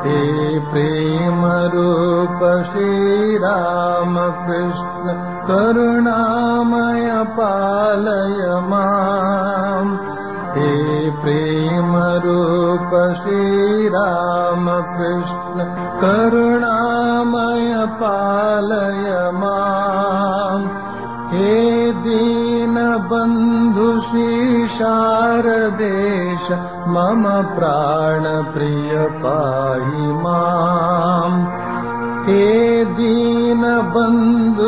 हे प्रेमरूप श्रीरामकृष्ण करुणामय पालय माम् हे प्रेमरूप श्रीरामकृष्ण करुणामय पालय माम् हे दीनबन्धु शारदेश मम प्राणप्रिय पाहि माम् हे दीनबन्धु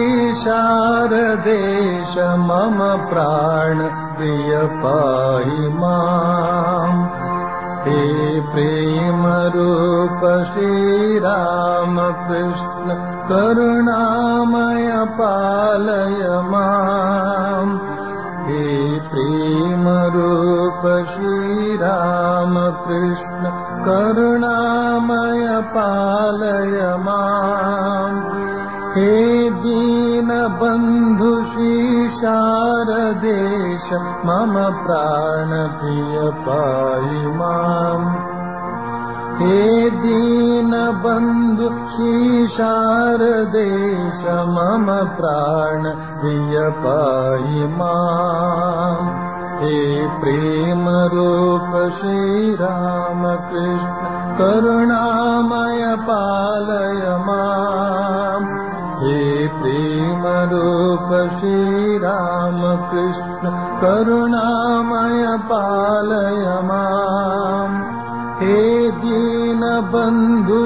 शारदेश मम प्राणप्रिय पाहि माम् हे प्रेमरूप श्रीरामकृष्ण करुणामय पालय माम् हे प्रेमरूप श्रीरामकृष्ण करुणामय पालय माम् हे दीनबन्धु शारदेश मम प्राणप्रिय पाहि माम् हे दीनबन्धु शारदेश मम प्राणप्रिय पाहि माम् हे प्रेमरूप श्रीरामकृष्ण करुणामय पालय माम् हे प्रेमरूप श्रीरामकृष्ण करुणामय पालय माम् हे दीनबन्धु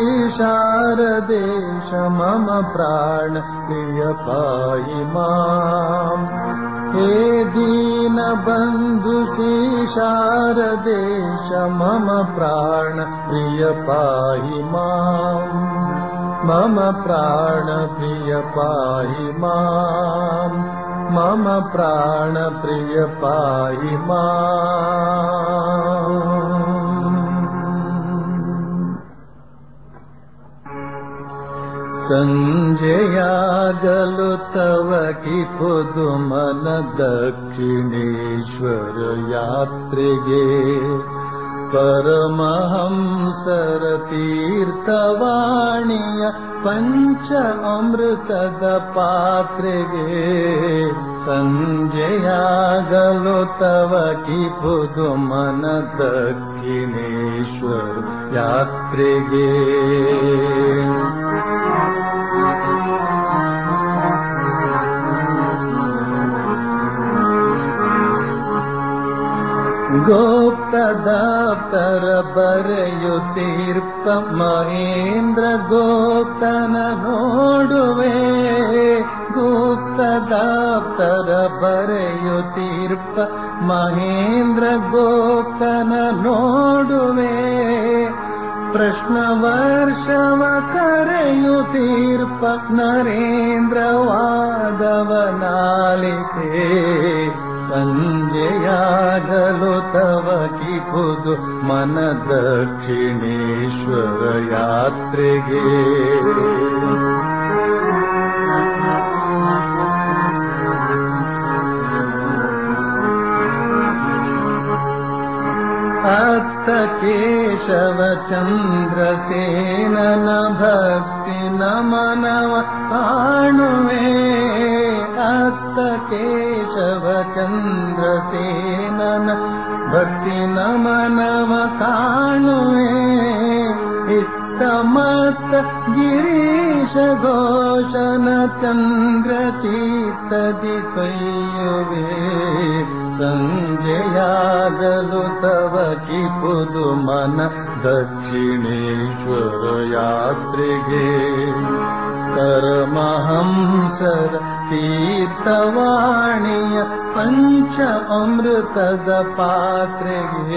शारदेश मम प्राण प्रिय पाहि माम् हे दीनबन्धु शारदेश मम प्राण प्रिय पाहि माम् मम प्राण प्रिय पाहि माम् मम प्राण प्रिय पाहि माम् ಸಂಜೆಯಾಗಲು ತವ ಕಿಪುದು ಮನ ದಕ್ಷಿಣೇಶ್ವರ ಯಾತ್ರೆಗೆ ಪರಮಹಂಸರ ತೀರ್ಥವಾಣಿಯ ಪಂಚ ಅಮೃತದ ಪಾತ್ರೆಗೆ ಸಂಜೆಯಾಗಲು ತವ ಕಿಪುದು ಮನ ದಕ್ಷಿಣೇಶ್ವರ ಯಾತ್ರೆಗೆ ಗೋಪ್ತದಾಪ್ತರ ಬರೆಯುತ್ತೀರ್ಪ ಮಹೇಂದ್ರ ಗೋಪ್ತನ ನೋಡುವೆ ಗುಪ್ತದಾಪ್ತರ ಬರೆಯುತ್ತೀರ್ಪ ಮಹೇಂದ್ರ ಗೋಪ್ತನ ನೋಡುವೆ ಪ್ರಶ್ನ ವರ್ಷವ ಕರೆಯುತ್ತೀರ್ಪ ನರೇಂದ್ರ ವಾದವನಾಲಿತೆ ಸಂಜೆಯಾಗಲು ತವ ಕಿಪುದು ಮನ ದಕ್ಷಿಣೇಶ್ವರ ಯಾತ್ರೆಗೆ ಅತ್ತ ಕೇಶವ ಚಂದ್ರಸೇನನ ಭಕ್ತಿ ನಮನವ ಕಾಣುವೆ ಅತ್ತ ಕೇಶವ ಚಂದ್ರಸೇನನ ಭಕ್ತಿ ನಮನವ ಕಾಣುವೆ ಇತ್ತ ಮತ್ತ ಗಿರೀಶ ಘೋಷನ ಚಂದ್ರ ಚೀತದಿ ಕೈಯುವೆ ಸಂಜೆಯಾಗಲು ತವ ಕಿಪುದು ಮನ ದಕ್ಷಿಣೇಶ್ವರ ಯಾತ್ರೆಗೆ ಪರಮಹಂಸರ ತೀರ್ಥವಾಣಿಯ ಪಂಚ ಅಮೃತದ ಪಾತ್ರೆಗೆ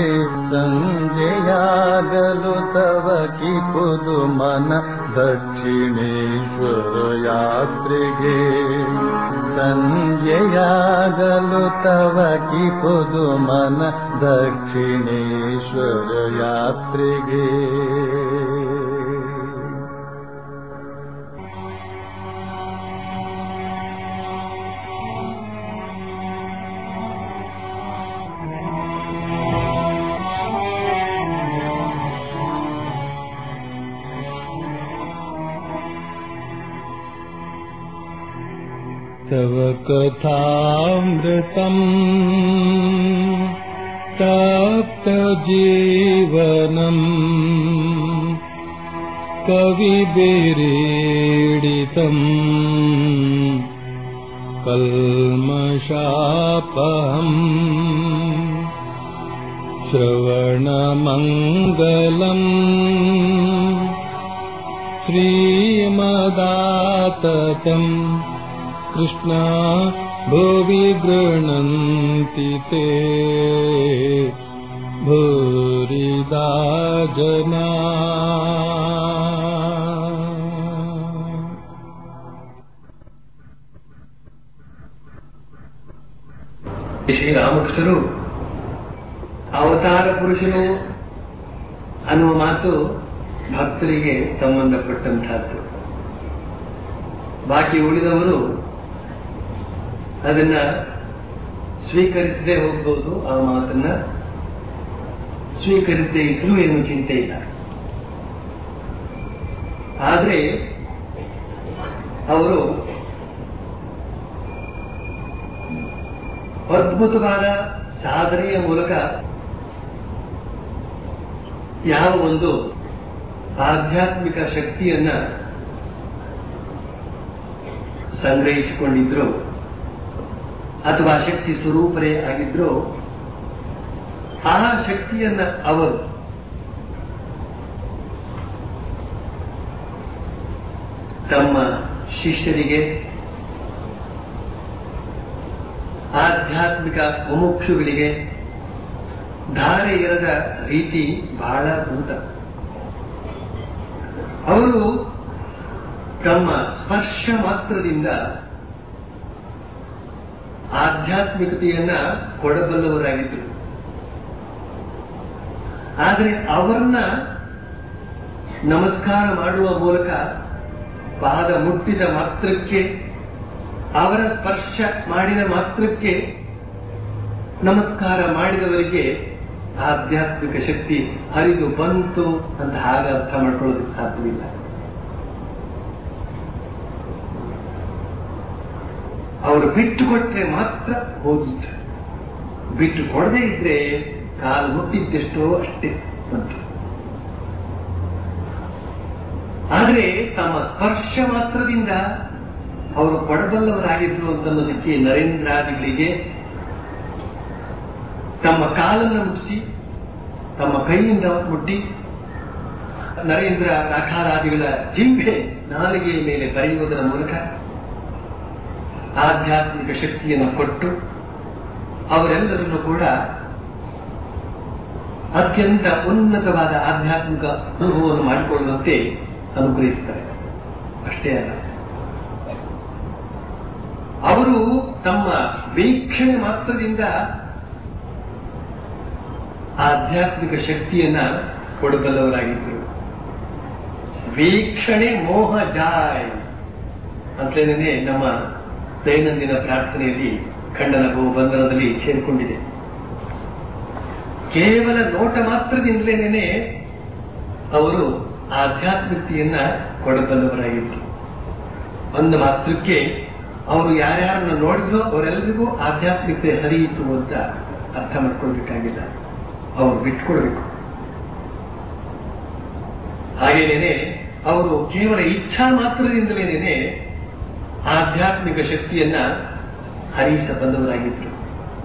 ಸಂಜೆಯಾಗಲು ತವ ಕಿಪುದು ಮನ ದಕ್ಷಿಣೇಶ್ವರ ಯಾತ್ರೆಗೆ ಸಂಜೆಯಾಗಲು ತವ ಕಿಪುದು ಮನ ದಕ್ಷಿಣೇಶ್ವರ ಯಾತ್ರೆಗೆ तव कथामृतम् तप्तजीवनम् कविभिरीडितम् कल्मषापहम् श्रवणमङ्गलम् श्रीमदाततम् कृष्णा भुवि गृह्णन्ति ते भूरिदा जना ಶ್ರೀರಾಮಕೃಷ್ಣರು ಅವತಾರ ಪುರುಷನು ಅನ್ನುವ ಮಾತು ಭಕ್ತರಿಗೆ ಸಂಬಂಧಪಟ್ಟಂತಹದ್ದು ಬಾಕಿ ಉಳಿದವರು ಅದನ್ನ ಸ್ವೀಕರಿಸದೆ ಹೋಗ್ಬೋದು ಆ ಮಾತನ್ನ ಸ್ವೀಕರಿಸದೇ ಇದ್ರೂ ಏನು ಚಿಂತೆ ಇಲ್ಲ ಆದ್ರೆ ಅವರು ಅದ್ಭುತವಾದ ಸಾಧನೆಯ ಮೂಲಕ ಯಾವ ಒಂದು ಆಧ್ಯಾತ್ಮಿಕ ಶಕ್ತಿಯನ್ನ ಸಂಗ್ರಹಿಸಿಕೊಂಡಿದ್ರು ಅಥವಾ ಶಕ್ತಿ ಸ್ವರೂಪರೇ ಆಗಿದ್ರು ಆ ಶಕ್ತಿಯನ್ನ ಅವರು ತಮ್ಮ ಶಿಷ್ಯರಿಗೆ ಆಧ್ಯಾತ್ಮಿಕ ಮುಮುಕ್ಷುಗಳಿಗೆ ಧಾರೆ ಇರದ ರೀತಿ ಬಹಳ ಭೂತ ಅವರು ತಮ್ಮ ಸ್ಪರ್ಶ ಮಾತ್ರದಿಂದ ಆಧ್ಯಾತ್ಮಿಕತೆಯನ್ನ ಕೊಡಬಲ್ಲವರಾಗಿದ್ದರು ಆದರೆ ಅವರನ್ನ ನಮಸ್ಕಾರ ಮಾಡುವ ಮೂಲಕ ಪಾದ ಮುಟ್ಟಿದ ಮಾತ್ರಕ್ಕೆ ಅವರ ಸ್ಪರ್ಶ ಮಾಡಿದ ಮಾತ್ರಕ್ಕೆ ನಮಸ್ಕಾರ ಮಾಡಿದವರಿಗೆ ಆಧ್ಯಾತ್ಮಿಕ ಶಕ್ತಿ ಹರಿದು ಬಂತು ಅಂತ ಹಾಗೆ ಅರ್ಥ ಮಾಡ್ಕೊಳ್ಳೋದಕ್ಕೆ ಸಾಧ್ಯವಿಲ್ಲ ಅವರು ಬಿಟ್ಟು ಕೊಟ್ರೆ ಮಾತ್ರ ಹೋಗಿತ್ತು ಬಿಟ್ಟು ಕೊಡದೇ ಇದ್ರೆ ಕಾಲು ಮುಟ್ಟಿದ್ದೆಷ್ಟೋ ಅಷ್ಟೇ ಬಂತು ಆದರೆ ತಮ್ಮ ಸ್ಪರ್ಶ ಮಾತ್ರದಿಂದ ಅವರು ಕೊಡಬಲ್ಲವರಾಗಿದ್ರು ಅಂತನ್ನೋದಕ್ಕೆ ನರೇಂದ್ರಾದಿಗಳಿಗೆ ತಮ್ಮ ಕಾಲನ್ನು ಮುಟ್ಟಿಸಿ ತಮ್ಮ ಕೈಯಿಂದ ಮುಟ್ಟಿ ನರೇಂದ್ರ ರಾಖಾರಾದಿಗಳ ಜಿಂಬೆ ನಾಲಿಗೆಯ ಮೇಲೆ ಬರೆಯುವುದರ ಮೂಲಕ ಆಧ್ಯಾತ್ಮಿಕ ಶಕ್ತಿಯನ್ನು ಕೊಟ್ಟು ಅವರೆಲ್ಲರನ್ನು ಕೂಡ ಅತ್ಯಂತ ಉನ್ನತವಾದ ಆಧ್ಯಾತ್ಮಿಕ ಅನುಭವವನ್ನು ಮಾಡಿಕೊಳ್ಳುವಂತೆ ಅನುಗ್ರಹಿಸುತ್ತಾರೆ ಅಷ್ಟೇ ಅಲ್ಲ ಅವರು ತಮ್ಮ ವೀಕ್ಷಣೆ ಮಾತ್ರದಿಂದ ಆಧ್ಯಾತ್ಮಿಕ ಶಕ್ತಿಯನ್ನ ಕೊಡಬಲ್ಲವರಾಗಿದ್ದರು ವೀಕ್ಷಣೆ ಮೋಹ ಜಾಯ್ ಅಂತೇನೆ ನಮ್ಮ ದೈನಂದಿನ ಪ್ರಾರ್ಥನೆಯಲ್ಲಿ ಖಂಡನ ಬಹು ಬಂಧನದಲ್ಲಿ ಸೇರಿಕೊಂಡಿದೆ ಕೇವಲ ನೋಟ ಮಾತ್ರದಿಂದಲೇನೆ ಅವರು ಆಧ್ಯಾತ್ಮಿಕತೆಯನ್ನ ಕೊಡಬಲ್ಲವರಾಗಿದ್ದರು ಒಂದು ಮಾತ್ರಕ್ಕೆ ಅವರು ಯಾರ್ಯಾರನ್ನ ನೋಡಿದ್ರೋ ಅವರೆಲ್ಲರಿಗೂ ಆಧ್ಯಾತ್ಮಿಕತೆ ಹರಿಯಿತು ಅಂತ ಅರ್ಥ ಮಾಡ್ಕೊಳ್ಬೇಕಾಗಿಲ್ಲ ಅವರು ಬಿಟ್ಕೊಳ್ಬೇಕು ಹಾಗೇನೇನೆ ಅವರು ಕೇವಲ ಇಚ್ಛಾ ಮಾತ್ರದಿಂದಲೇನೆ ಆಧ್ಯಾತ್ಮಿಕ ಶಕ್ತಿಯನ್ನ ಹರಿಸಬಲ್ಲವರಾಗಿದ್ರು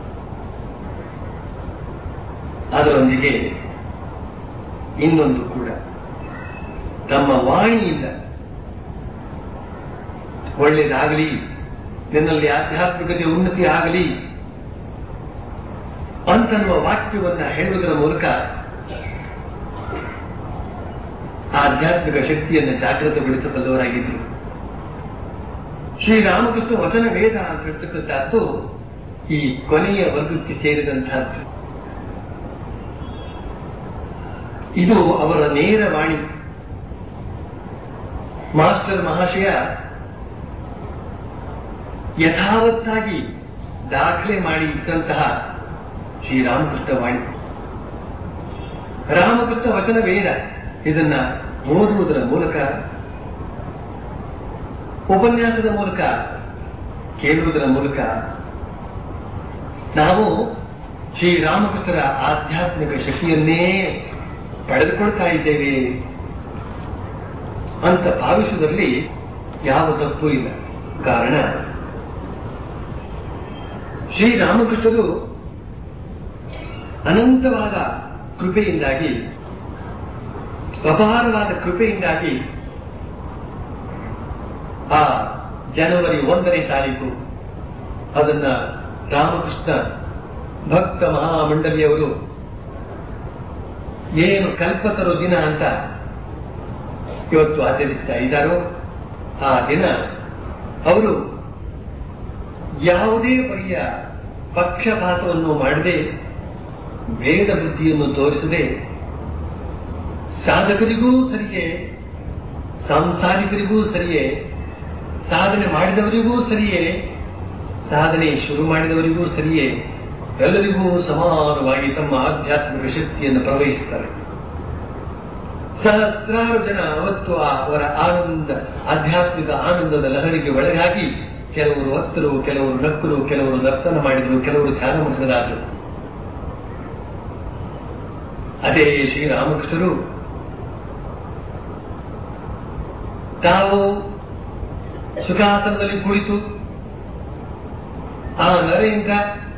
ಅದರೊಂದಿಗೆ ಇನ್ನೊಂದು ಕೂಡ ತಮ್ಮ ವಾಣಿಯಿಂದ ಒಳ್ಳೆಯದಾಗಲಿ ನಿನ್ನಲ್ಲಿ ಆಧ್ಯಾತ್ಮಿಕತೆ ಉನ್ನತಿ ಆಗಲಿ ಅಂತನ್ನುವ ವಾಕ್ಯವನ್ನ ಹೇಳುವುದರ ಮೂಲಕ ಆಧ್ಯಾತ್ಮಿಕ ಶಕ್ತಿಯನ್ನು ಜಾಗೃತಗೊಳಿಸಬಲ್ಲವರಾಗಿದ್ದರು ಶ್ರೀರಾಮಕೃಷ್ಣ ವಚನ ವೇದ ಅಂತ ಹೇಳ್ತಕ್ಕಂಥದ್ದು ಈ ಕೊನೆಯ ವರ್ಗಕ್ಕೆ ಸೇರಿದಂತಹದ್ದು ಇದು ಅವರ ನೇರ ವಾಣಿ ಮಾಸ್ಟರ್ ಮಹಾಶಯ ಯಥಾವತ್ತಾಗಿ ದಾಖಲೆ ಮಾಡಿ ಇಟ್ಟಂತಹ ಶ್ರೀರಾಮಕೃಷ್ಣ ವಾಣಿ ರಾಮಕೃಷ್ಣ ವಚನ ವೇದ ಇದನ್ನ ಓದುವುದರ ಮೂಲಕ ಉಪನ್ಯಾಸದ ಮೂಲಕ ಕೇಳುವುದರ ಮೂಲಕ ನಾವು ಶ್ರೀರಾಮಕೃಷ್ಣರ ಆಧ್ಯಾತ್ಮಿಕ ಶಕ್ತಿಯನ್ನೇ ಪಡೆದುಕೊಳ್ತಾ ಇದ್ದೇವೆ ಅಂತ ಭಾವಿಸುವುದರಲ್ಲಿ ಯಾವ ತಪ್ಪು ಇಲ್ಲ ಕಾರಣ ಶ್ರೀರಾಮಕೃಷ್ಣರು ಅನಂತವಾದ ಕೃಪೆಯಿಂದಾಗಿ ಅಪಾರವಾದ ಕೃಪೆಯಿಂದಾಗಿ ಆ ಜನವರಿ ಒಂದನೇ ತಾರೀಕು ಅದನ್ನ ರಾಮಕೃಷ್ಣ ಭಕ್ತ ಮಹಾಮಂಡಲಿಯವರು ಏನು ಕಲ್ಪತರು ದಿನ ಅಂತ ಇವತ್ತು ಆಚರಿಸ್ತಾ ಇದ್ದಾರೋ ಆ ದಿನ ಅವರು ಯಾವುದೇ ಬಗೆಯ ಪಕ್ಷಪಾತವನ್ನು ಮಾಡದೆ ವೇದ ಬುದ್ಧಿಯನ್ನು ತೋರಿಸದೆ ಸಾಧಕರಿಗೂ ಸರಿಯೇ ಸಾಂಸಾರಿಕರಿಗೂ ಸರಿಯೇ ಸಾಧನೆ ಮಾಡಿದವರಿಗೂ ಸರಿಯೇ ಸಾಧನೆ ಶುರು ಮಾಡಿದವರಿಗೂ ಸರಿಯೇ ಎಲ್ಲರಿಗೂ ಸಮಾನವಾಗಿ ತಮ್ಮ ಆಧ್ಯಾತ್ಮಿಕ ಶಕ್ತಿಯನ್ನು ಪ್ರವಹಿಸುತ್ತಾರೆ ಸಹಸ್ರಾರು ಜನ ಅವತ್ತು ಆ ಅವರ ಆನಂದ ಆಧ್ಯಾತ್ಮಿಕ ಆನಂದದ ಲಹರಿಗೆ ಒಳಗಾಗಿ ಕೆಲವರು ಒತ್ತರು ಕೆಲವರು ನಕ್ಕರು ಕೆಲವರು ನರ್ತನ ಮಾಡಿದರು ಕೆಲವರು ಧ್ಯಾನ ಮಾಡಿದರಾದರು ಅದೇ ಶ್ರೀರಾಮಕೃಷ್ಣರು ತಾವು ಸುಖಾಸನದಲ್ಲಿ ಕುಳಿತು ಆ ನರೇಂದ್ರ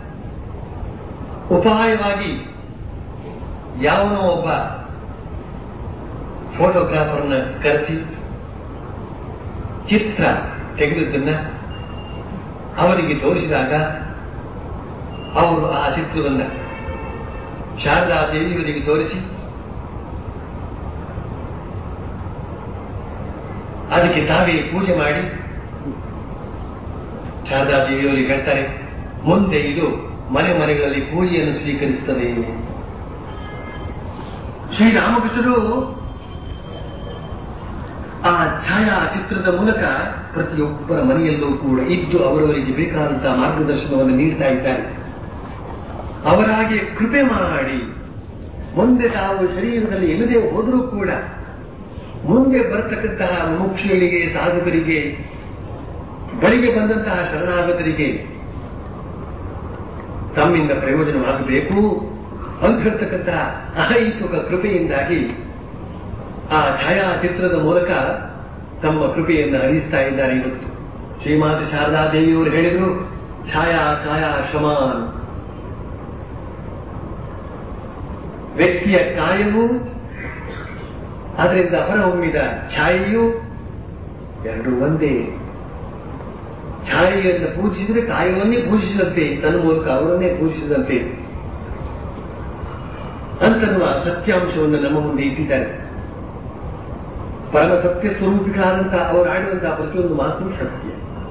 ಉಪಾಯವಾಗಿ ಯಾವನೋ ಒಬ್ಬ ಫೋಟೋಗ್ರಾಫರ್ನ ಕರೆಸಿ ಚಿತ್ರ ತೆಗೆದದ್ದನ್ನ ಅವರಿಗೆ ತೋರಿಸಿದಾಗ ಅವರು ಆ ಚಿತ್ರವನ್ನ ಶಾರದಾ ದೇವಿಯವರಿಗೆ ತೋರಿಸಿ ಅದಕ್ಕೆ ತಾವೇ ಪೂಜೆ ಮಾಡಿ ಶಾರದಾ ದೇವಿಯವರಿಗೆ ಹೇಳ್ತಾರೆ ಮುಂದೆ ಇದು ಮನೆ ಮನೆಗಳಲ್ಲಿ ಪೂಜೆಯನ್ನು ಸ್ವೀಕರಿಸುತ್ತದೆ ಶ್ರೀರಾಮಕೃಷ್ಣರು ಆ ಛಾಯಾಚಿತ್ರದ ಮೂಲಕ ಪ್ರತಿಯೊಬ್ಬರ ಮನೆಯಲ್ಲೂ ಕೂಡ ಇದ್ದು ಅವರವರಿಗೆ ಬೇಕಾದಂತಹ ಮಾರ್ಗದರ್ಶನವನ್ನು ನೀಡ್ತಾ ಇದ್ದಾರೆ ಅವರಾಗೆ ಕೃಪೆ ಮಾಡಿ ಮುಂದೆ ತಾವು ಶರೀರದಲ್ಲಿ ಇಲ್ಲದೆ ಹೋದರೂ ಕೂಡ ಮುಂದೆ ಬರತಕ್ಕಂತಹ ಮುಕ್ಷಿಗಳಿಗೆ ಸಾಧಕರಿಗೆ ಬಳಿಗೆ ಬಂದಂತಹ ಶರಣಾಗತರಿಗೆ ತಮ್ಮಿಂದ ಪ್ರಯೋಜನವಾಗಬೇಕು ಅಂತ ಹೇಳ್ತಕ್ಕಂತಹ ಅಹೈತುಕ ಕೃಪೆಯಿಂದಾಗಿ ಆ ಛಾಯಾಚಿತ್ರದ ಮೂಲಕ ತಮ್ಮ ಕೃಪೆಯನ್ನು ಹರಿಸ್ತಾ ಇದ್ದಾರೆ ಇವತ್ತು ಶ್ರೀಮಾತ ಶಾರದಾ ದೇವಿಯವರು ಹೇಳಿದರು ಛಾಯಾ ಕಾಯಾ ಶಮಾನ್ ವ್ಯಕ್ತಿಯ ಕಾಯವು ಅದರಿಂದ ಹೊರಹೊಮ್ಮಿದ ಛಾಯೆಯು ಎರಡು ಒಂದೇ ಛಾಯೆಯನ್ನು ಪೂಜಿಸಿದರೆ ಕಾಯವನ್ನೇ ಪೂಜಿಸಿದಂತೆ ತನ್ನ ಮೂಲಕ ಅವರನ್ನೇ ಪೂಜಿಸಿದಂತೆ ಅಂತನ್ನುವ ಸತ್ಯಾಂಶವನ್ನು ನಮ್ಮ ಮುಂದೆ ಇಟ್ಟಿದ್ದಾರೆ ಪರಮ ಸತ್ಯ ಸ್ವರೂಪಿಗಳಾದಂತಹ ಅವರು ಆಡುವಂತಹ ಪ್ರತಿಯೊಂದು ಮಾತು ಸತ್ಯ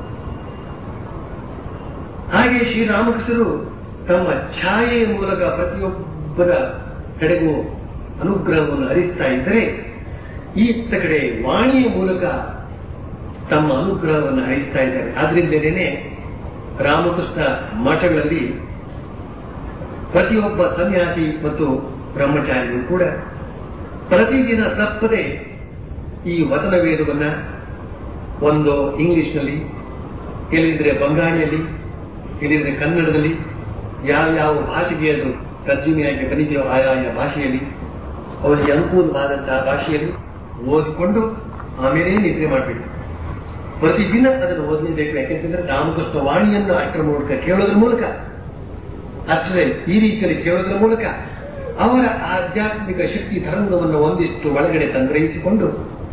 ಹಾಗೆ ಶ್ರೀರಾಮಕೃಷ್ಣರು ತಮ್ಮ ಛಾಯೆಯ ಮೂಲಕ ಪ್ರತಿಯೊಬ್ಬರ ಕಡೆಗೂ ಅನುಗ್ರಹವನ್ನು ಹರಿಸ್ತಾ ಇದ್ದರೆ ಈತ್ತ ಕಡೆ ವಾಣಿಯ ಮೂಲಕ ತಮ್ಮ ಅನುಗ್ರಹವನ್ನು ಹರಿಸ್ತಾ ಇದ್ದಾರೆ ಆದ್ರಿಂದಲೇ ರಾಮಕೃಷ್ಣ ಮಠಗಳಲ್ಲಿ ಪ್ರತಿಯೊಬ್ಬ ಸನ್ಯಾಸಿ ಮತ್ತು ಬ್ರಹ್ಮಚಾರಿಗಳು ಕೂಡ ಪ್ರತಿದಿನ ತಪ್ಪದೆ ಈ ವಚನ ವೇದವನ್ನ ಒಂದು ಇಂಗ್ಲಿಷ್ನಲ್ಲಿ ಇಲ್ಲದಿದ್ರೆ ಬಂಗಾಳಿಯಲ್ಲಿ ಇಲ್ಲದಿದ್ರೆ ಕನ್ನಡದಲ್ಲಿ ಯಾವ್ಯಾವ ಭಾಷೆಗೆ ಅದು ತರ್ಜುಮೆಯಾಗಿ ಬಂದಿದೆಯೋ ಆಯಾಯ ಭಾಷೆಯಲ್ಲಿ ಅವರಿಗೆ ಅನುಕೂಲವಾದಂತಹ ಭಾಷೆಯಲ್ಲಿ ಓದಿಕೊಂಡು ಆಮೇಲೆ ನಿದ್ರೆ ಮಾಡಬೇಕು ಪ್ರತಿದಿನ ಅದನ್ನು ಓದಲೇಬೇಕು ಯಾಕೆಂತಂದ್ರೆ ರಾಮಕೃಷ್ಣ ವಾಣಿಯನ್ನು ಅಷ್ಟರ ಮೂಲಕ ಕೇಳೋದ್ರ ಮೂಲಕ ಅಷ್ಟೇ ಈ ರೀತಿಯಲ್ಲಿ ಕೇಳೋದ್ರ ಮೂಲಕ ಅವರ ಆಧ್ಯಾತ್ಮಿಕ ಶಕ್ತಿ ತರಂಗವನ್ನು ಒಂದಿಷ್ಟು ಒಳಗಡೆ ಸಂಗ್ರಹಿಸಿಕೊಂಡು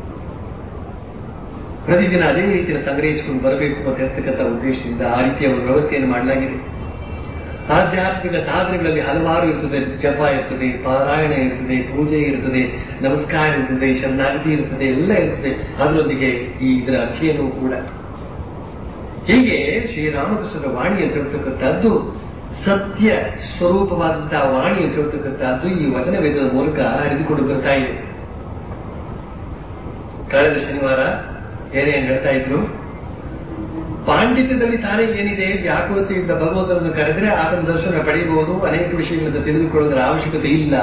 ಪ್ರತಿದಿನ ಅದೇ ರೀತಿಯಲ್ಲಿ ಸಂಗ್ರಹಿಸಿಕೊಂಡು ಬರಬೇಕು ಅಂತ ಹೇಳ್ತಕ್ಕಂಥ ಉದ್ದೇಶದಿಂದ ಆ ರೀತಿಯ ಒಂದು ವ್ಯವಸ್ಥೆಯನ್ನು ಮಾಡಲಾಗಿದೆ ಆಧ್ಯಾತ್ಮಿಕ ಸಾಧನೆಗಳಲ್ಲಿ ಹಲವಾರು ಇರ್ತದೆ ಜಪ ಇರ್ತದೆ ಪಾರಾಯಣ ಇರ್ತದೆ ಪೂಜೆ ಇರ್ತದೆ ನಮಸ್ಕಾರ ಇರ್ತದೆ ಶರಣಾಗತಿ ಇರ್ತದೆ ಎಲ್ಲ ಇರ್ತದೆ ಅದರೊಂದಿಗೆ ಈ ಇದರ ಅಧ್ಯಯನವೂ ಕೂಡ ಹೀಗೆ ಶ್ರೀರಾಮಕೃಷ್ಣರ ವಾಣಿ ಅಂತ ಹೇಳ್ತಕ್ಕಂಥದ್ದು ಸತ್ಯ ಸ್ವರೂಪವಾದಂತಹ ವಾಣಿ ಅಂತ ಹೇಳ್ತಕ್ಕಂಥದ್ದು ಈ ವಚನ ವೇದದ ಮೂಲಕ ಹರಿದುಕೊಂಡು ಬರ್ತಾ ಇದೆ ಕಳೆದ ಶನಿವಾರ ಏನೇನು ಹೇಳ್ತಾ ಇದ್ರು ಪಾಂಡಿತ್ಯದಲ್ಲಿ ತಾನೇ ಏನಿದೆ ವ್ಯಾಕುಲತೆಯಿಂದ ಭಗವಂತನನ್ನು ಕರೆದರೆ ಆತನ ದರ್ಶನ ಪಡೆಯಬಹುದು ಅನೇಕ ವಿಷಯಗಳನ್ನು ತಿಳಿದುಕೊಳ್ಳುವುದರ ಅವಶ್ಯಕತೆ ಇಲ್ಲ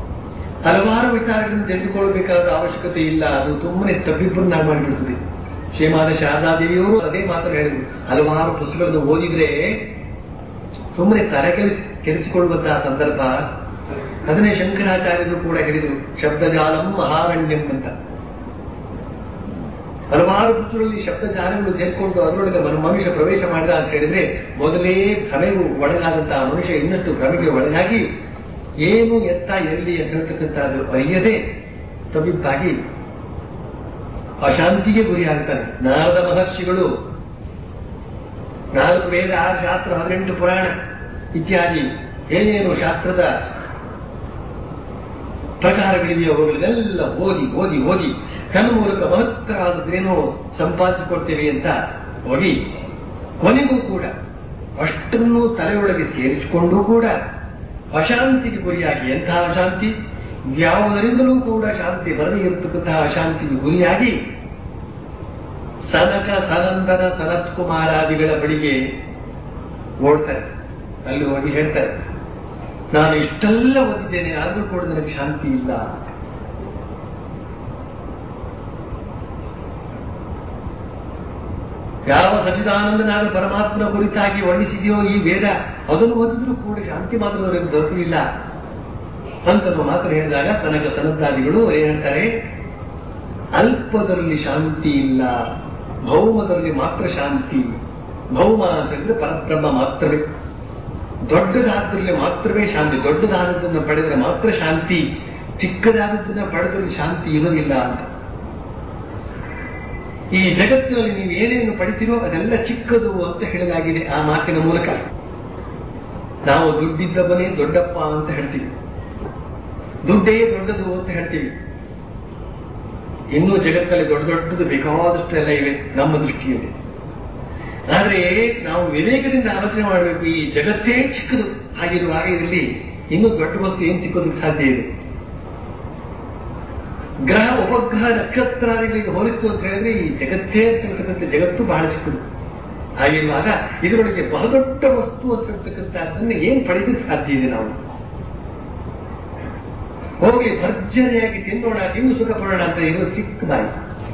ಹಲವಾರು ವಿಚಾರಗಳನ್ನು ತಿಳಿದುಕೊಳ್ಳಬೇಕಾದ ಅವಶ್ಯಕತೆ ಇಲ್ಲ ಅದು ತುಂಬನೇ ತಬ್ಬಿಬ್ಬರನ್ನಾಗಿ ಮಾಡಿಬಿಡ್ತದೆ ಶ್ರೀಮಾದ ಶಾರದಾದೇವಿಯವರು ಅದೇ ಮಾತನ್ನು ಹೇಳಿದ್ರು ಹಲವಾರು ಪುಸ್ತಕಗಳನ್ನು ಓದಿದ್ರೆ ಸುಮ್ಮನೆ ತಲೆ ಕೆಲಿಸಿ ಕೆಲಿಸಿಕೊಳ್ಳುವಂತಹ ಸಂದರ್ಭ ಅದನ್ನೇ ಶಂಕರಾಚಾರ್ಯರು ಕೂಡ ಹೇಳಿದರು ಶಬ್ದಜಾಲಂ ಮಹಾರಣ್ಯಂ ಅಂತ ಹಲವಾರು ಪುಸ್ತಕಗಳಲ್ಲಿ ಶಬ್ದಜಾಲಗಳು ಸೇರ್ಕೊಂಡು ಅದರೊಳಗೆ ಮನ- ಮನುಷ್ಯ ಪ್ರವೇಶ ಮಾಡಿದ ಅಂತ ಹೇಳಿದ್ರೆ ಮೊದಲೇ ಭ್ರಮೆಗೂ ಒಳಗಾದಂತಹ ಮನುಷ್ಯ ಇನ್ನಷ್ಟು ಭ್ರಮೆಗೆ ಒಳಗಾಗಿ ಏನು ಎತ್ತ ಎಲ್ಲಿ ಅಂತ ಹೇಳ್ತಕ್ಕಂಥದ್ದು ಅರಿಯದೆ ತಬ್ಬಿಬ್ಬಾಗಿ ಅಶಾಂತಿಗೆ ಗುರಿಯಾಗ್ತಾನೆ ನಾರದ ಮಹರ್ಷಿಗಳು ನಾಲ್ಕು ವೇದ ಆರು ಶಾಸ್ತ್ರ ಹದಿನೆಂಟು ಪುರಾಣ ಇತ್ಯಾದಿ ಏನೇನು ಶಾಸ್ತ್ರದ ಪ್ರಕಾರಗಳಿದೆಯೋ ಅವುಗಳನ್ನೆಲ್ಲ ಓದಿ ಓದಿ ಓದಿ ತನ್ನ ಮೂಲಕ ಮಹತ್ತರವಾದದ್ದೇನೋ ಸಂಪಾದಿಸಿಕೊಡ್ತೇವೆ ಅಂತ ಹೋಗಿ ಕೊನೆಗೂ ಕೂಡ ಅಷ್ಟನ್ನು ತಲೆಯೊಳಗೆ ಸೇರಿಸಿಕೊಂಡು ಕೂಡ ಅಶಾಂತಿಗೆ ಗುರಿಯಾಗಿ ಎಂತಹ ಅಶಾಂತಿ ಯಾವುದರಿಂದಲೂ ಕೂಡ ಶಾಂತಿ ಬರದೇ ಇರತಕ್ಕಂತಹ ಅಶಾಂತಿಗೆ ಗುರಿಯಾಗಿ ಸನಕ ಸನಂದನ ಸನತ್ ಕುಮಾರಾದಿಗಳ ಬಳಿಗೆ ಓಡ್ತಾರೆ ಅಲ್ಲಿ ಹೋಗಿ ಹೇಳ್ತಾರೆ ನಾನು ಇಷ್ಟೆಲ್ಲ ಓದಿದ್ದೇನೆ ಆದರೂ ಕೂಡ ನನಗೆ ಶಾಂತಿ ಇಲ್ಲ ಯಾವ ಸಚಿದಾನಂದನಾದ ಪರಮಾತ್ಮನ ಕುರಿತಾಗಿ ವರ್ಣಿಸಿದೆಯೋ ಈ ವೇದ ಅದನ್ನು ಓದಿದ್ರೂ ಕೂಡ ಶಾಂತಿ ಮಾತ್ರ ಅವರಿಗೆ ದೊರಕಲಿಲ್ಲ ಅಂತನ್ನು ಮಾತ್ರ ಹೇಳಿದಾಗ ತನಕ ಸನದ್ದಾದಿಗಳು ಏನ್ ಹೇಳ್ತಾರೆ ಅಲ್ಪದಲ್ಲಿ ಶಾಂತಿ ಇಲ್ಲ ಭೌಮದಲ್ಲಿ ಮಾತ್ರ ಶಾಂತಿ ಭೌಮ ಅಂತಂದ್ರೆ ಪರಬ್ರಹ್ಮ ಮಾತ್ರವೇ ದೊಡ್ಡದಾದ್ರಲ್ಲಿ ಮಾತ್ರವೇ ಶಾಂತಿ ದೊಡ್ಡದಾದದ್ದನ್ನು ಪಡೆದರೆ ಮಾತ್ರ ಶಾಂತಿ ಚಿಕ್ಕದಾದದ್ದನ್ನ ಪಡೆದಲ್ಲಿ ಶಾಂತಿ ಇರೋದಿಲ್ಲ ಅಂತ ಈ ಜಗತ್ತಿನಲ್ಲಿ ನೀವು ಏನೇನು ಪಡಿತೀರೋ ಅದೆಲ್ಲ ಚಿಕ್ಕದು ಅಂತ ಹೇಳಲಾಗಿದೆ ಆ ಮಾತಿನ ಮೂಲಕ ನಾವು ದುಡ್ಡಿದ್ದವನೇ ದೊಡ್ಡಪ್ಪ ಅಂತ ಹೇಳ್ತೀವಿ ದುಡ್ಡೇ ದೊಡ್ಡದು ಅಂತ ಹೇಳ್ತೀವಿ ಇನ್ನೂ ಜಗತ್ತಲ್ಲಿ ದೊಡ್ಡ ದೊಡ್ಡದು ಬೇಕಾದಷ್ಟು ಎಲ್ಲ ಇವೆ ನಮ್ಮ ದೃಷ್ಟಿಯಲ್ಲಿ ಆದ್ರೆ ನಾವು ವಿವೇಕದಿಂದ ಆಲೋಚನೆ ಮಾಡಬೇಕು ಈ ಜಗತ್ತೇ ಚಿಕ್ಕದು ಆಗಿರುವಾಗ ಇದರಲ್ಲಿ ಇನ್ನೂ ದೊಡ್ಡ ವಸ್ತು ಏನ್ ಸಿಕ್ಕೋದಕ್ಕೆ ಸಾಧ್ಯ ಇದೆ ಗ್ರಹ ಉಪಗ್ರಹ ನಕ್ಷತ್ರಾದಿಗಳಿಗೆ ಹೋಲಿಸ್ತು ಅಂತ ಹೇಳಿದ್ರೆ ಈ ಜಗತ್ತೇ ಅಂತಕ್ಕಂಥ ಜಗತ್ತು ಬಹಳ ಚಿಕ್ಕದು ಹಾಗಿರುವಾಗ ಇದರೊಳಗೆ ಬಹುದೊಡ್ಡ ವಸ್ತು ಅಂತ ಹೇಳ್ತಕ್ಕಂಥದ್ದನ್ನ ಏನ್ ಪಡೆಯಲಿಕ್ಕೆ ಸಾಧ್ಯ ಇದೆ ನಾವು ಹೋಗಿ ಭರ್ಜರಿಯಾಗಿ ತಿನ್ನೋಣ ತಿಂದು ಸುಖ ಪಡೋಣ ಅಂತ ಇರೋ ಚಿಕ್ಕ ಬಾಯಿ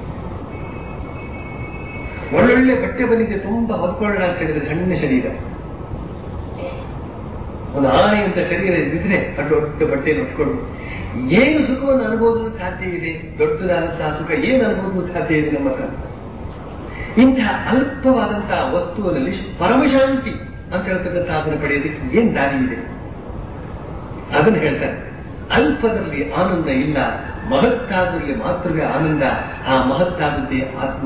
ಒಳ್ಳೊಳ್ಳೆ ಬಟ್ಟೆ ಬಂದಿದೆ ತುಂಬಾ ಹೊದ್ಕೊಳ್ಳೋಣ ಅಂತ ಹೇಳಿದ್ರೆ ಸಣ್ಣ ಶರೀರ ಒಂದು ಆನೆ ಅಂತ ಶರೀರ ಇದ್ದಿದ್ರೆ ಅದು ದೊಡ್ಡ ಬಟ್ಟೆಯನ್ನು ಹೊತ್ಕೊಂಡು ಏನು ಸುಖವನ್ನು ಅನುಭವಿಸಲು ಸಾಧ್ಯ ಇದೆ ದೊಡ್ಡದಾದಂತಹ ಸುಖ ಏನು ಅನುಭವಿಸಲು ಸಾಧ್ಯ ಇದೆ ನಮ್ಮ ಹತ್ರ ಇಂತಹ ಅಲ್ಪವಾದಂತಹ ವಸ್ತುವಿನಲ್ಲಿ ಪರಮಶಾಂತಿ ಅಂತ ಹೇಳ್ತಕ್ಕಂಥ ಅದನ್ನು ಪಡೆಯೋದಕ್ಕೆ ಏನ್ ದಾರಿ ಇದೆ ಅದನ್ನು ಹೇಳ್ತಾರೆ ಅಲ್ಪದಲ್ಲಿ ಆನಂದ ಇಲ್ಲ ಮಹತ್ತಾದಲ್ಲಿ ಮಾತ್ರವೇ ಆನಂದ ಆ ಮಹತ್ತಾದದ್ದೇ ಆತ್ಮ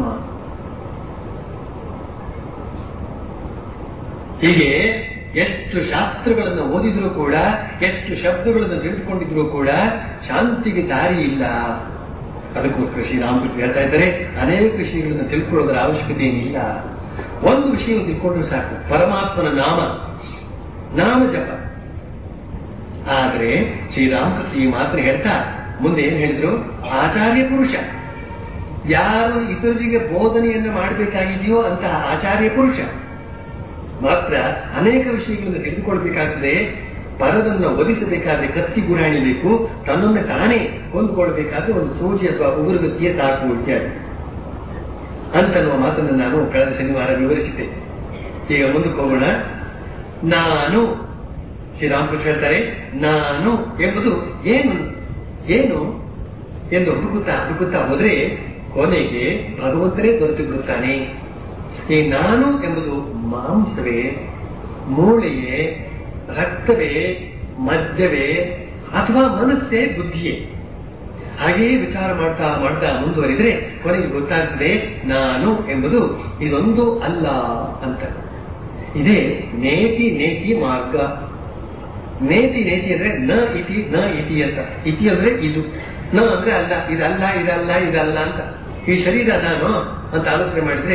ಹೀಗೆ ಎಷ್ಟು ಶಾಸ್ತ್ರಗಳನ್ನು ಓದಿದ್ರು ಕೂಡ ಎಷ್ಟು ಶಬ್ದಗಳನ್ನು ತಿಳಿದುಕೊಂಡಿದ್ರು ಕೂಡ ಶಾಂತಿಗೆ ದಾರಿ ಇಲ್ಲ ಅದಕ್ಕೋಸ್ಕರ ಶ್ರೀರಾಮಕೃಷ್ಣ ಹೇಳ್ತಾ ಇದ್ದಾರೆ ಅನೇಕ ವಿಷಯಗಳನ್ನು ತಿಳ್ಕೊಳ್ಳೋದರ ಅವಶ್ಯಕತೆ ಏನಿಲ್ಲ ಒಂದು ವಿಷಯ ತಿಳ್ಕೊಂಡ್ರೆ ಸಾಕು ಪರಮಾತ್ಮನ ನಾಮ ನಾಮ ಜಪ ಆದ್ರೆ ಶ್ರೀರಾಮಕೃಷ್ಣ ಈ ಮಾತ್ರ ಹೇಳ್ತಾ ಮುಂದೆ ಏನ್ ಹೇಳಿದ್ರು ಆಚಾರ್ಯ ಪುರುಷ ಯಾರು ಇತರರಿಗೆ ಬೋಧನೆಯನ್ನು ಮಾಡಬೇಕಾಗಿದೆಯೋ ಅಂತಹ ಆಚಾರ್ಯ ಪುರುಷ ಮಾತ್ರ ಅನೇಕ ವಿಷಯಗಳನ್ನು ತಿಳಿದುಕೊಳ್ಬೇಕಾಗ್ತದೆ ಪರದನ್ನ ಒದಿಸಬೇಕಾದ್ರೆ ಕತ್ತಿ ಗುರಾಣಿ ಬೇಕು ತನ್ನನ್ನು ತಾನೇ ಹೊಂದಿಕೊಳ್ಬೇಕಾದ್ರೆ ಒಂದು ಸೂಜಿ ಅಥವಾ ಉಗುರುಗತ್ತಿಯೇ ಸಾಕು ಇತ್ಯಾದಿ ಅಂತನ್ನುವ ಮಾತನ್ನು ನಾನು ಕಳೆದ ಶನಿವಾರ ವಿವರಿಸಿದ್ದೆ ಈಗ ಮುಂದಕ್ಕೆ ಹೋಗೋಣ ನಾನು ಶ್ರೀರಾಮಕೃಷ್ಣ ಹೇಳ್ತಾರೆ ನಾನು ಎಂಬುದು ಏನು ಏನು ಎಂದು ಹುಡುಕುತ್ತಾ ಹುಡುಕುತ್ತಾ ಹೋದ್ರೆ ಕೊನೆಗೆ ಭಗವಂತನೇ ದೊರೆತು ಬಿಡುತ್ತಾನೆ ಈ ನಾನು ಎಂಬುದು ಮಾಂಸವೇ ಮೂಳೆಯೇ ರಕ್ತವೇ ಮಜ್ಜವೇ ಅಥವಾ ಮನಸ್ಸೇ ಬುದ್ಧಿಯೇ ಹಾಗೆಯೇ ವಿಚಾರ ಮಾಡ್ತಾ ಮಾಡ್ತಾ ಮುಂದುವರಿದ್ರೆ ಕೊನೆಗೆ ಗೊತ್ತಾಗ್ತದೆ ನಾನು ಎಂಬುದು ಇದೊಂದು ಅಲ್ಲ ಅಂತ ಇದೇ ನೇತಿ ನೇತಿ ಮಾರ್ಗ ನೇತಿ ನೇತಿ ಅಂದ್ರೆ ನ ಇತಿ ನ ಇತಿ ಅಂತ ಇತಿ ಅಂದ್ರೆ ಇದು ನ ಅಂದ್ರೆ ಅಲ್ಲ ಇದಲ್ಲ ಇದಲ್ಲ ಇದಲ್ಲ ಅಂತ ಈ ಶರೀರ ನಾನು ಅಂತ ಆಲೋಚನೆ ಮಾಡಿದ್ರೆ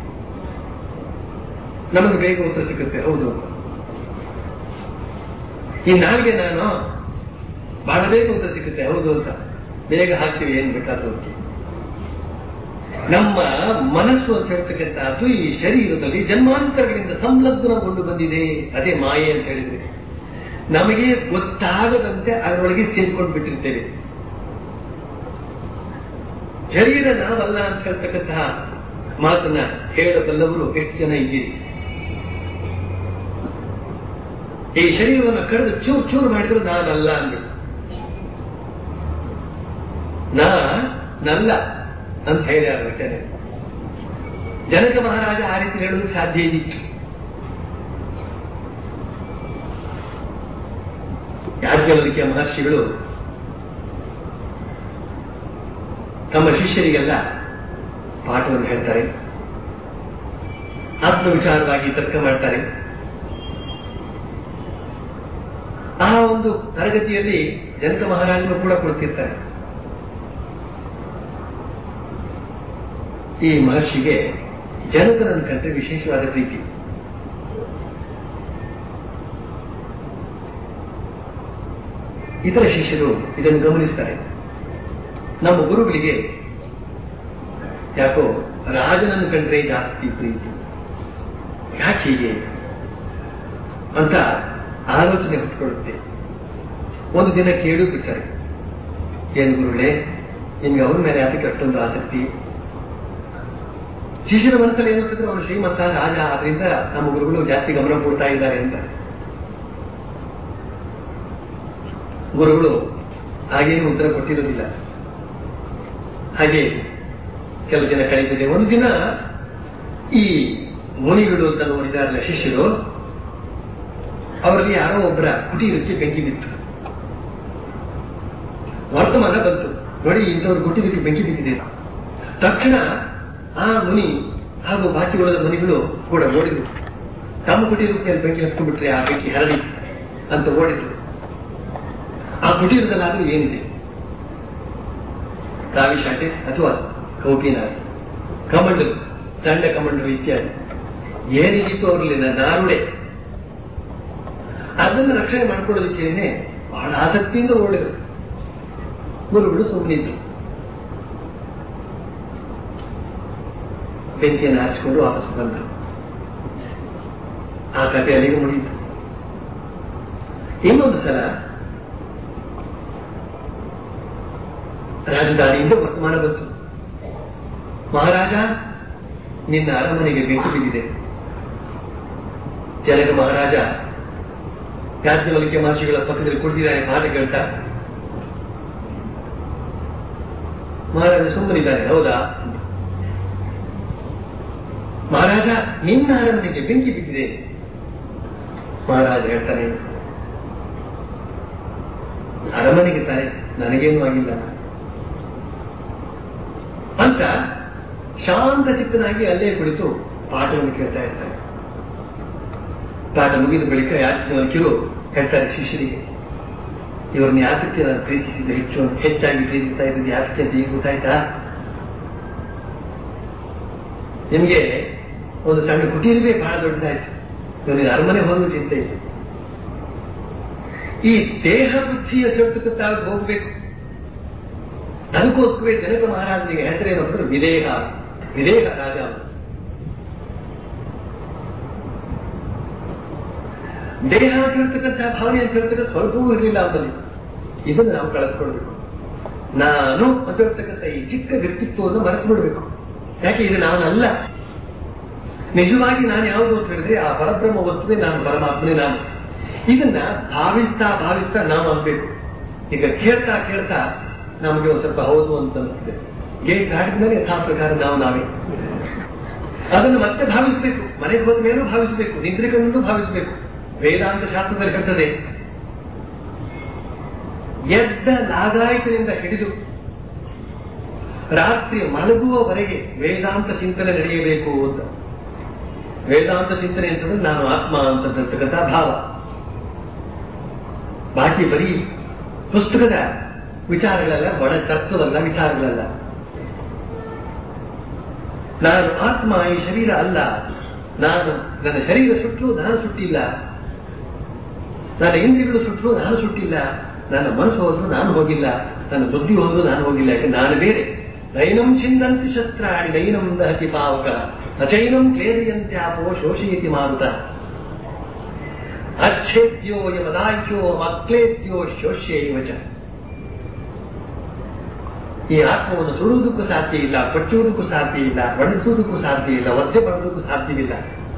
ನಮಗೆ ಬೇಗ ಉತ್ತರ ಸಿಗುತ್ತೆ ಹೌದು ಈ ನಾಲ್ಗೆ ನಾನು ಬಹಳ ಬೇಗ ಉತ್ತರ ಸಿಗುತ್ತೆ ಹೌದು ಅಂತ ಬೇಗ ಹಾಕ್ತೀವಿ ಏನ್ ಬೇಕಾದ್ರೂ ನಮ್ಮ ಮನಸ್ಸು ಅಂತ ಹೇಳ್ತಕ್ಕಂಥದ್ದು ಈ ಶರೀರದಲ್ಲಿ ಜನ್ಮಾಂತರಗಳಿಂದ ಸಂಲಗ್ನಗೊಂಡು ಬಂದಿದೆ ಅದೇ ಮಾಯೆ ಅಂತ ಹೇಳಿದ್ರೆ ನಮಗೆ ಗೊತ್ತಾಗದಂತೆ ಅದರೊಳಗೆ ಸೇರ್ಕೊಂಡು ಬಿಟ್ಟಿರ್ತೇವೆ ಶರೀರ ನಾವಲ್ಲ ಅಂತ ಹೇಳ್ತಕ್ಕಂತಹ ಮಾತನ್ನ ಹೇಳಬಲ್ಲವರು ಎಷ್ಟು ಜನ ಇದ್ದೀರಿ ಈ ಶರೀರವನ್ನು ಕಳೆದು ಚೂರು ಚೂರು ಮಾಡಿದ್ರು ನಾನಲ್ಲ ಅಂದ್ರು ನಾ ನಲ್ಲ ಅಂತ ಹೇಳ್ಯಾರ ಘಟನೆ ಜನಕ ಮಹಾರಾಜ ಆ ರೀತಿ ಹೇಳಲು ಸಾಧ್ಯ ಇದ್ದಿತ್ತು ಯಾಜ್ಞವಲ್ಕ್ಯ ಮಹರ್ಷಿಗಳು ತಮ್ಮ ಶಿಷ್ಯರಿಗೆಲ್ಲ ಪಾಠವನ್ನು ಹೇಳ್ತಾರೆ ಆತ್ಮವಿಚಾರವಾಗಿ ತರ್ಕ ಮಾಡ್ತಾರೆ ಆ ಒಂದು ತರಗತಿಯಲ್ಲಿ ಜನಕ ಮಹಾರಾಜರು ಕೂಡ ಕುಳಿತಿರ್ತಾರೆ ಈ ಮಹರ್ಷಿಗೆ ಜನಕನನ್ನು ಕಂಡ್ರೆ ವಿಶೇಷವಾದ ಪ್ರೀತಿ ಇತರ ಶಿಷ್ಯರು ಇದನ್ನು ಗಮನಿಸ್ತಾರೆ ನಮ್ಮ ಗುರುಗಳಿಗೆ ಯಾಕೋ ರಾಜನನ್ನು ಕಂಡ್ರೆ ಜಾಸ್ತಿ ಪ್ರೀತಿ ಯಾಕೆ ಹೀಗೆ ಅಂತ ಆಲೋಚನೆ ಹೊತ್ಕೊಳ್ಳುತ್ತೆ ಒಂದು ದಿನ ಕೇಳು ಬಿಡ್ತಾರೆ ಏನು ಗುರುಗಳೇ ನಿಮ್ಗೆ ಅವ್ರ ಮೇಲೆ ಯಾತಕ್ಕೆ ಅಷ್ಟೊಂದು ಆಸಕ್ತಿ ಶಿಷ್ಯರ ಮನಸ್ಸಲ್ಲಿ ಏನಿರ್ತದೆ ಅವರು ಶ್ರೀಮಂತ ರಾಜ ಆದ್ರಿಂದ ನಮ್ಮ ಗುರುಗಳು ಜಾಸ್ತಿ ಗಮನ ಕೊಡ್ತಾ ಇದ್ದಾರೆ ಅಂತ ಗುರುಗಳು ಹಾಗೇನು ಉತ್ತರ ಕೊಟ್ಟಿರೋದಿಲ್ಲ ಹಾಗೆ ಕೆಲವು ದಿನ ಕಳೀತಿದೆ ಒಂದು ದಿನ ಈ ಮುನಿಗಳು ಅಂತ ನೋಡಿದಾರಲ್ಲ ಶಿಷ್ಯರು ಅವರಲ್ಲಿ ಯಾರೋ ಒಬ್ಬರ ಕುಟೀರಕ್ಕೆ ಬೆಂಕಿ ಬಿತ್ತು ವರ್ತಮಾನ ಬಂತು ನೋಡಿ ಇಂಥವ್ರ ಕುಟೀರಕ್ಕೆ ಬೆಂಕಿ ಬಿದ್ದಿದೆ ತಕ್ಷಣ ಆ ಮುನಿ ಹಾಗೂ ಬಾಕಿ ಉಳಿದ ಮುನಿಗಳು ಕೂಡ ಓಡಿದ್ರು ತಮ್ಮ ಕುಟೀರಕ್ಕೆ ಬೆಂಕಿ ಹತ್ಕೊಂಡ್ಬಿಟ್ರೆ ಆ ಬೆಂಕಿ ಹರಡಿ ಅಂತ ಓಡಿದ್ರು ಆ ಕುಟೀರದಲ್ಲಾದ್ರೂ ಏನಿದೆ ಕಾವಿಶಾಟೆ ಅಥವಾ ಕೌಪಿನಾರಿ ಕಮಂಡಲು ದಂಡ ಕಮಂಡಲು ಇತ್ಯಾದಿ ಏನಿಗಿತ್ತು ಅವರಲ್ಲಿ ನಾರುಡೆ ಅದನ್ನು ರಕ್ಷಣೆ ಮಾಡ್ಕೊಳ್ಳೋದಕ್ಕೇನೆ ಬಹಳ ಆಸಕ್ತಿಯಿಂದ ಓಡಿದರು ಗುರುಗಳು ಸುಮ್ಮನಿದ್ರು ಬೆಂಕಿಯನ್ನು ಹಾರಿಸಿಕೊಂಡು ವಾಪಸ್ ಬಂದರು ಆ ಕಥೆ ಅಲ್ಲಿಗೆ ಮುಗಿಯಿತು ಇನ್ನೊಂದು ಸಲ ರಾಜಧಾನಿಯಿಂದ ವರ್ತಮಾನ ಬಂತು ಮಹಾರಾಜ ನಿನ್ನ ಅರಮನೆಗೆ ಬೆಂಕಿ ಬಿದ್ದಿದೆ ಜನಕ ಮಹಾರಾಜ ಯಾಜ್ಞವಲ್ಕ್ಯ ಮಹರ್ಷಿಗಳ ಪಕ್ಕದಲ್ಲಿ ಕುಳಿತಿದ್ದಾರೆ ಪಾಠ ಕೇಳ್ತಾ ಮಹಾರಾಜ ಸುಮ್ಮನಿದ್ದಾರೆ ಹೌದಾ ಮಹಾರಾಜ ನಿನ್ನ ಅರಮನೆಗೆ ಬೆಂಕಿ ಬಿದ್ದಿದೆ ಮಹಾರಾಜ ಹೇಳ್ತಾನೆ ಅರಮನೆಗೆ ತಾನೆ ನನಗೇನು ಆಗಿಲ್ಲ ಅಂತ ಶಾಂತ ಚಿತ್ತನಾಗಿ ಅಲ್ಲೇ ಕುಳಿತು ಪಾಠವನ್ನು ಕೇಳ್ತಾ ಇರ್ತಾರೆ ಪಾಠ ಮುಗಿದ ಬಳಿಕ ಯಾಜ್ಞವಲ್ಕಿರು ಹೇಳ್ತಾರೆ ಶಿಷ್ಯರಿಗೆ ಇವರನ್ನ ಯಾತಕ್ಕೆ ನಾನು ಪ್ರೀತಿಸಿದ್ದು ಹೆಚ್ಚು ಹೆಚ್ಚಾಗಿ ಪ್ರೀತಿಸ್ತಾ ಇದ್ದು ಯಾತಕ್ಕೆ ಅಂತ ಈಗ ಗೊತ್ತಾಯ್ತಾ ನಿಮಗೆ ಒಂದು ಸಣ್ಣ ಕುಟೀರವೇ ಬಹಳ ದೊಡ್ಡದಾಯ್ತು ಇವನಿಗೆ ಅರಮನೆ ಹೋಗುವ ಚಿಂತೆ ಇಲ್ಲ ಈ ದೇಹ ಬುದ್ಧಿಯ ಸೊಟ್ಟಕ್ಕೆ ತಾವು ಹೋಗ್ಬೇಕು ಅದಕ್ಕೋಸ್ಕರ ಜನಕ ಮಹಾರಾಜನಿಗೆ ಹೆಸರೇನು ಅಂದ್ರೆ ವಿದೇಹ ವಿದೇಹ ರಾಜ ಅವನು. ದೇಹ ಅಂತ ಹೇಳ್ತಕ್ಕಂತಹ ಭಾವನೆ ಅಂತ ಹೇಳ್ತಕ್ಕಂಥ ಸ್ವಲ್ಪವೂ ಇರಲಿಲ್ಲ ಅವನಲ್ಲಿ ಇದನ್ನು ನಾವು ಕಳೆದುಕೊಳ್ಬೇಕು ನಾನು ಅಂತ ಹೇಳ್ತಕ್ಕಂಥ ಈ ಚಿಕ್ಕ ವ್ಯಕ್ತಿತ್ವವನ್ನು ಮರೆತು ಬಿಡಬೇಕು ಯಾಕೆ ಇದು ನಾನಲ್ಲ ನಿಜವಾಗಿ ನಾನು ಯಾವುದು ಅಂತ ಹೇಳಿದ್ರೆ ಆ ಪರಬ್ರಹ್ಮ ವಸ್ತುವೇ ನಾನು ಪರಮಾತ್ಮನೇ ನಾನು ಇದನ್ನ ಭಾವಿಸ್ತಾ ಭಾವಿಸ್ತಾ ನಾವು ಅನ್ಬೇಕು ಈಗ ಕೇಳ್ತಾ ಕೇಳ್ತಾ ನಮಗೆ ಒಂದು ಸ್ವಲ್ಪ ಹೌದು ಅಂತ ಅನಿಸ್ತದೆ ಗೇಟ್ ದಾಟಿದ ಮೇಲೆ ಯಥಾ ಪ್ರಕಾರ ನಾವು ನಾವೇ ಅದನ್ನು ಮತ್ತೆ ಭಾವಿಸಬೇಕು ಮನೆಗೆ ಹೋದ ಮೇಲೂ ಭಾವಿಸಬೇಕು ನಿದ್ರಿಕೊಂಡು ಭಾವಿಸಬೇಕು ವೇದಾಂತ ಶಾಸ್ತ್ರದಲ್ಲಿ ಹೇಳ್ತದೆ ಎದ್ದ ನಾಗಾಯಕನಿಂದ ಹಿಡಿದು ರಾತ್ರಿ ಮಲಗುವವರೆಗೆ ವೇದಾಂತ ಚಿಂತನೆ ನಡೆಯಬೇಕು ಅಂತ ವೇದಾಂತ ಚಿಂತನೆ ಅಂತಂದ್ರೆ ನಾನು ಆತ್ಮ ಅಂತಕ್ಕಂಥ ಭಾವ ಬಾಕಿ ಬರೀ ಪುಸ್ತಕದ ವಿಚಾರಗಳಲ್ಲ ಒಳ ತತ್ವವಲ್ಲ ವಿಚಾರಗಳಲ್ಲ ನಾನು ಆತ್ಮ ಈ ಶರೀರ ಅಲ್ಲ ನಾನು ನನ್ನ ಶರೀರ ಸುಟ್ಟರು ನಾನು ಸುಟ್ಟಿಲ್ಲ ನನ್ನ ಇಂದ್ರಿಯಗಳು ಸುಟ್ಟರು ನಾನು ಸುಟ್ಟಿಲ್ಲ ನನ್ನ ಮನಸ್ಸು ಹೋದ್ರು ನಾನು ಹೋಗಿಲ್ಲ ನನ್ನ ಬುದ್ಧಿ ಹೋದ್ರು ನಾನು ಹೋಗಿಲ್ಲ ಯಾಕೆ ನಾನು ಬೇರೆ ನೈನಂ ಚಿಂದಂತಿ ಶಸ್ತ್ರಾಣಿ ನೈನಂ ದಹತಿ ಪಾವಕ ನಚೈನಂ ಕ್ಲೇದಯಂತ್ಯಾಪೋ ಶೋಷಯತಿ ಮಾರುತ ಅಚ್ಛೇದ್ಯೋ ಯಮದಾಹ್ಯೋ ಅಕ್ಲೇದ್ಯೋ ಶೋಷ್ಯೈವ ಚ ಈ ಆತ್ಮವನ್ನು ಸುಡುವುದಕ್ಕೂ ಸಾಧ್ಯ ಇಲ್ಲ ಪಚ್ಚುವುದಕ್ಕೂ ಸಾಧ್ಯ ಇಲ್ಲ ಒಣಗಿಸುವುದಕ್ಕೂ ಸಾಧ್ಯ ಇಲ್ಲ ಒದ್ದೆ ಮಾಡೋದಕ್ಕೂ ಸಾಧ್ಯವಿಲ್ಲ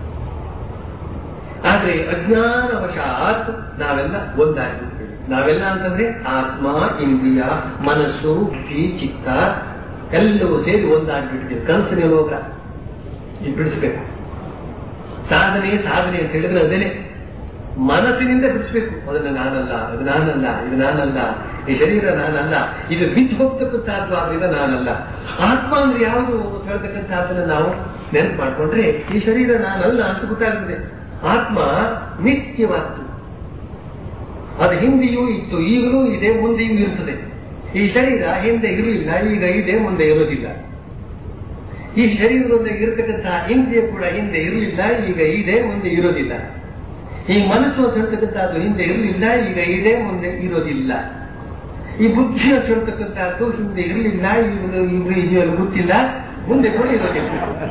ಆದ್ರೆ ಅಜ್ಞಾನವಶಾತ್ ನಾವೆಲ್ಲ ಒಂದಾಗಿರ್ತೇವೆ ನಾವೆಲ್ಲ ಅಂತಂದ್ರೆ ಆತ್ಮ ಇಂದ್ರಿಯ ಮನಸ್ಸು ಬುದ್ಧಿ ಚಿತ್ತ ಎಲ್ಲವೂ ಸೇರಿ ಒಂದಾಗ್ಬಿಟ್ಟಿದ್ದೇವೆ ಕನಸಿನ ಲೋಕ ಇದು ಬಿಡಿಸ್ಬೇಕು ಸಾಧನೆ ಸಾಧನೆ ಅಂತ ಹೇಳಿದ್ರೆ ಅದೇನೆ ಮನಸ್ಸಿನಿಂದ ಬಿಡಿಸ್ಬೇಕು ಅದನ್ನ ನಾನಲ್ಲ ಅದು ನಾನಲ್ಲ ಇದು ನಾನಲ್ಲ ಈ ಶರೀರ ನಾನಲ್ಲ ಇದು ಬಿದ್ದು ಹೋಗ್ತಕ್ಕಂಥದ್ದು ಆದ್ರಿಂದ ನಾನಲ್ಲ ಆತ್ಮ ಅಂದ್ರೆ ಯಾವುದು ಅಂತ ಹೇಳ್ತಕ್ಕಂಥದ್ದನ್ನ ನಾವು ನೆನಪು ಮಾಡ್ಕೊಂಡ್ರೆ ಈ ಶರೀರ ನಾನಲ್ಲ ಅಂತ ಗೊತ್ತಾಗ್ತದೆ ಆತ್ಮ ನಿತ್ಯವಾದ್ದು ಅದು ಹಿಂದೆಯೂ ಇತ್ತು ಈಗಲೂ ಇದೆ ಮುಂದೆಯೂ ಇರುತ್ತದೆ ಈ ಶರೀರ ಹಿಂದೆ ಇರಲಿಲ್ಲ ಈಗ ಇದೆ ಮುಂದೆ ಇರೋದಿಲ್ಲ ಈ ಶರೀರದೊಂದಿಗೆ ಇರತಕ್ಕಂತಹ ಇಂದ್ರಿಯ ಕೂಡ ಹಿಂದೆ ಇರಲಿಲ್ಲ ಈಗ ಇದೆ ಮುಂದೆ ಇರೋದಿಲ್ಲ ಈ ಮನಸ್ಸು ಅಂತ ಹೇಳ್ತಕ್ಕಂಥದ್ದು ಹಿಂದೆ ಇರಲಿಲ್ಲ ಈಗ ಇದೆ ಮುಂದೆ ಇರೋದಿಲ್ಲ ಈ ಬುದ್ಧಿ ಅಂತ ಹೇಳ್ತಕ್ಕಂಥದ್ದು ಹಿಂದೆ ಇರಲಿಲ್ಲ ಇವರು ಇವರು ಇದೆಯಲ್ಲ ಗೊತ್ತಿಲ್ಲ ಮುಂದೆ ಕೂಡ ಇರೋದಿಲ್ಲ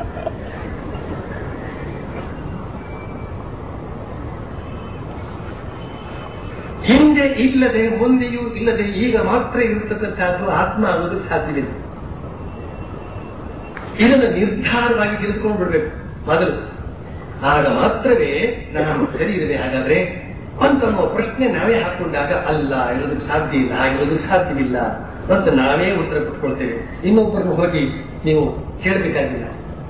ಹಿಂದೆ ಇಲ್ಲದೆ ಮುಂದೆಯೂ ಇಲ್ಲದೆ ಈಗ ಮಾತ್ರ ಇರತಕ್ಕಂಥದ್ದು ಆತ್ಮ ಅನ್ನೋದಕ್ಕೆ ಸಾಧ್ಯವಿಲ್ಲ ಇದನ್ನು ನಿರ್ಧಾರವಾಗಿ ತಿಳಿದುಕೊಂಡು ಬಿಡ್ಬೇಕು ಮೊದಲು ಆಗ ಮಾತ್ರವೇ ನಮ್ಮ ಶರೀರವೇ ಹಾಗಾದ್ರೆ ಅಂತನ್ನುವ ಪ್ರಶ್ನೆ ನಾವೇ ಹಾಕೊಂಡಾಗ ಅಲ್ಲ ಇರೋದಕ್ಕೆ ಸಾಧ್ಯ ಇಲ್ಲ ಆಗಿರೋದಕ್ಕೆ ಸಾಧ್ಯವಿಲ್ಲ ಅಂತ ನಾವೇ ಉತ್ತರ ಕೊಟ್ಕೊಳ್ತೇವೆ ಇನ್ನೊಬ್ಬರನ್ನು ಹೋಗಿ ನೀವು ಕೇಳಬೇಕಾಗಿಲ್ಲ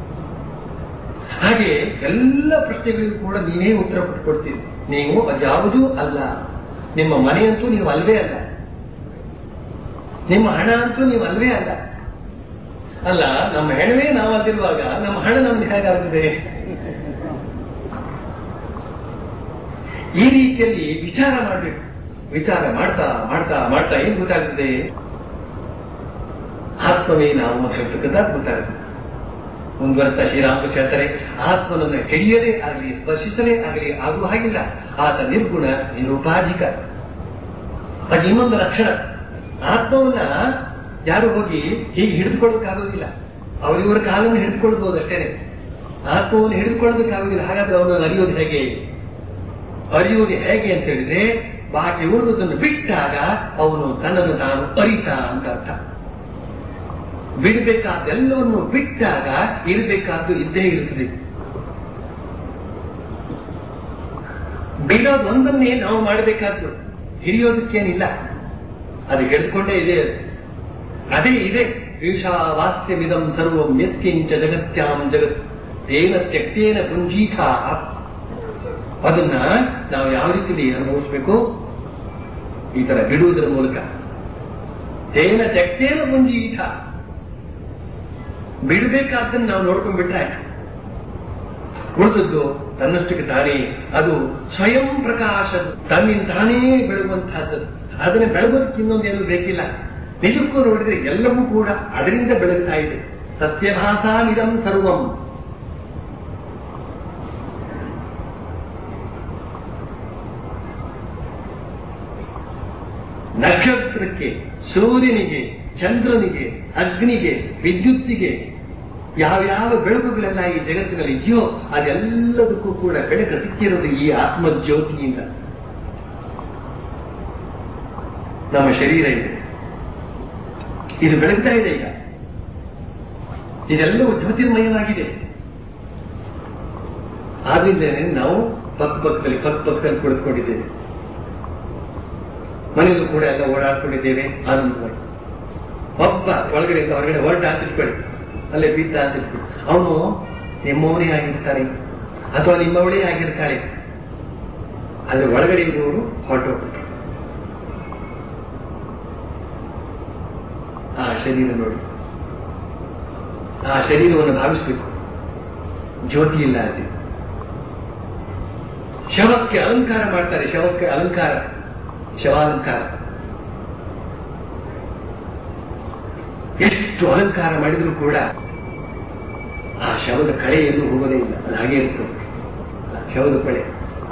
ಹಾಗೆ ಎಲ್ಲ ಪ್ರಶ್ನೆಗಳಿಗೂ ಕೂಡ ನೀವೇ ಉತ್ತರ ಕೊಟ್ಕೊಡ್ತೀರಿ ನೀವು ಅದ್ಯಾವುದೂ ಅಲ್ಲ ನಿಮ್ಮ ಮನೆಯಂತೂ ನೀವು ಅಲ್ವೇ ಅಲ್ಲ ನಿಮ್ಮ ಹಣ ಅಂತೂ ನೀವು ಅಲ್ವೇ ಅಲ್ಲ ಅಲ್ಲ ನಮ್ಮ ಹೆಣವೇ ನಾವಲ್ಲಿರುವಾಗ ನಮ್ಮ ಹಣ ನಮ್ಗೆ ಹೇಗಾಗ್ತದೆ ಈ ರೀತಿಯಲ್ಲಿ ವಿಚಾರ ಮಾಡಬೇಕು ವಿಚಾರ ಮಾಡ್ತಾ ಮಾಡ್ತಾ ಮಾಡ್ತಾ ಏನ್ ಗೊತ್ತಾಗ್ತದೆ ಆತ್ಮವೇ ನಾವು ಅಂತ ಹೇಳ್ತಕ್ಕಂಥ ಗೊತ್ತಾಗ್ತದೆ ಮುಂದುವರೆಸ್ತಾ ಶ್ರೀರಾಮಕೃಷ್ಣ ಹೇಳ್ತಾರೆ ಆತ್ಮನನ್ನು ಹಿಡಿಯದೇ ಆಗಲಿ ಸ್ಪರ್ಶಿಸಲೇ ಆಗಲಿ ಆಗುವ ಹಾಗಿಲ್ಲ ಆತ ನಿರ್ಗುಣ ನಿರುಪಾಧಿಕ ಅದು ಇನ್ನೊಂದು ಲಕ್ಷಣ ಆತ್ಮವನ್ನ ಯಾರು ಹೋಗಿ ಹೀಗೆ ಹಿಡಿದುಕೊಳ್ಳೋದಕ್ಕಾಗೋದಿಲ್ಲ ಅವರಿವರ ಕಾಲನ್ನು ಹಿಡಿದುಕೊಳ್ಬಹುದು ಅಷ್ಟೇನೆ ಆತ್ಮವನ್ನು ಹಿಡಿದುಕೊಳ್ಳೋದಕ್ಕಾಗೋದಿಲ್ಲ ಹಾಗಾದ್ರೆ ಅವನನ್ನು ಅರಿಯೋದು ಹೇಗೆ ಅರಿಯುವುದು ಹೇಗೆ ಅಂತ ಹೇಳಿದ್ರೆ ಬಾಕಿ ಉಳಿದುದನ್ನು ಬಿಟ್ಟಾಗ ಅವನು ತನ್ನನ್ನು ತಾನು ಅರಿತ ಅಂತ ಅರ್ಥ ಬಿಡಬೇಕಾದ್ದೆಲ್ಲವನ್ನು ಬಿಟ್ಟಾಗ ಇರಬೇಕಾದ್ದು ಇದ್ದೇ ಇರುತ್ತದೆ ಬಿಡೋದೊಂದನ್ನೇ ನಾವು ಮಾಡಬೇಕಾದ್ದು ಹಿರಿಯೋದಕ್ಕೇನಿಲ್ಲ ಅದು ಹಿಡ್ಕೊಂಡೇ ಇದೆ ಅದು. ಅದೇ ಇದೆ ಈಶಾವಾಸ್ಯಮಿದಂ ಸರ್ವಂ ಯತ್ಕಿಂಚ ಜಗತ್ಯಾಂ ಜಗತ್ ತೇನ ತ್ಯಕ್ತೇನ ಪುಂಜೀಕಾ ಅದನ್ನ ನಾವು ಯಾವ ರೀತಿಯಲ್ಲಿ ಅನುಭವಿಸ್ಬೇಕು ಈ ತರ ಬಿಡುವುದರ ಮೂಲಕ ತೇನ ತ್ಯಕ್ತೇನ ಪುಂಜೀಕ ಬಿಡಬೇಕಾದ್ದನ್ನು ನಾವು ನೋಡ್ಕೊಂಡ್ಬಿಟ್ರೆ ಆಯ್ತು ಉಳಿದದ್ದು ತನ್ನಷ್ಟಕ್ಕೆ ತಾನೇ ಅದು ಸ್ವಯಂ ಪ್ರಕಾಶ ತನ್ನಿಂದ ತಾನೇ ಬೆಳಗುವಂತಹದ್ದು ಅದನ್ನ ಬೆಳಗೋದಕ್ಕೆ ಇನ್ನೊಂದೇನು ಬೇಕಿಲ್ಲ ನಿಜಕ್ಕೂ ನೋಡಿದ್ರೆ ಎಲ್ಲವೂ ಕೂಡ ಅದರಿಂದ ಬೆಳಗ್ತಾ ಇದೆ ಸತ್ಯಭಾಸಾನಿದಂ ಸರ್ವಂ ನಕ್ಷತ್ರಕ್ಕೆ ಸೂರ್ಯನಿಗೆ ಚಂದ್ರನಿಗೆ ಅಗ್ನಿಗೆ ವಿದ್ಯುತ್ತಿಗೆ ಯಾವ್ಯಾವ ಬೆಳಕುಗಳೆಲ್ಲ ಈ ಜಗತ್ತಿನಲ್ಲಿ ಇದೆಯೋ ಅದೆಲ್ಲದಕ್ಕೂ ಕೂಡ ಬೆಳಕು ಸಿಕ್ಕಿರೋದು ಈ ಆತ್ಮಜ್ಯೋತಿಯಿಂದ ನಮ್ಮ ಶರೀರ ಇದೆ ಇದು ಬೆಳಗ್ತಾ ಇದೆ ಈಗ ಇದೆಲ್ಲವೂ ಜ್ಯೋತಿರ್ಮಯವಾಗಿದೆ ಆದ್ರಿಂದಲೇ ನಾವು ಪಕ್ಕ ಪಕ್ಕದಲ್ಲಿ ಪಕ್ಕ ಪಕ್ಕದಲ್ಲಿ ಕುಳಿತುಕೊಂಡಿದ್ದೇವೆ ಮನೆಯಲ್ಲೂ ಕೂಡ ಎಲ್ಲ ಓಡಾಡ್ಕೊಂಡಿದ್ದೇವೆ ಆನಂದವಾಗಿ ಒಬ್ಬ ಒಳಗಡೆಯಿಂದ ಹೊರಗಡೆ ಹೊರಟ ಅಂತ ಇಟ್ಕೊಳ್ಳಿ ಅಲ್ಲೇ ಬಿದ್ದ ಅಂತ ಇಟ್ಕೊಳ್ಳಿ ಅವನು ನಿಮ್ಮವನೇ ಆಗಿರ್ತಾನೆ ಅಥವಾ ನಿಮ್ಮವಳೇ ಆಗಿರ್ತಾಳೆ ಅಲ್ಲಿ ಒಳಗಡೆ ಇರುವವರು ಹೊರಟೋಗ್ಬಿಟ್ಟು ಆ ಶರೀರ ನೋಡಿ ಆ ಶರೀರವನ್ನು ಭಾವಿಸಬೇಕು ಜ್ಯೋತಿ ಇಲ್ಲ ಅಲ್ಲಿ ಶವಕ್ಕೆ ಅಲಂಕಾರ ಮಾಡ್ತಾರೆ ಶವಕ್ಕೆ ಅಲಂಕಾರ ಶವಾಲಂಕಾರ ಎಷ್ಟು ಅಲಂಕಾರ ಮಾಡಿದರೂ ಕೂಡ ಆ ಶವದ ಕಳೆ ಎಲ್ಲೂ ಹೋಗೋದೇ ಇಲ್ಲ ಅದು ಹಾಗೆ ಇರ್ತದೆ ಆ ಶವದ ಕಳೆ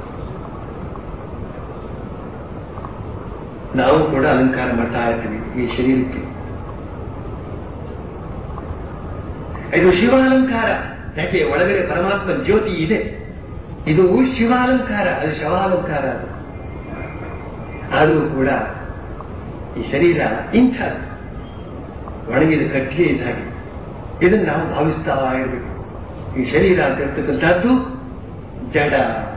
ನಾವು ಕೂಡ ಅಲಂಕಾರ ಮಾಡ್ತಾ ಇರ್ತೀವಿ ಈ ಶರೀರಕ್ಕೆ ಇದು ಶಿವಾಲಂಕಾರ ಯಾಕೆ ಒಳಗಡೆ ಪರಮಾತ್ಮ ಜ್ಯೋತಿ ಇದೆ ಇದು ಶಿವಾಲಂಕಾರ ಅದು ಶವಾಲಂಕಾರ ಅದು ಆದರೂ ಕೂಡ ಈ ಶರೀರ ಇಂಥದ್ದು ಒಣಗಿದ ಕಟ್ಟಿಗೆ ಇದ್ದ ಹಾಗೆ ಇದನ್ನು ನಾವು ಭಾವಿಸ್ತಾ ಇರಬೇಕು ಈ ಶರೀರ ಅಂತ ಹೇಳ್ತಕ್ಕಂಥದ್ದು ಜಡ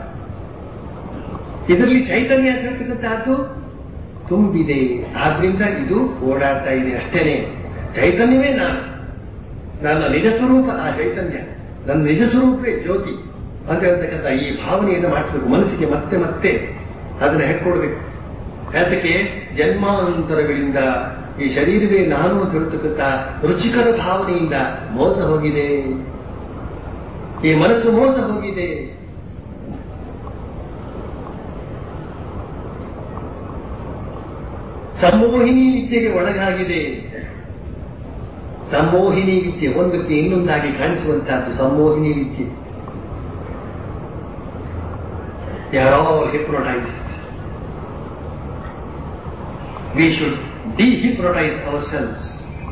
ಇದರಲ್ಲಿ ಚೈತನ್ಯ ಅಂತ ಹೇಳ್ತಕ್ಕಂಥದ್ದು ತುಂಬಿದೆ ಆದ್ರಿಂದ ಇದು ಓಡಾಡ್ತಾ ಇದೆ ಅಷ್ಟೇನೆ ಚೈತನ್ಯವೇ ನಾನು ನನ್ನ ನಿಜ ಸ್ವರೂಪ ಆ ಚೈತನ್ಯ ನನ್ನ ನಿಜ ಸ್ವರೂಪವೇ ಜ್ಯೋತಿ ಅಂತ ಹೇಳ್ತಕ್ಕಂಥ ಈ ಭಾವನೆಯನ್ನು ಮಾಡಿಸ್ಬೇಕು ಮನಸ್ಸಿಗೆ ಮತ್ತೆ ಮತ್ತೆ ಅದನ್ನ ಹೆಕ್ಕೊಡ್ಬೇಕು ಯಾತಕ್ಕೆ ಜನ್ಮಾಂತರಗಳಿಂದ ಈ ಶರೀರವೇ ನಾನು ಅಂತ ಹೇಳ್ತಕ್ಕಂಥ ರುಚಿಕರ ಭಾವನೆಯಿಂದ ಮೋಸ ಹೋಗಿದೆ ಈ ಮನಸ್ಸು ಮೋಸ ಹೋಗಿದೆ ಸಂಮೋಹಿನಿ ವಿದ್ಯೆಗೆ ಒಳಗಾಗಿದೆ ಸಂಮೋಹಿನಿ ವಿದ್ಯೆ ಒಂದಕ್ಕೆ ಇನ್ನೊಂದಾಗಿ ಕಾಣಿಸುವಂತಹದ್ದು ಸಂಮೋಹಿನಿ ವಿದ್ಯೆ ಯಾರೋ hypnotised we should dehypnotise ourselves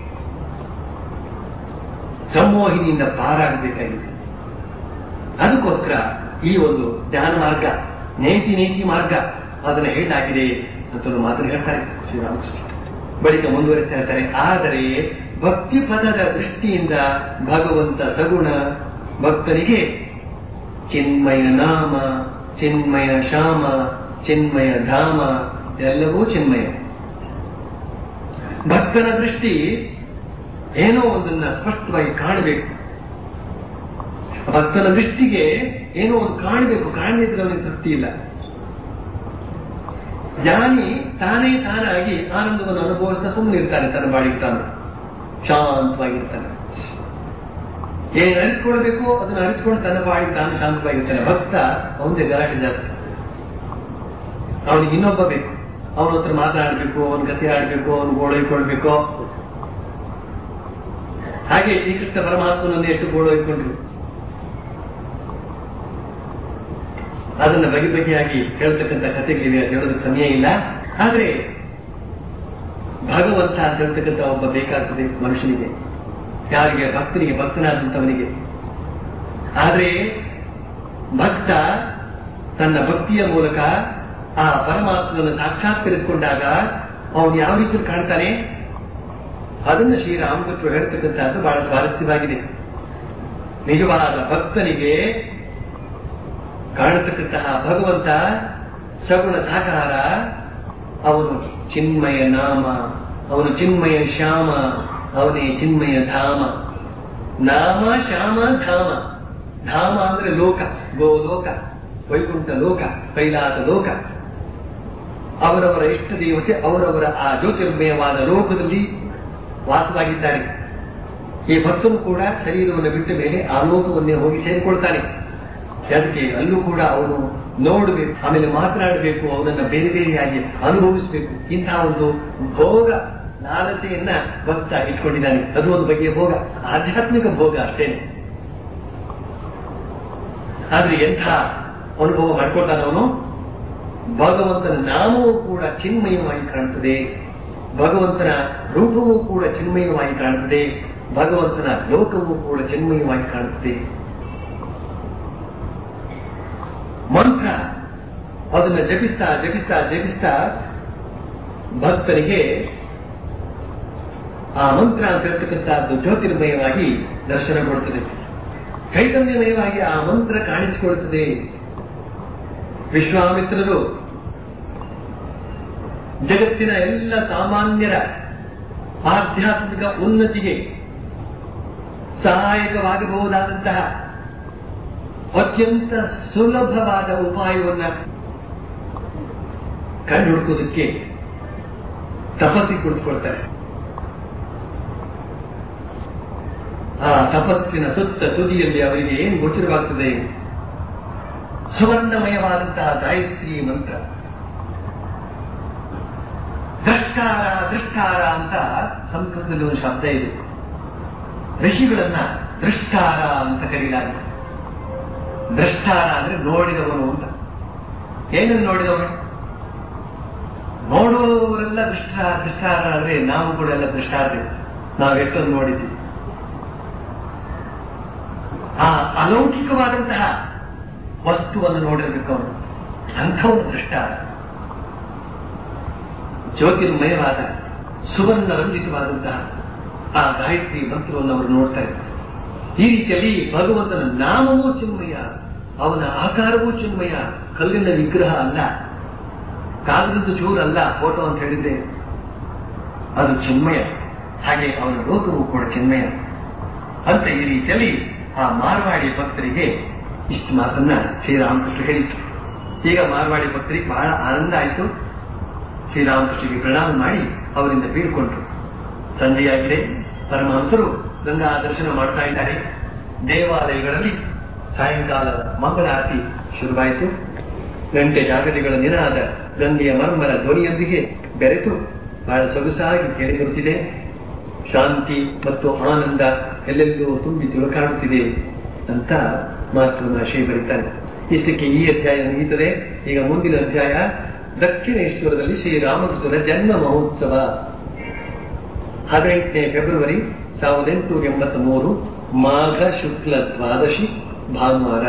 ಸಂಮೋಹಿನಿಯಿಂದ ಪಾರಾಗಬೇಕಾಗಿದೆ ಅದಕ್ಕೋಸ್ಕರ ಈ ಒಂದು ಧ್ಯಾನ ಮಾರ್ಗ ನೇತಿ ನೇತಿ ಮಾರ್ಗ ಅದನ್ನು ಹೇಳಲಾಗಿದೆ ಅಂತ ಒಂದು ಮಾತನ್ನು ಹೇಳ್ತಾರೆ ಶ್ರೀರಾಮಕೃಷ್ಣ ಬಳಿಕ ಮುಂದುವರಿಸ್ತಾ ಹೇಳ್ತಾರೆ ಆದರೆ ಭಕ್ತಿ ಪದದ ದೃಷ್ಟಿಯಿಂದ ಭಗವಂತ ಸಗುಣ ಭಕ್ತರಿಗೆ ಚಿನ್ಮಯ ನಾಮ ಚಿನ್ಮಯ ಶ್ಯಾಮ ಚಿನ್ಮಯ ಧಾಮ ಎಲ್ಲವೂ ಚಿನ್ಮಯ ಭಕ್ತನ ದೃಷ್ಟಿ ಏನೋ ಒಂದನ್ನ ಸ್ಪಷ್ಟವಾಗಿ ಕಾಣಬೇಕು ಭಕ್ತನ ದೃಷ್ಟಿಗೆ ಏನೋ ಒಂದು ಕಾಣಬೇಕು ಕಾಣದಿದ್ರೆ ಅವನಿಗೆ ತೃಪ್ತಿ ಇಲ್ಲ ಜ್ಞಾನಿ ತಾನೇ ತಾನಾಗಿ ಆನಂದವನ್ನು ಅನುಭವಿಸ್ತಾ ಸುಮ್ಮನೆ ಇರ್ತಾನೆ ತನ್ನ ಬಾಡಿಗೆ ತಾನು ಶಾಂತವಾಗಿರ್ತಾನೆ ಏನ್ ಅರಿತುಕೊಳ್ಬೇಕು ಅದನ್ನ ಅರಿತುಕೊಂಡು ತನ್ನ ಬಾಡಿಗೆ ತಾನು ಶಾಂತವಾಗಿರ್ತಾನೆ ಭಕ್ತ ಅವನಿಗೆ ಗಲಾಟೆ ಜಾಸ್ತಿ ಅವನಿಗೆ ಇನ್ನೊಬ್ಬ ಬೇಕು ಅವನ ಹತ್ರ ಮಾತನಾಡಬೇಕು ಅವನ ಕಥೆ ಆಡ್ಬೇಕು ಅವನು ಗೋಳೈಕೊಳ್ಬೇಕು ಹಾಗೆ ಶ್ರೀಕೃಷ್ಣ ಪರಮಾತ್ಮನನ್ನು ಎಷ್ಟು ಗೋಳೈಕೊಂಡ್ರು ಅದನ್ನ ಬಗೆ ಬಗೆಯಾಗಿ ಹೇಳ್ತಕ್ಕಂಥ ಕಥೆಗಳಿವೆ ಅದು ಹೇಳೋದಕ್ಕೆ ಸಮಯ ಇಲ್ಲ ಆದ್ರೆ ಭಗವಂತ ಅಂತ ಹೇಳ್ತಕ್ಕಂಥ ಒಬ್ಬ ಬೇಕಾಗ್ತದೆ ಮನುಷ್ಯನಿಗೆ ಯಾರಿಗೆ ಭಕ್ತನಿಗೆ ಭಕ್ತನಾದಂಥವನಿಗೆ ಆದ್ರೆ ಭಕ್ತ ತನ್ನ ಭಕ್ತಿಯ ಮೂಲಕ ಆ ಪರಮಾತ್ಮನನ್ನು ಸಾಕ್ಷಾತ್ಕರಿಸಿಕೊಂಡಾಗ ಅವನು ಯಾವ ರೀತಿ ಕಾಣ್ತಾನೆ ಅದನ್ನು ಶ್ರೀರಾಮಕೃಷ್ಣ ಹೇಳ್ತಕ್ಕಂಥದ್ದು ಬಹಳ ಸ್ವಾರಸ್ಯವಾಗಿದೆ ನಿಜವಾದ ಭಕ್ತನಿಗೆ ಕಾಣತಕ್ಕಂತಹ ಭಗವಂತ ಸಗುಣ ಸಾಕಾರ ಅವನು ಚಿನ್ಮಯ ನಾಮ ಅವನು ಚಿನ್ಮಯ ಶ್ಯಾಮ ಅವನೇ ಚಿನ್ಮಯ ಧಾಮ ನಾಮ ಶ್ಯಾಮ ಧಾಮ ಧಾಮ ಅಂದ್ರೆ ಲೋಕ ಗೋಲೋಕ ವೈಕುಂಠ ಲೋಕ ಕೈಲಾಸ ಲೋಕ ಅವರವರ ಇಷ್ಟ ದೇವತೆ ಅವರವರ ಆ ಜ್ಯೋತಿರ್ಮಯವಾದ ಲೋಕದಲ್ಲಿ ವಾಸವಾಗಿದ್ದಾರೆ ಈ ಭಕ್ತನು ಕೂಡ ಶರೀರವನ್ನು ಬಿಟ್ಟ ಮೇಲೆ ಆ ಲೋಕವನ್ನೇ ಹೋಗಿ ಸೇರಿಕೊಳ್ತಾನೆ ಅದಕ್ಕೆ ಅಲ್ಲೂ ಕೂಡ ಅವನು ನೋಡಬೇಕು ಆಮೇಲೆ ಮಾತನಾಡಬೇಕು ಅವನನ್ನ ಬೇರೆ ಬೇರೆಯಾಗಿ ಅನುಭವಿಸಬೇಕು ಇಂತಹ ಒಂದು ಭೋಗ ಲಾಲತೆಯನ್ನ ಭಕ್ತ ಇಟ್ಕೊಂಡಿದ್ದಾನೆ ಅದು ಒಂದು ಬಗೆಯ ಭೋಗ ಆಧ್ಯಾತ್ಮಿಕ ಭೋಗ ಅಷ್ಟೇನೆ ಆದ್ರೆ ಎಂಥ ಅನುಭವ ಮಾಡ್ಕೊಳ್ತಾನೆ ಅವನು ಭಗವಂತನ ನಾಮವೂ ಕೂಡ ಚಿನ್ಮಯವಾಗಿ ಕಾಣುತ್ತದೆ ಭಗವಂತನ ರೂಪವೂ ಕೂಡ ಚಿನ್ಮಯವಾಗಿ ಕಾಣುತ್ತದೆ ಭಗವಂತನ ಲೋಕವೂ ಕೂಡ ಚಿನ್ಮಯವಾಗಿ ಕಾಣುತ್ತದೆ ಮಂತ್ರ ಅದನ್ನ ಜಪಿಸ್ತಾ ಜಪಿಸ್ತಾ ಜಪಿಸ್ತಾ ಭಕ್ತರಿಗೆ ಆ ಮಂತ್ರ ಅಂತ ಹೇಳ್ತಕ್ಕಂಥದ್ದು ಜ್ಯೋತಿರ್ಮಯವಾಗಿ ದರ್ಶನ ಕೊಡುತ್ತದೆ ಚೈತನ್ಯಮಯವಾಗಿ ಆ ಮಂತ್ರ ಕಾಣಿಸಿಕೊಳ್ಳುತ್ತದೆ ವಿಶ್ವಾಮಿತ್ರರು ಜಗತ್ತಿನ ಎಲ್ಲ ಸಾಮಾನ್ಯರ ಆಧ್ಯಾತ್ಮಿಕ ಉನ್ನತಿಗೆ ಸಹಾಯಕವಾಗಬಹುದಾದಂತಹ ಅತ್ಯಂತ ಸುಲಭವಾದ ಉಪಾಯವನ್ನ ಕಂಡುಹುಡುಕೋದಕ್ಕೆ ತಪಸ್ಸಿ ಕುಳಿತುಕೊಳ್ತಾರೆ ಆ ತಪಸ್ಸಿನ ಸುತ್ತ ತುದಿಯಲ್ಲಿ ಅವರಿಗೆ ಏನು ಗೋಚರವಾಗ್ತದೆ ಸುವರ್ಣಮಯವಾದಂತಹ ಗಾಯತ್ರಿ ಮಂತ್ರ ದ್ರಷ್ಟಾರ ದೃಷ್ಟಾರ ಅಂತ ಸಂಸ್ಕೃತದಲ್ಲಿ ಒಂದು ಶಬ್ದ ಇದೆ ಋಷಿಗಳನ್ನ ದೃಷ್ಟಾರ ಅಂತ ಕರೀಲಾಗಿದೆ ದೃಷ್ಟಾರ ಅಂದ್ರೆ ನೋಡಿದವನು ಅಂತ ಏನನ್ನು ನೋಡಿದವನು ನೋಡುವವರೆಲ್ಲ ದೃಷ್ಟ ದೃಷ್ಟಾರ ಅಂದ್ರೆ ನಾವು ಕೂಡ ಎಲ್ಲ ದೃಷ್ಟಾರ್ರಿ ನಾವು ಎಷ್ಟೊಂದು ನೋಡಿದ್ದೀವಿ ಆ ಅಲೌಕಿಕವಾದಂತಹ ವಸ್ತುವನ್ನು ನೋಡಿರ್ಬೇಕು ಅವನು ಅಂಥವನು ದೃಷ್ಟಾರ ಜ್ಯೋತಿರ್ಮಯವಾದ ಸುವರ್ಣ ರಂಜಿತವಾದಂತಹ ಆ ಗಾಯತ್ರಿ ಮಂತ್ರವನ್ನು ಅವರು ನೋಡ್ತಾ ಇದ್ದಾರೆ ಈ ರೀತಿಯಲ್ಲಿ ಭಗವಂತನ ನಾಮವೂ ಚಿನ್ಮಯ ಅವನ ಆಕಾರವೂ ಚಿನ್ಮಯ ಕಲ್ಲಿನ ವಿಗ್ರಹ ಅಲ್ಲ ಕಾಗದದ ಚೂರು ಅಲ್ಲ ಫೋಟೋ ಅಂತ ಹೇಳಿದ್ರೆ ಅದು ಚಿನ್ಮಯ ಹಾಗೆ ಅವನ ಲೋಕವೂ ಕೂಡ ಚಿನ್ಮಯ ಅಂತ ಈ ರೀತಿಯಲ್ಲಿ ಆ ಮಾರ್ವಾಡಿ ಭಕ್ತರಿಗೆ ಇಷ್ಟು ಮಾತನ್ನ ಶ್ರೀರಾಮಕೃಷ್ಣ ಹೇಳಿತು ಈಗ ಮಾರ್ವಾಡಿ ಭಕ್ತರಿಗೆ ಬಹಳ ಆನಂದ ಆಯಿತು ಶ್ರೀರಾಮಕೃಷ್ಣಗೆ ಪ್ರಣಾಮ ಮಾಡಿ ಅವರಿಂದ ಬೀಳ್ಕೊಂಡ್ರು ಸಂಜೆಯಾಗಿದೆ ಪರಮಹಂಸರು ಗಂಗಾ ದರ್ಶನ ಮಾಡ್ತಾ ಇದ್ದಾರೆ ದೇವಾಲಯಗಳಲ್ಲಿ ಸಾಯಂಕಾಲದ ಮಂಗಳಾರತಿ ಶುರುವಾಯಿತು ಗಂಟೆ ಜಾಗತಿಗಳ ನಿನಾದ ಗಂಗೆಯ ಮರ್ಮರ ಧ್ವನಿಯೊಂದಿಗೆ ಬೆರೆತು ಬಹಳ ಸೊಗಸಾಗಿ ಕೇಳಿ ಬರುತ್ತಿದೆ ಶಾಂತಿ ಮತ್ತು ಆನಂದ ಎಲ್ಲೆಲ್ಲೂ ತುಂಬಿ ತುಳುಕಾಡುತ್ತಿದೆ ಅಂತ ಮಾಸ್ಟರ್ ಮಹರ್ಷಿ ಬರೀತಾರೆ ಇಷ್ಟಕ್ಕೆ ಈ ಅಧ್ಯಾಯ ಮುಗಿಯುತ್ತದೆ ಈಗ ಮುಂದಿನ ಅಧ್ಯಾಯ ದಕ್ಷಿಣೇಶ್ವರದಲ್ಲಿ ಶ್ರೀರಾಮಕೃಷ್ಣನ ಜನ್ಮ ಮಹೋತ್ಸವ ಹದಿನೆಂಟನೇ ಫೆಬ್ರವರಿ ಸಾವಿರದ ಎಂಟುನೂರ ಎಂಬತ್ತ ಮೂರು ಮಾಘ ಶುಕ್ಲ ದ್ವಾದಶಿ ಭಾನುವಾರ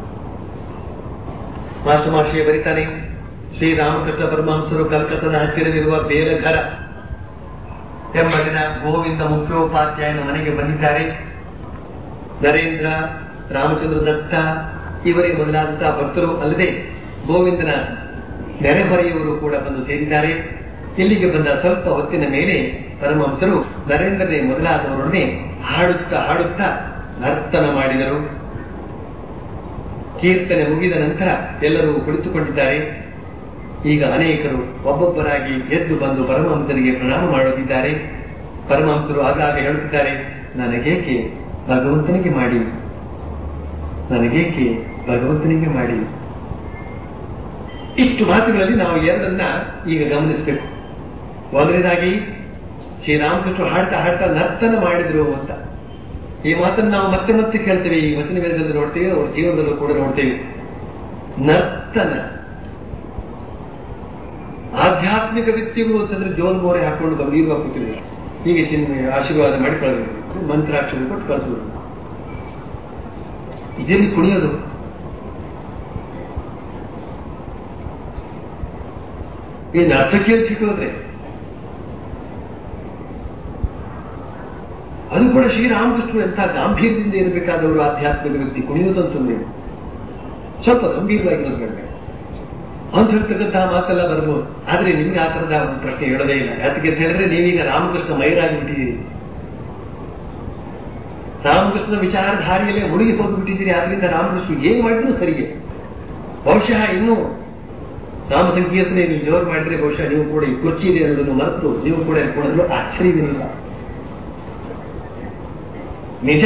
ಮಾಸ್ಟರ್ ಮಹರ್ಷಿ ಬರೀತಾನೆ ಶ್ರೀರಾಮಕೃಷ್ಣ ಪರಮಹಂಸರು ಕಲ್ಕತ್ತದ ಹತ್ತಿರವಿರುವ ಬೇಲಘರ ಎಂಬ ದಿನ ಗೋವಿಂದ ಮುಖ್ಯೋಪಾಧ್ಯಾಯನ ಮನೆಗೆ ಬಂದಿದ್ದಾರೆ ನರೇಂದ್ರ ರಾಮಚಂದ್ರ ದತ್ತ ಇವರೇ ಮೊದಲಾದಂತಹ ಭಕ್ತರು ಅಲ್ಲದೆ ಗೋವಿಂದನ ನೆರೆಹೊರೆಯವರು ಕೂಡ ಬಂದು ಸೇರಿದ್ದಾರೆ ಇಲ್ಲಿಗೆ ಬಂದ ಸ್ವಲ್ಪ ಹೊತ್ತಿನ ಮೇಲೆ ಪರಮಹಂಸರು ನರೇಂದ್ರನೇ ಮೊದಲಾದವರೊಡನೆ ಹಾಡುತ್ತಾ ಹಾಡುತ್ತಾ ನರ್ತನ ಮಾಡಿದರು ಕೀರ್ತನೆ ಮುಗಿದ ನಂತರ ಎಲ್ಲರೂ ಕುಳಿತುಕೊಂಡಿದ್ದಾರೆ ಈಗ ಅನೇಕರು ಒಬ್ಬೊಬ್ಬರಾಗಿ ಎದ್ದು ಬಂದು ಪರಮಹಂಸರಿಗೆ ಪ್ರಣಾಮ ಮಾಡುತ್ತಿದ್ದಾರೆ ಪರಮಹಂಸರು ಆಗಾಗ ಹೇಳುತ್ತಿದ್ದಾರೆ ನನಗೇಕೆ ಭಗವಂತನಿಗೆ ಮಾಡಿ ನನಗೇಕೆ ಭಗವಂತನಿಗೆ ಮಾಡಿ ಇಷ್ಟು ಮಾತುಗಳಲ್ಲಿ ನಾವು ಎರಡನ್ನ ಈಗ ಗಮನಿಸಬೇಕು ಒಂದನೇದಾಗಿ ಶ್ರೀರಾಮಕೃಷ್ಣ ಹಾಡ್ತಾ ಹಾಡ್ತಾ ನರ್ತನ ಮಾಡಿದ್ರು ಅಂತ ಈ ಮಾತನ್ನು ನಾವು ಮತ್ತೆ ಮತ್ತೆ ಕೇಳ್ತೇವೆ ಈ ವಚನ ವೇದದಲ್ಲಿ ನೋಡ್ತೇವೆ ಅವ್ರ ಜೀವನದಲ್ಲೂ ಕೂಡ ನೋಡ್ತೇವೆ ನರ್ತನ ಆಧ್ಯಾತ್ಮಿಕ ವ್ಯಕ್ತಿಗಳು ಅಂತಂದ್ರೆ ಜೋಲ್ ಮೋರೆ ಹಾಕೊಂಡು ಗಂಭೀರವಾಗಿ ಕೂತಿದ್ರು ಹೀಗೆ ಚಿನ್ಮಯ ಆಶೀರ್ವಾದ ಮಾಡಿ ಕಳೆದ್ರು ಮಂತ್ರಾಕ್ಷರ ಕೊಟ್ಟು ಕಳಿಸೋದು ಇದೆಲ್ಲಿ ಕುಣಿಯೋದು ಈ ನರ್ತಕಿ ಅಂತ ಇಟ್ಟೋದ್ರೆ ಅದು ಕೂಡ ಶ್ರೀರಾಮಕೃಷ್ಣರು ಎಂಥ ಗಾಂಭೀರ್ಯದಿಂದ ಇರಬೇಕಾದವರು ಆಧ್ಯಾತ್ಮಿಕ ವ್ಯಕ್ತಿ ಕುಣಿಯೋದಂತಂದ್ರೆ ಸ್ವಲ್ಪ ಗಂಭೀರವಾಗಿರೋದು ಬೇಡ ಅಂತ ಹೇಳ್ತಕ್ಕಂತಹ ಮಾತೆಲ್ಲ ಬರ್ಬೋದು ಆದ್ರೆ ನಿಮ್ಗೆ ಆ ತರದ ಒಂದು ಪ್ರಶ್ನೆ ಹೇಳೋದೇ ಇಲ್ಲ ಯಾತಕ್ಕೆ ಅಂತ ಹೇಳಿದ್ರೆ ನೀವೀಗ ರಾಮಕೃಷ್ಣ ಮೈರಾಗಿಬಿಟ್ಟಿದ್ದೀರಿ ರಾಮಕೃಷ್ಣ ವಿಚಾರಧಾರೆಯಲ್ಲೇ ಮುಳುಗಿ ಹೋಗ್ಬಿಟ್ಟಿದ್ದೀರಿ ಆದ್ರಿಂದ ರಾಮಕೃಷ್ಣ ಏನ್ ಮಾಡಿದ್ರು ಸರಿಗೆ ಬಹುಶಃ ಇನ್ನು ರಾಮ ಸಂಕೀರ್ತನೆ ನೀವು ಜೋರು ಮಾಡಿದ್ರೆ ಬಹುಶಃ ನೀವು ಕೂಡ ಈ ಕುರ್ಚಿ ಇದೆ ಅನ್ನೋದನ್ನು ಮರೆತು ನೀವು ಕೂಡ ಕೊಡಲು ಆಶ್ಚರ್ಯವೇನಿಲ್ಲ ನಿಜ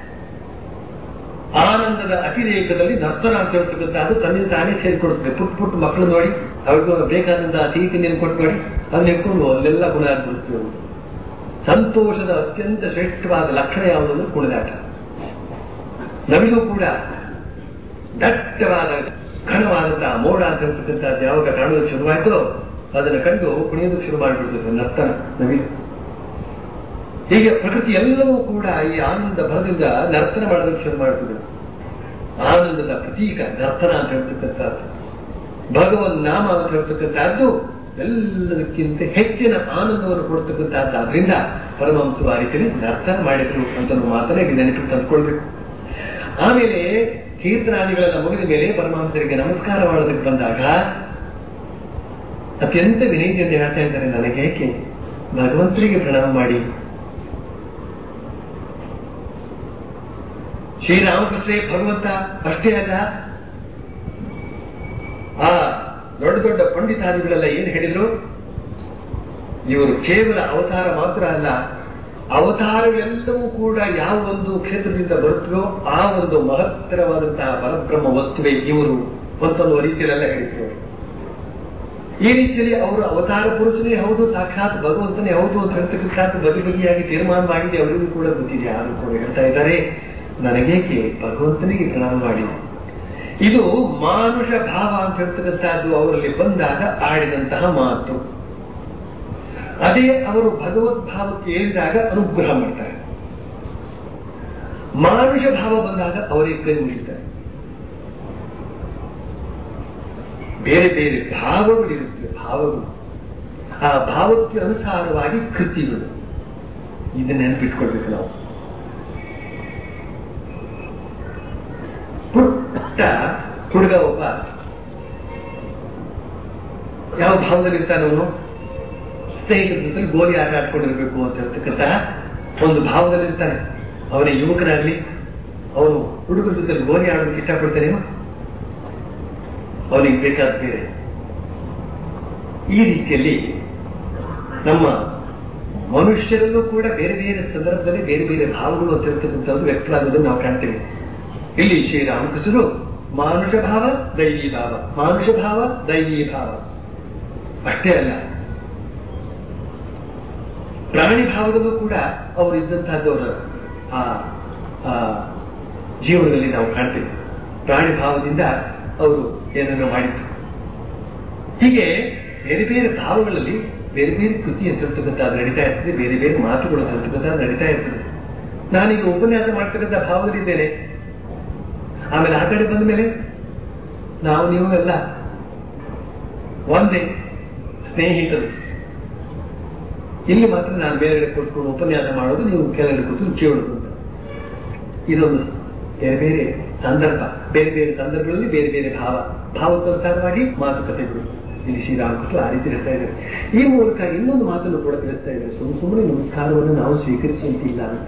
ಆನಂದದ ಅತಿರೇಕದಲ್ಲಿ ನರ್ತನ ಅಂತ ಹೇಳ್ತಕ್ಕಂಥದ್ದು ತನ್ನಿಂದ ತಾನೇ ಸೇರಿಕೊಡುತ್ತದೆ ಪುಟ್ ಪುಟ್ಟ ಮಕ್ಕಳು ನೋಡಿ ಅವ್ರಿಗೂ ಬೇಕಾದಂತಹ ಸಿಹಿ ತಿಂಡಿಯನ್ನು ಕೊಟ್ಟು ನೋಡಿ ಅದನ್ನ ಇಟ್ಕೊಂಡು ಅಲ್ಲೆಲ್ಲ ಗುಣ ಆಗ್ಬಿಡ್ತೀವಿ ಅವರು ಸಂತೋಷದ ಅತ್ಯಂತ ಶ್ರೇಷ್ಠವಾದ ಲಕ್ಷಣ ಯಾವುದಂದ್ರೆ ಕುಣಿದಾಟ ನಮಗೂ ಕೂಡ ದಟ್ಟವಾದ ಘನವಾದಂತಹ ಮೋಡ ಅಂತ ಹೇಳ್ತಕ್ಕಂಥದ್ದು ಯಾವಾಗ ಕಾಣೋದಕ್ಕೆ ಶುರುವಾಯಿತೋ ಅದನ್ನು ಕಂಡು ಕುಣಿಯೋದಕ್ಕೆ ಶುರು ಮಾಡಿಬಿಡ್ತದೆ ನರ್ತನ ನವಿಲು ಹೀಗೆ ಪ್ರಕೃತಿ ಎಲ್ಲವೂ ಕೂಡ ಈ ಆನಂದ ಭರದಿಂದ ನರ್ತನ ಮಾಡೋದಕ್ಕೆ ಶುರು ಮಾಡ್ತದೆ ಆನಂದದ ಪ್ರತೀಕ ನರ್ತನ ಅಂತ ಹೇಳ್ತಕ್ಕಂಥದ್ದು ಭಗವನ್ ನಾಮ ಅಂತ ಹೇಳ್ತಕ್ಕಂಥದ್ದು ಎಲ್ಲದಕ್ಕಿಂತ ಹೆಚ್ಚಿನ ಆನಂದವನ್ನು ಕೊಡ್ತಕ್ಕಂಥದ್ದು ಆದ್ರಿಂದ ಪರಮಹಂಸರು ಆ ರೀತಿಯಲ್ಲಿ ನರ್ತನ ಮಾಡಿದ್ರು ಅಂತ ನಾವು ಮಾತನ್ನ ಇಲ್ಲಿ ನೆನಪಿಟ್ಟು ತಂದ್ಕೊಳ್ಬೇಕು ಆಮೇಲೆ ಕೀರ್ತನಾದಿಗಳೆಲ್ಲ ಮುಗಿದ ಮೇಲೆ ಪರಮಹಂಸರಿಗೆ ನಮಸ್ಕಾರ ಮಾಡೋದಕ್ಕೆ ಬಂದಾಗ ಅತ್ಯಂತ ವಿನಯದಿಂದ ಹೇಳ್ತಾ ಇದ್ದಾರೆ ನನಗೇಕೆ ಭಗವಂತರಿಗೆ ಪ್ರಣಾಮ ಮಾಡಿ ಶ್ರೀರಾಮಕೃಷ್ಣೇ ಭಗವಂತ ಅಷ್ಟೇ ಅಲ್ಲ ಆ ದೊಡ್ಡ ದೊಡ್ಡ ಪಂಡಿತಾದಿಗಳೆಲ್ಲ ಏನು ಹೇಳಿದ್ರು ಇವರು ಕೇವಲ ಅವತಾರ ಮಾತ್ರ ಅಲ್ಲ ಅವತಾರಗಳೆಲ್ಲವೂ ಕೂಡ ಯಾವ ಒಂದು ಕ್ಷೇತ್ರದಿಂದ ಬರುತ್ತೋ ಆ ಒಂದು ಮಹತ್ತರವಾದಂತಹ ಪರಬ್ರಹ್ಮ ವಸ್ತುವೇ ಇವರು ಒಂದೊಂದು ರೀತಿಯಲ್ಲೆಲ್ಲ ಹೇಳಿದ್ರು ಈ ರೀತಿಯಲ್ಲಿ ಅವರು ಅವತಾರ ಪುರುಷನೇ ಹೌದು ಸಾಕ್ಷಾತ್ ಭಗವಂತನೇ ಹೌದು ಅಂತ ಹೇಳ್ತಕ್ಕಂಥದ್ದು ಬಗೆ ಬಗೆಯಾಗಿ ತೀರ್ಮಾನ ಮಾಡಿದೆ ಅವರಿಗೂ ಕೂಡ ಗೊತ್ತಿದೆ ಯಾರು ಕೂಡ ಹೇಳ್ತಾ ಇದ್ದಾರೆ ನನಗೇಕೆ ಭಗವಂತನಿಗೆ ಪ್ರಣಾಮ ಮಾಡಿ ಇದು ಮಾನುಷ ಭಾವ ಅಂತ ಹೇಳ್ತಕ್ಕಂಥದ್ದು ಅವರಲ್ಲಿ ಬಂದಾಗ ಆಡಿದಂತಹ ಮಾತು ಅದೇ ಅವರು ಭಗವದ್ಭಾವಕ್ಕೆ ಏರಿದಾಗ ಅನುಗ್ರಹ ಮಾಡ್ತಾರೆ ಮಾನುಷ ಭಾವ ಬಂದಾಗ ಅವರಿಗೆ ಕೈ ಮುಗಿತಾರೆ ಬೇರೆ ಬೇರೆ ಭಾವಗಳಿರುತ್ತವೆ ಭಾವಗಳು ಆ ಭಾವಕ್ಕೆ ಅನುಸಾರವಾಗಿ ಕೃತಿಗಳು ಇದನ್ನ ನೆನಪಿಟ್ಕೊಳ್ಬೇಕು ನಾವು ಪುಟ್ಟ ಹುಡುಗ ಒಬ್ಬ ಯಾವ ಭಾವದಲ್ಲಿ ಇರ್ತಾನೆ ಅವನು ಸ್ನೇಹಿತರ ಜೊತೆ ಗೋಲಿ ಆಟ ಆಡ್ಕೊಂಡಿರ್ಬೇಕು ಅಂತ ಹೇಳ್ತಕ್ಕಂಥ ಒಂದು ಭಾವದಲ್ಲಿ ಇರ್ತಾನೆ ಅವನ ಯುವಕನಾಗ್ಲಿ ಅವನು ಹುಡುಗರ ಜೊತೆ ಗೋಲಿ ಆಡೋದಕ್ಕೆ ಇಷ್ಟಪಡ್ತಾನೇನೋ ಅವನಿಗೆ ಬೇಕಾದ ಬೇರೆ ಈ ರೀತಿಯಲ್ಲಿ ನಮ್ಮ ಮನುಷ್ಯರಲ್ಲೂ ಕೂಡ ಬೇರೆ ಬೇರೆ ಸಂದರ್ಭದಲ್ಲಿ ಬೇರೆ ಬೇರೆ ಭಾವಗಳು ಅಂತ ಇರ್ತಕ್ಕಂಥದ್ದು ವ್ಯಕ್ತವಾಗುವುದನ್ನು ನಾವು ಕಾಣ್ತೇವೆ ಇಲ್ಲಿ ಶ್ರೀರಾಮಕೃಷ್ಣರು ಮಾನುಷ ಭಾವ ದೈವಿ ಭಾವ ಮಾನುಷ ಭಾವ ದೈವಿ ಭಾವ ಅಷ್ಟೇ ಅಲ್ಲ ಪ್ರಾಣಿ ಭಾವದಲ್ಲೂ ಕೂಡ ಅವರು ಇದ್ದಂತಹದ್ದವರ ಆ ಆ ಜೀವನದಲ್ಲಿ ನಾವು ಕಾಣ್ತೇವೆ ಪ್ರಾಣಿ ಭಾವದಿಂದ ಅವರು ಏನನ್ನು ಮಾಡಿದ್ರು ಹೀಗೆ ಬೇರೆ ಬೇರೆ ಭಾವಗಳಲ್ಲಿ ಬೇರೆ ಬೇರೆ ಕೃತಿ ಅಂತ ನಡೀತಾ ಇರ್ತದೆ ಬೇರೆ ಬೇರೆ ಮಾತುಗಳು ಅಂತಕ್ಕಂಥ ನಡೀತಾ ಇರ್ತದೆ ನಾನೀಗ ಉಪನ್ಯಾಸ ಮಾಡ್ತಕ್ಕಂಥ ಭಾವದಲ್ಲಿದ್ದೇನೆ ಆಮೇಲೆ ಆ ಕಡೆ ಬಂದ ಮೇಲೆ ನಾವು ನೀವು ಎಲ್ಲ ಒಂದೇ ಸ್ನೇಹಿತರು ಇಲ್ಲಿ ಮಾತ್ರ ನಾನು ಬೇರೆ ಕೂತ್ಕೊಂಡು ಉಪನ್ಯಾಸ ಮಾಡೋದು ನೀವು ಕೆಳಗಡೆ ಕೂತು ಕೇಳೋದು ಅಂತ ಇದೊಂದು ಬೇರೆ ಬೇರೆ ಸಂದರ್ಭ ಬೇರೆ ಬೇರೆ ಸಂದರ್ಭಗಳಲ್ಲಿ ಬೇರೆ ಬೇರೆ ಭಾವ ಭಾವಕ್ಕನುಸಾರವಾಗಿ ಮಾತುಕತೆಗಳು ಇಲ್ಲಿ ಶ್ರೀರಾಮಕೃಷ್ಣ ಆ ರೀತಿ ಹೇಳ್ತಾ ಇದ್ದಾರೆ ಈ ಮೂಲಕ ಇನ್ನೊಂದು ಮಾತನ್ನು ಕೂಡ ತಿಳಿಸ್ತಾ ಇದ್ದಾರೆ ಸುಮ್ಮ ಸುಮ್ಮನೆ ನಮಸ್ಕಾರವನ್ನು ನಾವು ಸ್ವೀಕರಿಸುವಂತಿಲ್ಲ ಅಂತ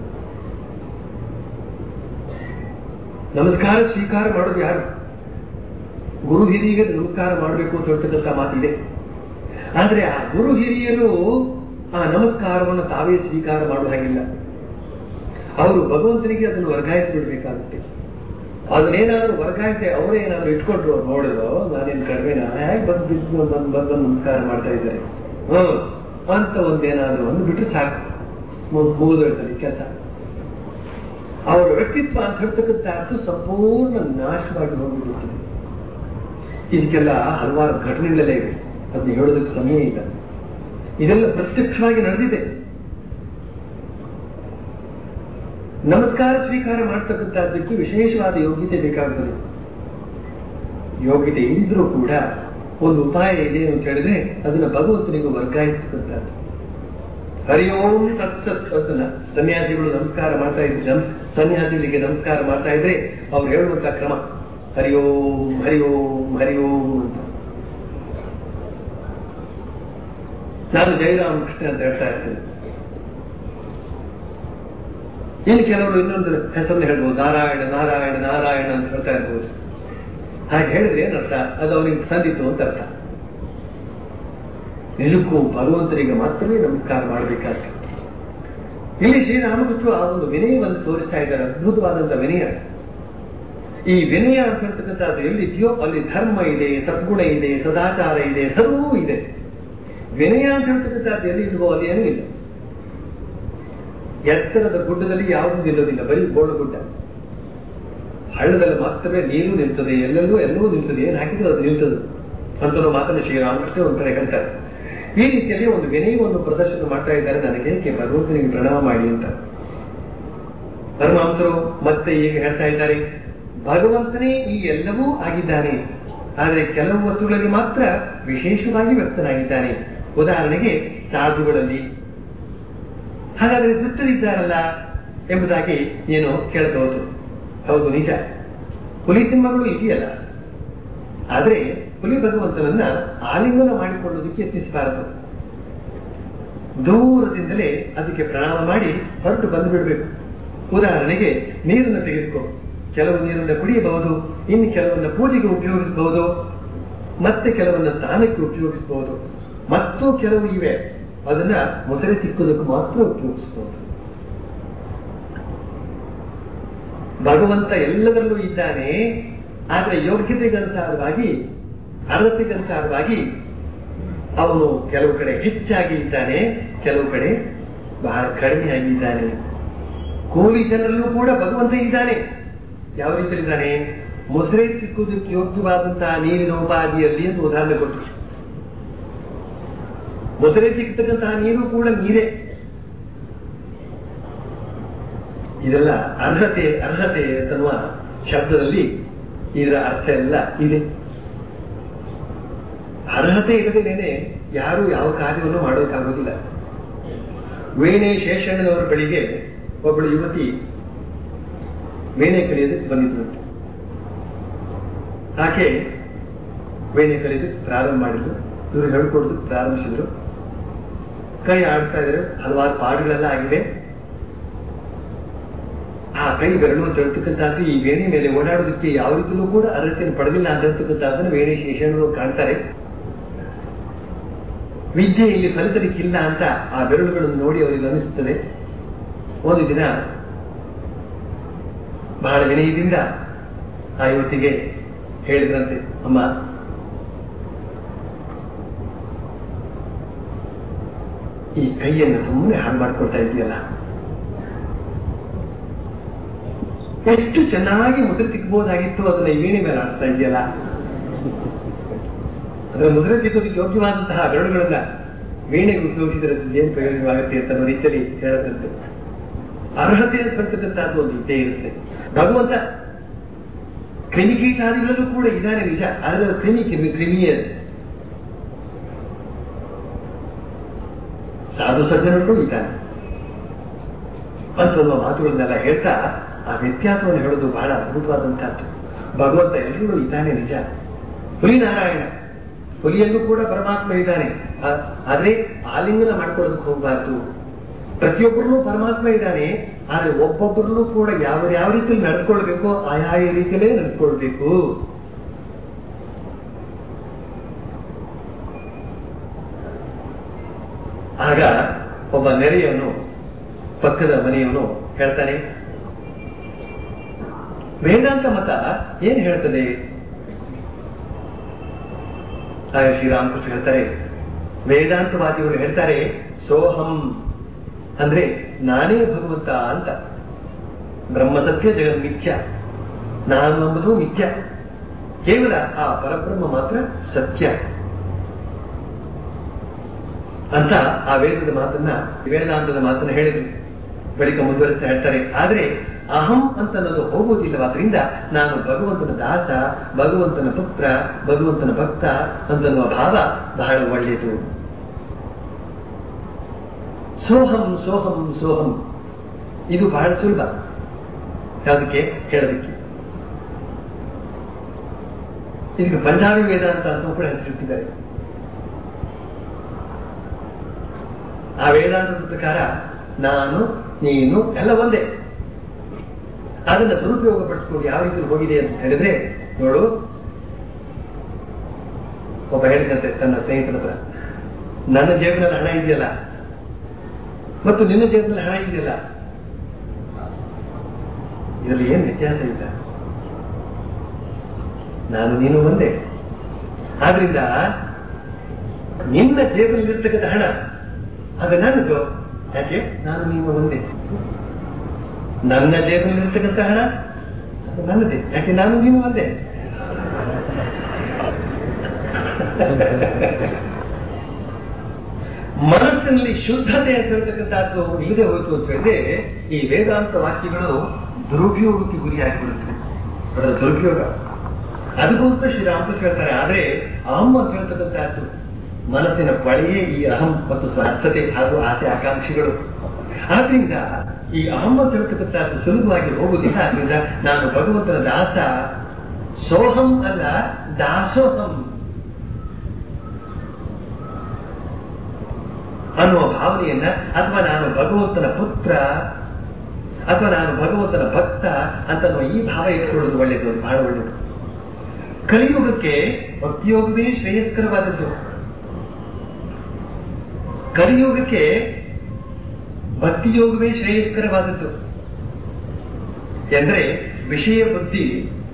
ನಮಸ್ಕಾರ ಸ್ವೀಕಾರ ಮಾಡೋದು ಯಾರು ಗುರು ಹಿರಿಯರಿಗೆ ನಮಸ್ಕಾರ ಮಾಡಬೇಕು ಅಂತ ಹೇಳ್ತಕ್ಕಂಥ ಮಾತಿದೆ ಆದ್ರೆ ಆ ಗುರು ಹಿರಿಯರು ಆ ನಮಸ್ಕಾರವನ್ನು ತಾವೇ ಸ್ವೀಕಾರ ಮಾಡುವ ಹಾಗಿಲ್ಲ ಅವರು ಭಗವಂತನಿಗೆ ಅದನ್ನು ವರ್ಗಾಯಿಸಿ ಬಿಡ್ಬೇಕಾಗುತ್ತೆ ಅದನ್ನೇನಾದ್ರೂ ವರ್ಗಾಯಿಸಿ ಅವರೇ ಏನಾದ್ರು ಇಟ್ಕೊಂಡ್ರು ಅವ್ರು ನೋಡಿದ್ರು ನಾನೇನು ಕಡಿಮೆನಾ ಹೇಗೆ ಬಂದು ಬಿದ್ದು ಬಂದು ಬಂದು ನಮಸ್ಕಾರ ಮಾಡ್ತಾ ಇದ್ದಾರೆ ಹ್ಮ್ ಅಂತ ಒಂದೇನಾದ್ರೂ ಒಂದು ಬಿಟ್ರೆ ಸಾಕು ಮುಗಿದು ಹೇಳ್ತಾರೆ ಕೆಲಸ ಅವರ ವ್ಯಕ್ತಿತ್ವ ಅಂತ ಹೇಳ್ತಕ್ಕಂಥ ಅರ್ಥ ಸಂಪೂರ್ಣ ನಾಶವಾಗಿ ಹೋಗ್ಬಿಡುತ್ತದೆ ಇದಕ್ಕೆಲ್ಲ ಹಲವಾರು ಘಟನೆಗಳೆಲ್ಲ ಇವೆ ಅದನ್ನ ಹೇಳೋದಕ್ಕೆ ಸಮಯ ಇಲ್ಲ ಇದೆಲ್ಲ ಪ್ರತ್ಯಕ್ಷವಾಗಿ ನಡೆದಿದೆ ನಮಸ್ಕಾರ ಸ್ವೀಕಾರ ಮಾಡ್ತಕ್ಕಂಥದ್ದಕ್ಕೆ ವಿಶೇಷವಾದ ಯೋಗ್ಯತೆ ಬೇಕಾಗುತ್ತದೆ ಯೋಗ್ಯತೆ ಇದ್ರೂ ಕೂಡ ಒಂದು ಉಪಾಯ ಇದೆ ಅಂತ ಹೇಳಿದ್ರೆ ಅದನ್ನ ಭಗವಂತನಿಗೆ ವರ್ಗಾಯಿಸ್ತಕ್ಕಂಥದ್ದು ಹರಿ ಓಂ ತತ್ಸತ್ ಅದನ್ನ ಸನ್ಯಾಸಿಗಳು ನಮಸ್ಕಾರ ಮಾಡ್ತಾ ಇದ್ರೆ ಸನ್ಯಾಸಿಗಳಿಗೆ ನಮಸ್ಕಾರ ಮಾಡ್ತಾ ಇದ್ರೆ ಅವ್ರು ಹೇಳುವಂತ ಕ್ರಮ ಹರಿ ಓಂ ಹರಿ ಓಂ ಹರಿ ಓಂ ಅಂತ ನಾನು ಜಯರಾಮಕೃಷ್ಣ ಅಂತ ಹೇಳ್ತಾ ಇರ್ತೇನೆ ಇನ್ನು ಕೆಲವರು ಇನ್ನೊಂದು ಹೆಸರನ್ನು ಹೇಳ್ಬೋದು ನಾರಾಯಣ ನಾರಾಯಣ ನಾರಾಯಣ ಅಂತ ಹೇಳ್ತಾ ಇರ್ಬೋದು ಹಾಗೆ ಹೇಳಿದ್ರೆ ಏನರ್ಥ ಅದು ಅವನಿಗೆ ಸಂದಿತು ಅಂತ ಅರ್ಥ ನಿಜಕ್ಕೂ ಭಗವಂತನಿಗೆ ಮಾತ್ರವೇ ನಮಸ್ಕಾರ ಮಾಡಬೇಕಾಗ್ತದೆ ಇಲ್ಲಿ ಶ್ರೀರಾಮಕೃಷ್ಣ ಆ ಒಂದು ವಿನಯವನ್ನು ತೋರಿಸ್ತಾ ಇದ್ದಾರೆ ಅದ್ಭುತವಾದಂತಹ ವಿನಯ ಈ ವಿನಯ ಅಂತ ಹೇಳ್ತಕ್ಕಂಥದ್ದು ಎಲ್ಲಿದೆಯೋ ಅಲ್ಲಿ ಧರ್ಮ ಇದೆ ಸದ್ಗುಣ ಇದೆ ಸದಾಚಾರ ಇದೆ ಸರ್ವೂ ಇದೆ ವಿನಯ ಅಂತ ಹೇಳ್ತಕ್ಕಂಥದ್ದು ಎಲ್ಲಿ ಇಲ್ವೋ ಅಲ್ಲಿ ಏನೂ ಇಲ್ಲ ಎತ್ತರದ ಗುಡ್ಡದಲ್ಲಿ ಯಾವುದೂ ನಿಲ್ಲೋದಿಲ್ಲ ಬರೀ ಗೋಳು ಗುಡ್ಡ ಹಳ್ಳದಲ್ಲಿ ಮಾತ್ರವೇ ನೀರು ನಿಲ್ತದೆ ಎಲ್ಲೆಲ್ಲೂ ಎಲ್ಲವೂ ನಿಲ್ತದೆ ಏನ್ ಹಾಕಿದ್ರೆ ಅದು ನಿಲ್ತದೆ ಅಂತ ಮಾತನ್ನು ಶ್ರೀರಾಮಕೃಷ್ಣ ಒಂದ್ ಕಡೆ ಹೇಳ್ತಾರೆ ಈ ರೀತಿಯಲ್ಲಿ ಒಂದು ವಿನಯವನ್ನು ಪ್ರದರ್ಶನ ಮಾಡ್ತಾ ಇದ್ದಾರೆ ನನಗೆ ಏಕೆ ಭಗವಂತನಿಗೆ ಪ್ರಣಾಮ ಮಾಡಿ ಅಂತ ಪರಮಹಂಸರು ಮತ್ತೆ ಈಗ ಹೇಳ್ತಾ ಇದ್ದಾರೆ ಭಗವಂತನೇ ಈ ಎಲ್ಲವೂ ಆಗಿದ್ದಾನೆ ಆದರೆ ಕೆಲವು ವಸ್ತುಗಳಲ್ಲಿ ಮಾತ್ರ ವಿಶೇಷವಾಗಿ ವ್ಯಕ್ತನಾಗಿದ್ದಾನೆ ಉದಾಹರಣೆಗೆ ಸಾಧುಗಳಲ್ಲಿ ಹಾಗಾದ್ರೆ ದುಷ್ಟರಿದ್ದಾರಲ್ಲ ಎಂಬುದಾಗಿ ಏನು ಕೇಳಬಹುದು ಹೌದು ನಿಜ ಹುಲಿ ಸಿಂಹಗಳು ಇದೆಯಲ್ಲ ಆದ್ರೆ ಹುಲಿ ಭಗವಂತನನ್ನ ಆಲಿಂಗನ ಮಾಡಿಕೊಳ್ಳುವುದಕ್ಕೆ ಯತ್ನಿಸಬಾರದು ದೂರದಿಂದಲೇ ಅದಕ್ಕೆ ಪ್ರಣಾಮ ಮಾಡಿ ಹೊರಟು ಬಂದು ಬಿಡಬೇಕು ಉದಾಹರಣೆಗೆ ನೀರನ್ನು ತೆಗೆದುಕೋ ಕೆಲವು ನೀರನ್ನು ಕುಡಿಯಬಹುದು ಇನ್ನು ಕೆಲವನ್ನ ಪೂಜೆಗೆ ಉಪಯೋಗಿಸಬಹುದು ಮತ್ತೆ ಕೆಲವನ್ನ ಸ್ನಾನಕ್ಕೆ ಉಪಯೋಗಿಸಬಹುದು ಮತ್ತು ಕೆಲವು ಇವೆ ಅದನ್ನ ಮೊಸರೆ ತಿಕ್ಕುವುದಕ್ಕೆ ಮಾತ್ರ ಉಪಯೋಗಿಸಬಹುದು ಭಗವಂತ ಎಲ್ಲದರಲ್ಲೂ ಇದ್ದಾನೆ ಆದ್ರೆ ಯೋಗ್ಯತೆಗನುಸಾರವಾಗಿ ಅರ್ಹತೆಗನುಸಾರವಾಗಿ ಅವನು ಕೆಲವು ಕಡೆ ಹೆಚ್ಚಾಗಿ ಇದ್ದಾನೆ ಕೆಲವು ಕಡೆ ಬಹಳ ಕಡಿಮೆಯಾಗಿ ಇದ್ದಾನೆ ಕೋಳಿ ಜನರಲ್ಲೂ ಕೂಡ ಭಗವಂತ ಇದ್ದಾನೆ ಯಾವ ರೀತಿಯಲ್ಲಿ ಇದ್ದಾನೆ ಮೊಸರೆ ಸಿಕ್ಕುವುದಕ್ಕೆ ಯೋಗ್ಯವಾದಂತಹ ನೀರಿನ ಉಪಾಧಿಯಲ್ಲಿ ಅಂತ ಉದಾಹರಣೆ ಕೊಟ್ಟರು ಮೊಸರೆ ಸಿಕ್ಕತಕ್ಕಂತಹ ನೀರು ಕೂಡ ನೀರೇ ಇದೆಲ್ಲ ಅರ್ಹತೆ ಅರ್ಹತೆ ಅನ್ನುವ ಶಬ್ದದಲ್ಲಿ ಇದರ ಅರ್ಥ ಎಲ್ಲ ಇದೆ ಅರ್ಹತೆ ಇಲ್ಲದೇನೆ ಯಾರು ಯಾವ ಕಾರ್ಯವನ್ನು ಮಾಡೋಕ್ಕಾಗೋದಿಲ್ಲ ವೀಣೆ ಶೇಷಣ್ಣನವರ ಬಳಿಗೆ ಒಬ್ಬಳು ಯುವತಿ ವೀಣೆ ಕಲಿಯೋದಕ್ಕೆ ಬಂದಿದ್ರು ಆಕೆ ವೀಣೆ ಕಲಿಯೋದಕ್ಕೆ ಪ್ರಾರಂಭ ಮಾಡಿದ್ರು ಇವರು ಹೇಳ್ಕೊಡೋದಕ್ಕೆ ಪ್ರಾರಂಭಿಸಿದ್ರು ಕೈ ಆಡ್ತಾ ಇದ್ರು ಹಲವಾರು ಪಾಠಗಳೆಲ್ಲ ಆಗಿದೆ ಆ ಕೈ ಬೆರಳು ಅಂತ ಹೇಳ್ತಕ್ಕಂಥದ್ದು ಈ ವೇಣಿ ಮೇಲೆ ಓಡಾಡೋದಕ್ಕೆ ಯಾವ ರೀತಿಯಲ್ಲೂ ಕೂಡ ಅರ್ಹತೆಯನ್ನು ಪಡೆದಿಲ್ಲ ಅಂತ ಹೇಳ್ತಕ್ಕಂಥದ್ದನ್ನು ವೇಣಿ ಶೇಷಣ್ಣರು ಕಾಣ್ತಾರೆ ವಿದ್ಯೆ ಇಲ್ಲಿ ಫಲಿಸಲಿಕ್ಕಿಲ್ಲ ಅಂತ ಆ ಬೆರಳುಗಳನ್ನು ನೋಡಿ ಅವರಿಗೆ ಅನಿಸುತ್ತದೆ ಒಂದು ದಿನ ಬಹಳ ವಿನಯದಿಂದ ಆ ಯುವತಿಗೆ ಹೇಳಿದ್ರಂತೆ ಅಮ್ಮ ಈ ಕೈಯನ್ನು ಸುಮ್ಮನೆ ಹಾಳು ಮಾಡ್ಕೊಳ್ತಾ ಇದೆಯಲ್ಲ ಎಷ್ಟು ಚೆನ್ನಾಗಿ ಮುದ್ರೆ ತಿಕ್ಕಬಹುದಾಗಿತ್ತು ಅದನ್ನ ಈ ವೀಣೆ ಮೇಲೆ ಆಡ್ತಾ ಇದೆಯಲ್ಲ ಅದರ ಮುದ್ರೆ ತಿಕ್ಕೋದಕ್ಕೆ ಯೋಗ್ಯವಾದಂತಹ ಬೆರಳುಗಳನ್ನ ವೀಣೆಗೆ ಉಪಯೋಗಿಸಿದ್ರೆ ಏನು ಪ್ರಯೋಜನವಾಗುತ್ತೆ ಅಂತ ಅನ್ನೋ ರೀತಿಯಲ್ಲಿ ಹೇಳದಂತೆ ಅರ್ಹತೆ ಅಂತಕ್ಕಂಥದ್ದು ಒಂದು ಇದ್ದೇ ಇರುತ್ತೆ ಭಗವಂತ ಕ್ರಿಮಿಕೀಟಾದಿಗಳಲ್ಲೂ ಕೂಡ ಇದ್ದಾನೆ ನಿಜ ಆದರೆ ಕ್ರಿಮಿ ಕ್ರಿಮಿ ಕ್ರಿಮಿಯ ಸಾಧು ಸಜ್ಜನರು ಇದ್ದಾನೆ ಅಂತ ಮಾತುಗಳನ್ನೆಲ್ಲ ಹೇಳ್ತಾ ಆ ವ್ಯತ್ಯಾಸವನ್ನು ಹೇಳೋದು ಬಹಳ ಅದ್ಭುತವಾದಂತಹದ್ದು ಭಗವಂತ ಎಲ್ರಿಗೂ ಇದ್ದಾನೆ ನಿಜ ಹುಲಿ ನಾರಾಯಣ ಹುಲಿಯಲ್ಲೂ ಕೂಡ ಪರಮಾತ್ಮ ಇದ್ದಾನೆ ಆ- ಆದ್ರೆ ಆಲಿಂಗನ ಮಾಡ್ಕೊಳ್ಳೋದಕ್ಕೆ ಹೋಗಬಾರ್ದು ಪ್ರತಿಯೊಬ್ಬರಲ್ಲೂ ಪರಮಾತ್ಮ ಇದ್ದಾನೆ ಆದ್ರೆ ಒಬ್ಬೊಬ್ಬರಲ್ಲೂ ಕೂಡ ಯಾವ ಯಾವ ರೀತಿಯಲ್ಲಿ ನಡ್ಕೊಳ್ಬೇಕು ಆಯಾಯ ರೀತಿಯಲ್ಲೇ ನಡ್ಕೊಳ್ಬೇಕು ಆಗ ಒಬ್ಬ ನೆರೆಯವನು ಪಕ್ಕದ ಮನೆಯವನು ಹೇಳ್ತಾನೆ ವೇದಾಂತ ಮತ ಏನ್ ಹೇಳ್ತದೆ ಆಗ ಶ್ರೀರಾಮಕೃಷ್ಣ ಹೇಳ್ತಾರೆ ವೇದಾಂತವಾದಿಗಳು ಹೇಳ್ತಾರೆ ಸೋಹಂ ಅಂದ್ರೆ ನಾನೇ ಭಗವಂತ ಅಂತ ಬ್ರಹ್ಮ ಸತ್ಯ ಜಗನ್ ಮಿಥ್ಯ ನಾನು ಎಂಬುದು ಮಿಥ್ಯ ಕೇವಲ ಆ ಪರಬ್ರಹ್ಮ ಮಾತ್ರ ಸತ್ಯ ಅಂತ ಆ ವೇದದ ಮಾತನ್ನ ವೇದಾಂತದ ಮಾತನ್ನ ಹೇಳಿದ್ರು ಬಳಿಕ ಮುಂದುವರಿಸ್ತಾ ಹೇಳ್ತಾರೆ ಆದ್ರೆ ಅಹಂ ಅಂತ ಅನ್ನೋದು ಹೋಗುವುದಿಲ್ಲವಾದ್ರಿಂದ ನಾನು ಭಗವಂತನ ದಾಸ ಭಗವಂತನ ಪುತ್ರ ಭಗವಂತನ ಭಕ್ತ ಅಂತನ್ನುವ ಭಾವ ಬಹಳ ಒಳ್ಳೆಯದು ಸೋಹಂ ಸೋಹಂ ಸೋಹಂ ಇದು ಬಹಳ ಸುಲಭ ಯಾವುದಕ್ಕೆ ಹೇಳೋದಕ್ಕೆ ಇದಕ್ಕೆ ಪಂಜಾಬಿ ವೇದಾಂತ ಅಂತ ಕೂಡ ಹೆಸರಿಟ್ಟಿದ್ದಾರೆ ಆ ವೇದಾಂತದ ಪ್ರಕಾರ ನಾನು ನೀನು ಎಲ್ಲ ಒಂದೇ ಅದನ್ನ ದುರುಪಯೋಗ ಪಡಿಸ್ಕೊಂಡು ಯಾವ ರೀತಿ ಹೋಗಿದೆ ಅಂತ ಹೇಳಿದ್ರೆ ನೋಡು ಒಬ್ಬ ಹೇಳಿದಂತೆ ತನ್ನ ಸ್ನೇಹಿತನ ಹತ್ರ ನನ್ನ ಜೇಬಿನಲ್ಲಿ ಹಣ ಇದೆಯಲ್ಲ ಮತ್ತು ನಿನ್ನ ಜೇಬಿನಲ್ಲಿ ಹಣ ಇದೆಯಲ್ಲ ಇದರಲ್ಲಿ ಏನ್ ವ್ಯತ್ಯಾಸ ಇಲ್ಲ ನಾನು ನೀನು ಒಂದೇ ಆದ್ರಿಂದ ನಿನ್ನ ಜೇಬಿನಲ್ಲಿರ್ತಕ್ಕಂಥ ಹಣ ಅದು ನನ್ನದು ಯಾಕೆ ನಾನು ನೀನು ಒಂದೇ ನನ್ನ ಜೇಬಿನಲ್ಲಿರ್ತಕ್ಕಂಥ ಹಣ ಅದು ನನ್ನದೇ ಯಾಕೆ ನಾನು ನೀನು ಒಂದೇ ಮನಸ್ಸಿನಲ್ಲಿ ಶುದ್ಧತೆ ಅಂತ ಹೇಳ್ತಕ್ಕಂಥದ್ದು ಇಲ್ಲದೆ ಹೋಯ್ತು ಅಂತ ಹೇಳಿದ್ರೆ ಈ ವೇದಾಂತ ವಾಕ್ಯಗಳು ದುರುಪಯೋಗಕ್ಕೆ ಗುರಿಯಾಗಿಬಿಡುತ್ತೆ ಅದರ ದುರುಪಯೋಗ ಅದಕ್ಕೋಸ್ಕರ ಶ್ರೀರಾಮಕೃಷ್ಣ ಹೇಳ್ತಾರೆ ಆದ್ರೆ ಅಹಂ ಅಂತ ಹೇಳ್ತಕ್ಕಂಥದ್ದು ಮನಸ್ಸಿನ ಬಳಿಯೇ ಈ ಅಹಂ ಮತ್ತು ಸ್ವಾರ್ಥತೆ ಹಾಗೂ ಆಸೆ ಆಕಾಂಕ್ಷೆಗಳು ಆದ್ರಿಂದ ಈ ಅಹಂ ಅಂತ ಹೇಳ್ತಕ್ಕಂಥದ್ದು ಸುಲಭವಾಗಿ ಹೋಗುವುದಿಲ್ಲ ಆದ್ರಿಂದ ನಾನು ಭಗವಂತನ ದಾಸ ಸೋಹಂ ಅಲ್ಲ ದಾಸೋಹಂ ಅನ್ನುವ ಭಾವನೆಯನ್ನ ಅಥವಾ ನಾನು ಭಗವಂತನ ಪುತ್ರ ಅಥವಾ ನಾನು ಭಗವಂತನ ಭಕ್ತ ಅಂತ ಈ ಭಾವ ಇಟ್ಕೊಳ್ಳೋದು ಒಳ್ಳೆಯದು ಅದು ಬಹಳ ಒಳ್ಳೆಯದು ಕಲಿಯುಗಕ್ಕೆ ಭಕ್ತಿಯೋಗವೇ ಶ್ರೇಯಸ್ಕರವಾದದ್ದು ಕಲಿಯುಗಕ್ಕೆ ಭಕ್ತಿಯೋಗವೇ ಶ್ರೇಯಸ್ಕರವಾದದ್ದು ಎಂದ್ರೆ ವಿಷಯ ಬುದ್ಧಿ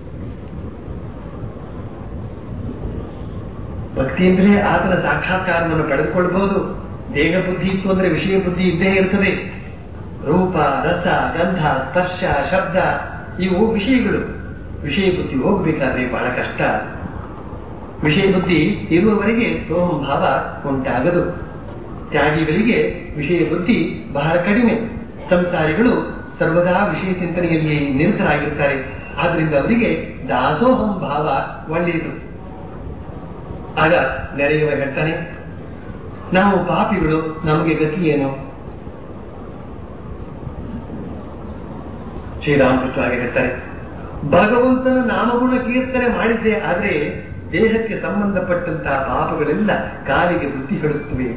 ಭಕ್ತಿಯಿಂದಲೇ ಆತನ ಸಾಕ್ಷಾತ್ಕಾರವನ್ನು ಪಡೆದುಕೊಳ್ಳಬಹುದು ದೇಹ ಬುದ್ಧಿ ಇತ್ತು ಅಂದ್ರೆ ವಿಷಯ ಬುದ್ಧಿ ಇದ್ದೇ ಇರ್ತದೆ ರೂಪ ರಸ ಗಂಧ ಸ್ಪರ್ಶ ಶಬ್ದ ಇವು ವಿಷಯಗಳು ವಿಷಯ ಬುದ್ಧಿ ಹೋಗಬೇಕಾದ್ರೆ ಬಹಳ ಕಷ್ಟ ವಿಷಯ ಬುದ್ಧಿ ಇರುವವರೆಗೆ ಸೋಹಂ ಭಾವ ಉಂಟಾಗದು ತ್ಯಾಗಿಗಳಿಗೆ ವಿಷಯ ಬುದ್ಧಿ ಬಹಳ ಕಡಿಮೆ ಸಂಸಾರಿಗಳು ಸರ್ವದಾ ವಿಷಯ ಚಿಂತನೆಯಲ್ಲಿ ನಿರತರಾಗಿರ್ತಾರೆ ಆದ್ರಿಂದ ಅವರಿಗೆ ದಾಸೋಹಂ ಭಾವ ಒಳ್ಳೆಯದು ಆಗ ನೆರೆಯುವ ಹೇಳ್ತಾನೆ ನಾವು ಪಾಪಿಗಳು ನಮಗೆ ಗತಿ ಏನು ಶ್ರೀರಾಮಕೃಷ್ಣ ಹಾಗೆ ಹೇಳ್ತಾರೆ ಭಗವಂತನ ನಾಮಗುಣ ಕೀರ್ತನೆ ಮಾಡಿದ್ದೆ ಆದ್ರೆ ದೇಹಕ್ಕೆ ಸಂಬಂಧಪಟ್ಟಂತಹ ಪಾಪಗಳೆಲ್ಲ ಕಾಲಿಗೆ ಬುದ್ಧಿ ಹೇಳುತ್ತವೆ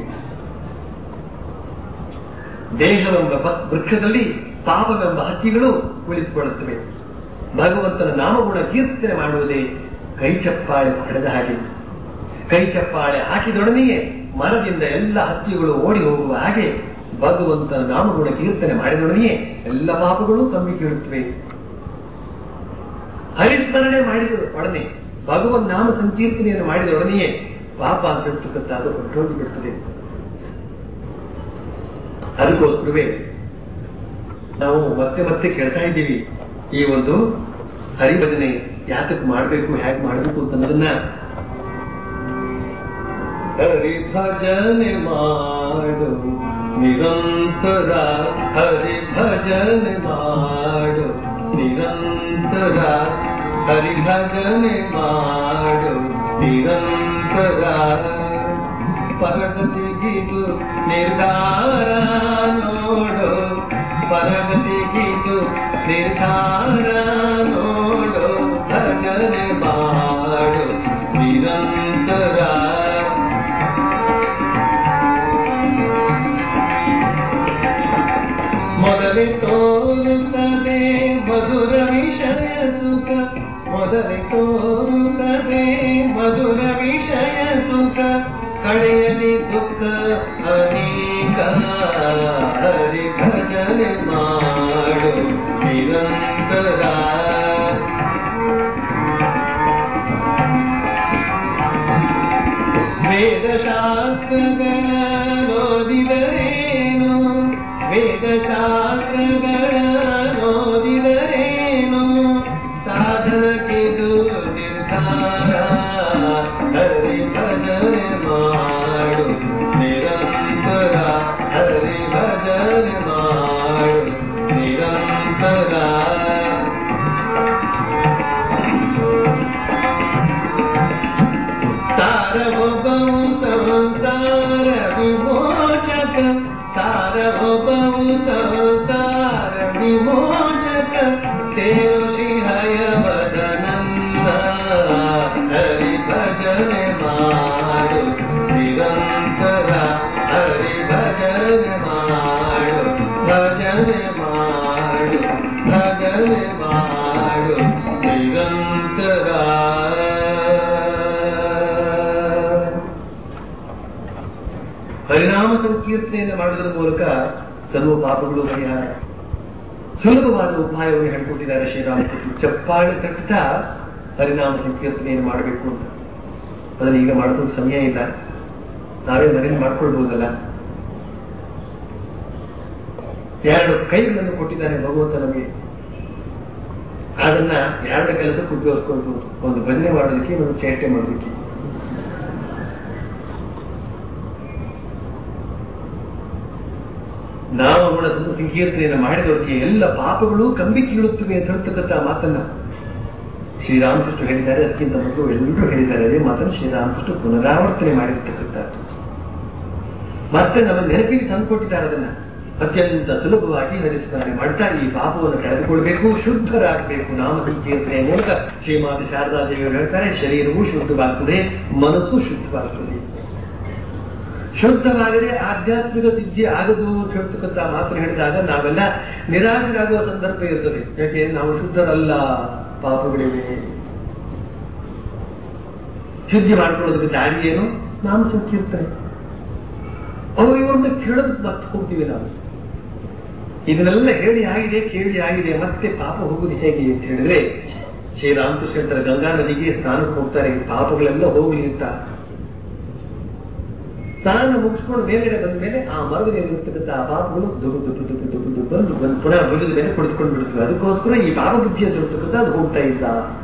ದೇಹವೆಂಬ ಪ- ವೃಕ್ಷದಲ್ಲಿ ಪಾಪವೆಂಬ ಹಕ್ಕಿಗಳು ಕುಳಿತುಕೊಳ್ಳುತ್ತವೆ ಭಗವಂತನ ನಾಮಗುಣ ಕೀರ್ತನೆ ಮಾಡುವುದೇ ಕೈ ಚಪ್ಪಾಳೆ ಪಡೆದ ಹಾಗೆ ಕೈ ಚಪ್ಪಾಳೆ ಹಾಕಿದೊಡನೆಯೇ ಮರದಿಂದ ಎಲ್ಲ ಹಕ್ಕಿಗಳು ಓಡಿ ಹೋಗುವ ಹಾಗೆ ಭಗವಂತನ ನಾಮಗುಣ ಕೀರ್ತನೆ ಮಾಡಿದೊಡನೆಯೇ ಎಲ್ಲ ಪಾಪಗಳು ತಂಬಿ ಕೇಳುತ್ತವೆ ಹರಿಸ್ಮರಣೆ ಮಾಡಿದ ಒಡನೆ ಭಗವನ್ ನಾಮ ಸಂಕೀರ್ತನೆಯನ್ನು ಮಾಡಿದ ಒಡನೆಯೇ ಪಾಪ ಅಂತ ಹೇಳ್ತಕ್ಕಂಥದ್ದು ಹೊರಟೋಗಿ ಬಿಡ್ತದೆ ಅದಕ್ಕೋಸ್ಕರವೇ ನಾವು ಮತ್ತೆ ಮತ್ತೆ ಕೇಳ್ತಾ ಇದ್ದೀವಿ ಈ ಒಂದು ಹರಿಭಜನೆ ಯಾತಕ್ಕೆ ಮಾಡಬೇಕು ಹೇಗೆ ಮಾಡಬೇಕು ಅಂತ ಅನ್ನೋದನ್ನ ಹರಿಭಜನೆ ಮಾಡು ನಿರಂತರ ಹರಿಭಜನೆ ಮಾಡು ನಿರಂತರ ಹರಿಭಜನೆ ಮಾಡು ನಿರಂತರ ಪರಗತಿಗಿದು ನಿರ್ಧಾರ ನೋಡು ಪರಗತಿಗಿದು ನಿರ್ಧಾರ ನೋಡು ಭಜನೆ ಮಾಡು ನಿರಂತರ ಮೊದಲೇ ತೋರುತ್ತದೆ ಮಧುರ ವಿಷಯ ಸುಖ ಮೊದಲೇ ತೋರುತ್ತದೆ ಮಧುರ ವಿಷಯ ಸುಖ ಕಡೆಯಲಿ ದುಃಖ ಅನೇಕ ಹರಿ ಭಜನೆ ಮಾಡು ನಿರಂತರ ವೇದಶಾಸ್ತ್ರಗಳ ಓದಿದರೇನು ವೇದಶಾಸ್ತ್ರಗಳ ಓದಿದರೇನು ಸಾಧಕಿದು ನಿರ್ಧಾರ ಹರಿ ಭಜನೆ ಮಾಡು ನಿರಂತರ ಹರಿ ಭಜನೆ ಮಾಡು ನಿರಂತರ ಸಾರಭೌಮವು ಸಂಸಾರ ವಿಮೋಚಕ ಸಾರಭೌಮವು ಸಂಸಾರ ವಿಮೋಚಕ ಸೇರು ಶ್ರೀಹಯ ವದನಂದ ಹರಿ ಭಜನೆ ಮಾಡು ನಿರಂತರ ಹರಿ ಭಜನೆ ಮಾಡು ಭಜನೆ ಮಾಡು ಭಜನೆ ಮಾಡು ನಿರಂತರ ಪರಿಣಾಮ ಸಂಕೀರ್ತನೆಯನ್ನು ಮಾಡುವುದರ ಮೂಲಕ ಸರ್ವ ಪಾಪಗಳು ಪರಿಹಾರ ಸುಲಭವಾದ ಉಪಾಯವನ್ನು ಹೇಳ್ಕೊಟ್ಟಿದ್ದಾರೆ ಶ್ರೀರಾಮಕೃಷ್ಣ ಚಪ್ಪಾಳೆ ತಟ್ಟುತ್ತಾ ಪರಿಣಾಮ ಸಂಕೀರ್ತನೆಯನ್ನು ಮಾಡಬೇಕು ಅಂತ ಅದನ್ನು ಈಗ ಮಾಡೋದಕ್ಕೆ ಸಮಯ ಇಲ್ಲ ನಾವೇ ಮನೇಲಿ ಮಾಡ್ಕೊಳ್ಬಹುದಲ್ಲ ಎರಡು ಕೈಗಳನ್ನು ಕೊಟ್ಟಿದ್ದಾನೆ ಭಗವಂತ ನಮಗೆ ಅದನ್ನ ಎರಡು ಕೆಲಸಕ್ಕೆ ಉಪಯೋಗಿಸ್ಕೊಳ್ಬಹುದು ಒಂದು ಭಜನೆ ಮಾಡೋದಕ್ಕೆ ಒಂದು ಚೇಷ್ಟೆ ಮಾಡೋದಕ್ಕೆ ನಾವು ಗುಣ ಸಂಕೀರ್ತನೆಯನ್ನು ಮಾಡಿದವರಿಗೆ ಎಲ್ಲ ಪಾಪಗಳು ಕಂಬಿ ಕೀಳುತ್ತವೆ ಅಂತ ಹೇಳ್ತಕ್ಕಂಥ ಮಾತನ್ನ ಶ್ರೀರಾಮಕೃಷ್ಣ ಹೇಳಿದ್ದಾರೆ ಅದಕ್ಕಿಂತ ಮೊದಲು ಎಲ್ಲರೂ ಹೇಳಿದ್ದಾರೆ ಅದೇ ಮಾತನ್ನು ಶ್ರೀರಾಮಕೃಷ್ಣ ಪುನರಾವರ್ತನೆ ಮಾಡಿರ್ತಕ್ಕಂಥದ್ದು ಮತ್ತೆ ನಮ್ಮ ನೆನಪಿಗೆ ತಂದುಕೊಟ್ಟಿದ್ದಾರೆ ಅದನ್ನ ಅತ್ಯಂತ ಸುಲಭವಾಗಿ ಹರಿಸ್ಮರಣೆ ಮಾಡ್ತಾ ಈ ಪಾಪವನ್ನು ಕಳೆದುಕೊಳ್ಬೇಕು ಶುದ್ಧರಾಗಬೇಕು ನಾಮ ಸಂಕೀರ್ತನೆಯ ಮೂಲಕ ಶ್ರೀಮಾತೆ ಶಾರದಾ ದೇವಿಯವರು ಹೇಳ್ತಾರೆ ಶರೀರವು ಶುದ್ಧವಾಗ್ತದೆ ಮನಸ್ಸು ಶುದ್ಧವಾಗ್ತದೆ ಶುದ್ಧವಾಗದೆ ಆಧ್ಯಾತ್ಮಿಕ ಸಿದ್ಧಿ ಆಗದು ಅಂತ ಹೇಳ್ತಕ್ಕಂಥ ಮಾತನ್ನು ಹೇಳಿದಾಗ ನಾವೆಲ್ಲ ನಿರಾಶರಾಗುವ ಸಂದರ್ಭ ಇರ್ತದೆ ಯಾಕೆ ನಾವು ಶುದ್ಧರಲ್ಲ ಪಾಪಗಳಿವೆ ಶುದ್ಧಿ ಮಾಡ್ಕೊಳ್ಳೋದಕ್ಕೆ ದಾರಿ ಏನು ನಾಮ ಸಂಕೀರ್ತನೆ ಅವು ಇವ್ರನ್ನ ಕೇಳೋದಕ್ಕೆ ಮತ್ತೆ ಹೋಗ್ತೀವಿ ನಾವು ಇದನ್ನೆಲ್ಲ ಹೇಳಿ ಆಗಿದೆ ಕೇಳಿ ಆಗಿದೆ ಮತ್ತೆ ಪಾಪ ಹೋಗುದು ಹೇಗೆ ಅಂತ ಹೇಳಿದ್ರೆ ಶ್ರೀರಾಮಕೃಷ್ಣ ಗಂಗಾ ನದಿಗೆ ಸ್ನಾನಕ್ಕೆ ಹೋಗ್ತಾರೆ ಪಾಪಗಳೆಲ್ಲ ಹೋಗ್ಲಿ ಅಂತ ಸ್ನಾನ ಮುಗಿಸ್ಕೊಂಡು ಮೇಲ್ಗಡೆ ಬಂದ ಮೇಲೆ ಆ ಮರದ ಮೇಲೆ ಇರ್ತಕ್ಕಂಥ ಆ ಪಾಪಗಳು ದುಡ್ಡು ದುಡ್ಡು ದುಡ್ಡು ದುಡ್ಡು ದುಡ್ಡು ಬಂದು ಬಂದು ಪುನಃ ಬುಡದ ಮೇಲೆ ಕುಳಿತುಕೊಂಡು ಬಿಡ್ತವೆ ಅದಕ್ಕೋಸ್ಕರ ಈ ಪಾಪ ಬುದ್ಧಿ ಅಂತ ಇರ್ತಕ್ಕಂಥ ಅದು ಹೋಗ್ತಾ ಇಲ್ಲ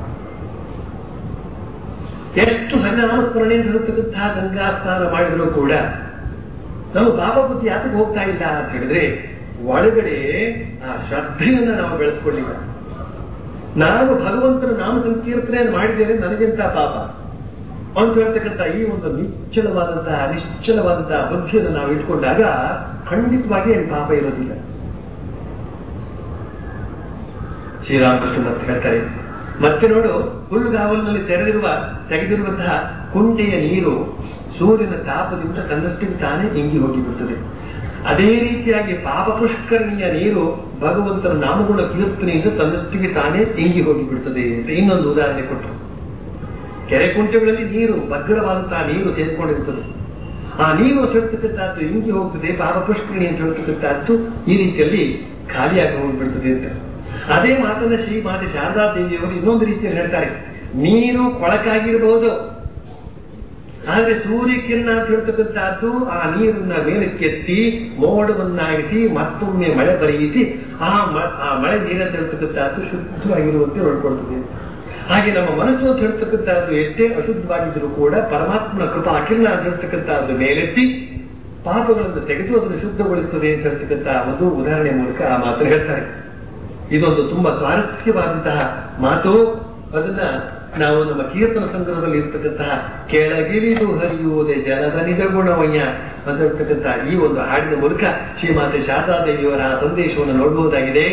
ಎಷ್ಟು ಹರಿನಾಮಸ್ಮರಣೆ ಅಂತ ಇರತಕ್ಕಂಥ ಗಂಗಾ ಸ್ನಾನ ಮಾಡಿದ್ರು ಕೂಡ ನಾವು ಪಾಪ ಬುದ್ಧಿ ಯಾತಕ್ಕೆ ಹೋಗ್ತಾ ಇಲ್ಲ ಅಂತ ಹೇಳಿದ್ರೆ ಒಳಗಡೆ ಆ ಶ್ರದ್ಧೆಯನ್ನ ನಾವು ಬೆಳೆಸ್ಕೊಳ್ಳಿಲ್ಲ ನಾನು ಭಗವಂತನ ನಾಮ ಸಂಕೀರ್ತನೆಯನ್ನು ಮಾಡಿದ್ದೇನೆ ನನಗೆಂತ ಪಾಪ ಅಂತ ಹೇಳ್ತಕ್ಕಂಥ ಈ ಒಂದು ನಿಶ್ಚಲವಾದಂತಹ ನಿಶ್ಚಲವಾದಂತಹ ಬುದ್ಧಿಯನ್ನು ನಾವು ಇಟ್ಕೊಂಡಾಗ ಖಂಡಿತವಾಗಿ ಏನು ಪಾಪ ಇರೋದಿಲ್ಲ ಶ್ರೀರಾಮಕೃಷ್ಣ ಮತ್ತೆ ಹೇಳ್ತಾರೆ ಮತ್ತೆ ನೋಡು ಹುಲ್ಲುಗಾವಲಿನಲ್ಲಿ ತೆರೆದಿರುವ ತೆಗೆದಿರುವಂತಹ ಕುಂಟೆಯ ನೀರು ಸೂರ್ಯನ ತಾಪದಿಂದ ತನ್ನಷ್ಟಿಗೆ ತಾನೇ ಇಂಗಿ ಹೋಗಿಬಿಡುತ್ತದೆ ಅದೇ ರೀತಿಯಾಗಿ ಪಾಪ ಪುಷ್ಕರಣಿಯ ನೀರು ಭಗವಂತನ ನಾಮಗುಣ ಕೀರ್ತನೆಯಿಂದ ತನ್ನಷ್ಟಿಗೆ ತಾನೇ ಇಂಗಿ ಹೋಗಿಬಿಡುತ್ತದೆ ಅಂತ ಇನ್ನೊಂದು ಉದಾಹರಣೆ ಕೊಟ್ಟರು ಕೆರೆ ಕುಂಟೆಗಳಲ್ಲಿ ನೀರು ಭದ್ರವಾದಂತಹ ನೀರು ಸೇರಿಕೊಂಡಿರುತ್ತದೆ ಆ ನೀರು ಹೇಳ್ತಕ್ಕಂಥದ್ದು ಇಂಗಿ ಹೋಗ್ತದೆ ಪಾಪ ಪುಷ್ಕರಣಿ ಅಂತ ಹೇಳ್ತಕ್ಕಂಥದ್ದು ಈ ರೀತಿಯಲ್ಲಿ ಖಾಲಿಯಾಗಿ ಹೋಗ್ಬಿಡ್ತದೆ ಅಂತ ಅದೇ ಮಾತನ್ನ ಶ್ರೀ ಮಾತೆ ಶಾರದಾ ದೇವಿಯವರು ಇನ್ನೊಂದು ರೀತಿಯಲ್ಲಿ ಹೇಳ್ತಾರೆ ನೀರು ಕೊಳಕಾಗಿರಬಹುದು ಆದ್ರೆ ಸೂರ್ಯಕಿರಣ ಅಂತ ಹೇಳ್ತಕ್ಕಂಥದ್ದು ಆ ನೀರನ್ನ ಮೇಲಕ್ಕೆತ್ತಿ ಮೋಡವನ್ನಾಗಿಸಿ ಮತ್ತೊಮ್ಮೆ ಮಳೆ ಬರೆಯಿಸಿ ಆ ಮ- ಆ ಮಳೆ ನೀರನ್ನು ಹೇಳ್ತಕ್ಕಂಥದ್ದು ಶುದ್ಧವಾಗಿರುವಂತೆ ನೋಡ್ಕೊಳ್ತದೆ ಹಾಗೆ ನಮ್ಮ ಮನಸ್ಸು ಅಂತ ಹೇಳ್ತಕ್ಕಂಥದ್ದು ಎಷ್ಟೇ ಅಶುದ್ಧವಾಗಿದ್ದರೂ ಕೂಡ ಪರಮಾತ್ಮನ ಕೃಪಾ ಕಿರಣ ಅಂತ ಹೇಳ್ತಕ್ಕಂಥದ್ದು ಮೇಲೆತ್ತಿ ಪಾಪಗಳನ್ನು ತೆಗೆದು ಅದನ್ನು ಶುದ್ಧಗೊಳಿಸುತ್ತದೆ ಅಂತ ಹೇಳ್ತಕ್ಕಂಥ ಒಂದು ಉದಾಹರಣೆ ಮೂಲಕ ಆ ಮಾತನ್ನು ಹೇಳ್ತಾರೆ ಇದೊಂದು ತುಂಬಾ ಸ್ವಾರಸ್ಯವಾದಂತಹ ಮಾತು ಅದನ್ನ ನಾವು ನಮ್ಮ ಕೀರ್ತನ ಸಂಗ್ರಹದಲ್ಲಿ ಇರ್ತಕ್ಕಂತಹ ಕೆಳಗಿಳಿದು ಹರಿಯುವುದೇ ಜಲದ ನಿಜ ಗುಣವಯ್ಯ ಅಂತ ಹೇಳ್ತಕ್ಕಂತಹ ಈ ಒಂದು ಹಾಡಿನ ಮೂಲಕ ಶ್ರೀಮಾತೆ ಶಾರದಾದೇವಿಯವರ ಆ ಸಂದೇಶವನ್ನು ನೋಡಬಹುದಾಗಿದೆ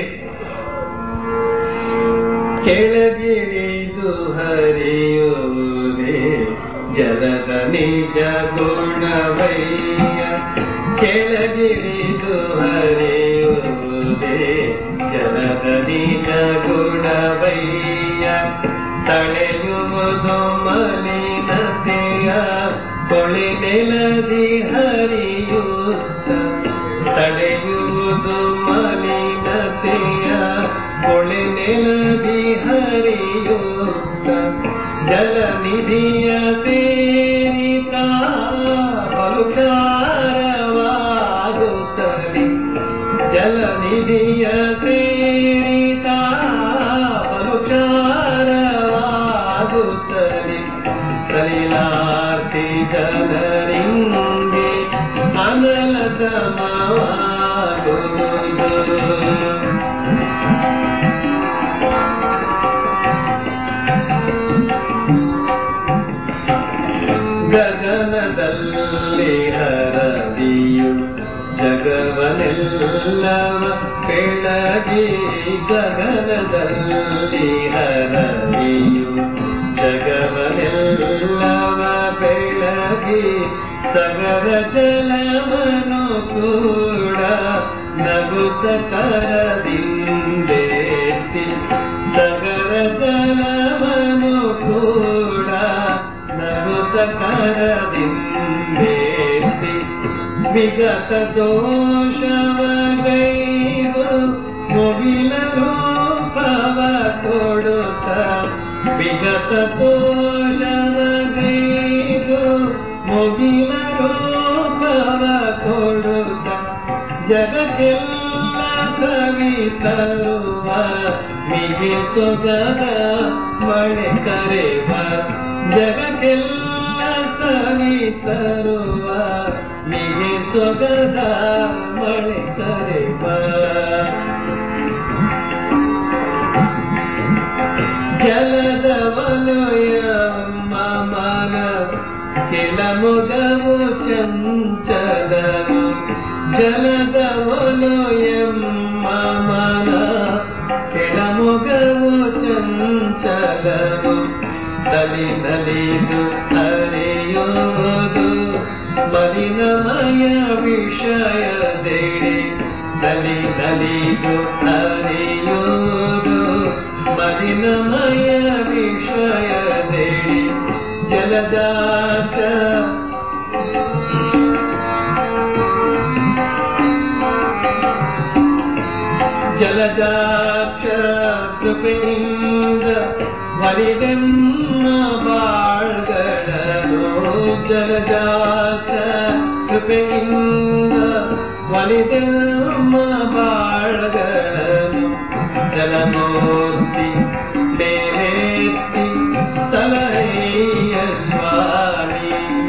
ಕೆಳಗಿಳಿದು ಹರಿಯುವುದೇ ಜಲದ ನಿಜ ಗುಣವಯ್ಯ ಕೆಳಗಿಳಿದು ಹರಿಯುವುದೇ ಜಲದ ನಿಜ ಗುಣವಯ್ಯ ತಳೆಯುವುದು ಮಲಿನತೆಯ ಕೊಳೆ ನೆಲದಿ ಹರಿಯುತ್ತ ತಡೆಯುವುದು ಮಲಿನತೆಯ ಕೊಳೆ ನೆಲದಿ ಹರಿಯುತ್ತ ಜಲನಿಧಿಯ ಸೇರಿತ ಬಲುಚಾರವಾಗುತ್ತಲಿ ಜಲನಿಧಿಯ ಸೇರಿತ ಬಲುಚಾರವಾಗುತ್ತಲಿ ಸಲಿಲಾರ್ತಿ ಜನರಿಂಗೆ ಅನಲ ಸಮವಾಗುವುದು ಗಗನದಲ್ಲಿ ಹರದಿಯು ಜಗವನೆಲ್ಲವ ಬೆಳಗಿ ಗಗನದಲ್ಲಿ ಹರದಿಯು ಜಗವನೆಲ್ಲವ ಬೆಳಗಿ ಸಗರ ಜಲವನು ಕೂಡ ನಗುತ್ತ ಕರದಿಂದೇತಿ ಸಗರ ಜಲವನು ಕೂಡ ನಗುತ್ತ ಕರದಿಂದೇತಿ ವಿಗತ ದೋಷವಗೈದು ಮುಗಿಲ ರೂಪವ ಕೊಡುತ್ತ ವಿಗತ ದೋಷವಗೈದು ಮುಗಿಲ ರೂಪವ ಕೊಡುತ್ತ ಜಗಕ್ಕೆಲ್ಲ ಸವಿತರುವ ಮಿಗಿ ಸೊಗದ ಮಳೆ ಕರೆವ ಜಗಕ್ಕೆಲ್ಲ ಸವಿತರುವ ಮಿಗಿ ಸೊಗದ ಮಳೆ ಕರೆವ ಜಲದ ವಲಯ ಮನ ಕೆಲ ಮೊಗವು ಚಂಚಲವು ಜಲದ ವಲಯಮ್ಮ ಮನ ಕೆಳ ಮೊಗವು ಚಂಚಲವು ತಲಿ ನಲಿದು ಹರಿಯೋದು ಮಲಿನಮಯ ವಿಷಯದೇಳಿ ತಲಿ ನಲಿದು ಹರಿಯೋದು ಮಲಿನಮಯ ವಿಷಯದೇಳಿ ಜಲದಾಚ ಜಲಜಾಕ್ಷ ಕೃಪೆಯಿಂದ ವರಿದೆಮ್ಮ ಬಾಳ್ಗಳನು ಜಲಜಾಕ್ಷ ಕೃಪೆಯಿಂದ ವಲಿದೆಮ್ಮ ಬಾಳ್ಗಳನು ಜಲಮೂರ್ತಿ ಬೇರೆತ್ತಿ ಸಲಹೆಯ ಸ್ವಾಮಿ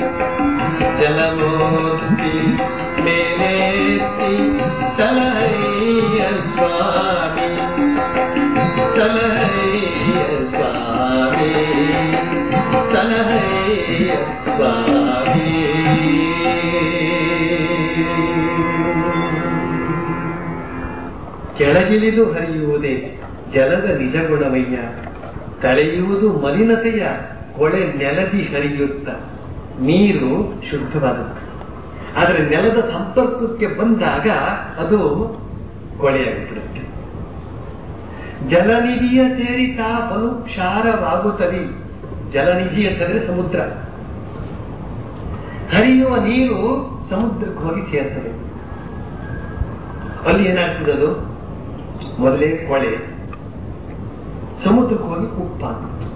ಜಲಮೂರ್ತಿ ಮೇಲೆತ್ತಿ ಸಲಹೆಯ ಸ್ವಾಮಿ ಸಲಹೆಯ ಸ್ವಾಮಿ ಸಲಹೆಯ ಸ್ವಾಮಿ ಕೆಳಗಿಳಿದು ಹರಿಯುವುದೇ ಜಲದ ನಿಜ ಗುಣವಯ್ಯ ತಳೆಯುವುದು ಮಲಿನತೆಯ ಕೊಳೆ ನೆಲದಿ ಹರಿಯುತ್ತ ನೀರು ಶುದ್ಧವಾದದ್ದು ಆದರೆ ನೆಲದ ಸಂಪರ್ಕಕ್ಕೆ ಬಂದಾಗ ಅದು ಕೊಳೆಯಾಗಿಬಿಡುತ್ತೆ ಜಲನಿಧಿಯ ಸೇರಿ ತಾ ಬಲು ಕ್ಷಾರವಾಗುತ್ತದೆ ಜಲನಿಧಿ ಅಂತಂದ್ರೆ ಸಮುದ್ರ ಹರಿಯುವ ನೀರು ಸಮುದ್ರಕ್ಕೆ ಹೋಗಿ ಸೇರ್ತದೆ ಅಲ್ಲಿ ಏನಾಗ್ತದೆ ಅದು ಮೊದಲೇ ಕೊಳೆ ಸಮುದ್ರಕ್ಕೆ ಹೋಗಿ ಉಪ್ಪಾಗ್ತದೆ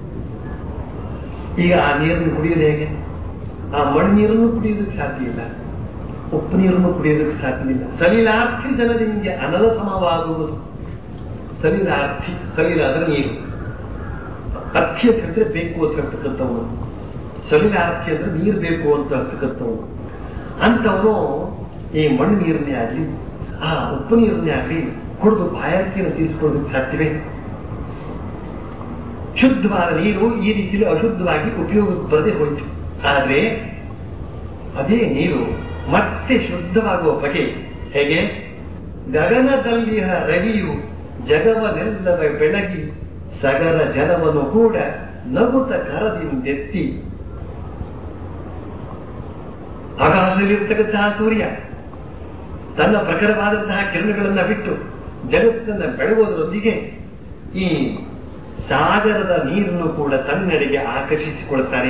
ಈಗ ಆ ನೀರನ್ನು ಕುಡಿಯೋದು ಹೇಗೆ ಆ ಮಣ್ಣು ನೀರನ್ನು ಕುಡಿಯೋದಕ್ಕೆ ಸಾಧ್ಯ ಇಲ್ಲ ಉಪ್ಪು ನೀರನ್ನು ಕುಡಿಯೋದಕ್ಕೆ ಸಾಧ್ಯವಿಲ್ಲ ಸಲಿಲಾರ್ಥಿ ಜಲದಿಂದ ಅನಲ ಸಮವಾಗುವುದು ಸಲಿಲಾರ್ಥಿ ಸಲಿಲ ಅಂದ್ರೆ ನೀರು ಅರ್ಥಿ ಅಂತ ಹೇಳಿದ್ರೆ ಬೇಕು ಅಂತ ಹೇಳ್ತಕ್ಕಂಥವನು ಸಲಿಲಾರ್ಥಿ ಅಂದ್ರೆ ನೀರು ಬೇಕು ಅಂತ ಹೇಳ್ತಕ್ಕಂಥವನು ಅಂತವನು ಈ ಮಣ್ಣು ನೀರನ್ನೇ ಆಗ್ಲಿ ಆ ಉಪ್ಪು ನೀರನ್ನೇ ಆಗ್ಲಿ ಕುಡಿದು ಬಾಯಾರಿಕೆಯನ್ನು ತೀರಿಸಿಕೊಳ್ಳೋದಕ್ಕೆ ಸಾಧ್ಯವೇ ಶುದ್ಧವಾದ ನೀರು ಈ ರೀತಿಯಲ್ಲಿ ಅಶುದ್ಧವಾಗಿ ಉಪಯೋಗಕ್ಕೆ ಬರದೆ ಹೋಯಿತು ಆದ್ರೆ ಅದೇ ನೀರು ಮತ್ತೆ ಶುದ್ಧವಾಗುವ ಬಗೆ ಹೇಗೆ ಗಗನದಲ್ಲಿಯ ರವಿಯು ಜಗವನೆಲ್ಲವ ಬೆಳಗಿ ಸಗರ ಜಲವನ್ನು ಕೂಡ ನಗುತ ಕರದಿಂದೆತ್ತಿ ಆಕಾಶದಲ್ಲಿರ್ತಕ್ಕಂತಹ ಸೂರ್ಯ ತನ್ನ ಪ್ರಖರವಾದಂತಹ ಕಿರಣಗಳನ್ನ ಬಿಟ್ಟು ಜಗತ್ತನ್ನ ಬೆಳಗುವುದರೊಂದಿಗೆ ಈ ಸಾಗರದ ನೀರನ್ನು ಕೂಡ ತನ್ನೆಡೆಗೆ ಆಕರ್ಷಿಸಿಕೊಳ್ತಾನೆ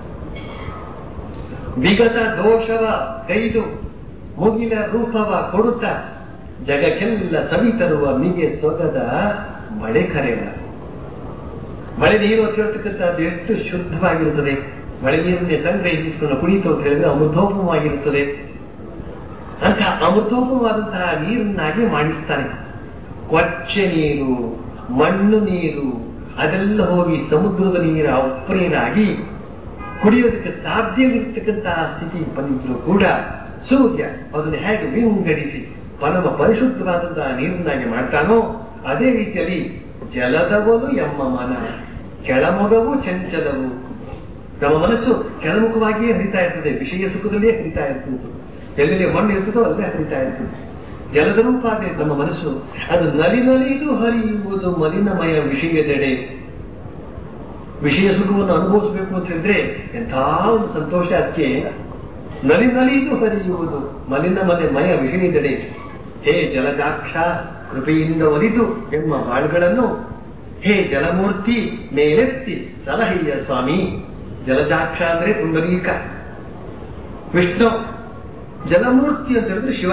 ವಿಗತ ದೋಷವ ಕೈದು ಮುಗಿಲ ರೂಪವ ಕೊಡುತ್ತ ಜಗಕ್ಕೆಲ್ಲ ಸವಿ ತರುವ ಮಿಗೆ ಸೊಗದ ಮಳೆ ಕರೆಯ ಮಳೆ ನೀರು ಅಂತ ಹೇಳ್ತಕ್ಕಂಥದ್ದು ಎಷ್ಟು ಶುದ್ಧವಾಗಿರುತ್ತದೆ ಮಳೆ ನೀರನ್ನೇ ಸಂಗ್ರಹಿಸಿಕೊಂಡು ಕುಡಿತು ಅಂತ ಹೇಳಿದ್ರೆ ಅಮೃತೋಪಮವಾಗಿರುತ್ತದೆ ಅಂತ ಅಮೃತೋಪಮವಾದಂತಹ ನೀರನ್ನಾಗಿ ಮಾಡಿಸ್ತಾನೆ ಕೊಚ್ಚೆ ನೀರು ಮಣ್ಣು ನೀರು ಅದೆಲ್ಲ ಹೋಗಿ ಸಮುದ್ರದ ನೀರ ಉಪ್ಪು ನೀರಾಗಿ ಕುಡಿಯೋದಕ್ಕೆ ಸಾಧ್ಯವಿರ್ತಕ್ಕಂತಹ ಸ್ಥಿತಿ ಬಂದಿದ್ರು ಕೂಡ ಸೂರ್ಯ ಅದನ್ನು ಹೇಗೆ ವಿಂಗಡಿಸಿ ಪರಮ ಪರಿಶುದ್ಧವಾದಂತಹ ನೀರನ್ನಾಗಿ ಮಾಡ್ತಾನೋ ಅದೇ ರೀತಿಯಲ್ಲಿ ಜಲದವನು ಎಮ್ಮ ಮನ ಕೆಳಮೊಗವು ಚಂಚಲವು ನಮ್ಮ ಮನಸ್ಸು ಕೆಳಮುಖವಾಗಿಯೇ ಹರಿತಾ ಇರ್ತದೆ ವಿಷಯ ಸುಖದಲ್ಲಿಯೇ ಹರಿತಾ ಇರ್ತದೆ ಎಲ್ಲೆಲ್ಲಿ ಮಣ್ಣು ಇರ್ತದೋ ಅಲ್ಲೇ ಹರಿತಾ ಇರ್ತದೆ ಜಲದ ರೂಪ ಅದೇ ನಮ್ಮ ಮನಸ್ಸು ಅದು ನಲಿ ನಲಿದು ಹರಿಯುವುದು ಮಲಿನಮಯ ವಿಷಯದೆಡೆ ವಿಷಯ ಸುಖವನ್ನು ಅನುಭವಿಸಬೇಕು ಅಂತ ಹೇಳಿದ್ರೆ ಎಂಥ ಒಂದು ಸಂತೋಷ ಅದಕ್ಕೆ ನಲಿ ನಲಿದು ಹರಿಯುವುದು ಮಲಿನಮದೆ ಮಯ ವಿಷಯದೆಡೆ ಹೇ ಜಲದಾಕ್ಷ ಕೃಪೆಯಿಂದ ಒಲಿದು ಎಂಬ ಬಾಳ್ಗಳನ್ನು ಹೇ ಜಲಮೂರ್ತಿ ಮೇಲೆತ್ತಿ ಸಲಹೆಯ ಸ್ವಾಮಿ ಜಲಜಾಕ್ಷ ಅಂದ್ರೆ ಪುಂಡರೀಕ ವಿಷ್ಣು ಜಲಮೂರ್ತಿ ಅಂತ ಹೇಳಿದ್ರೆ ಶಿವ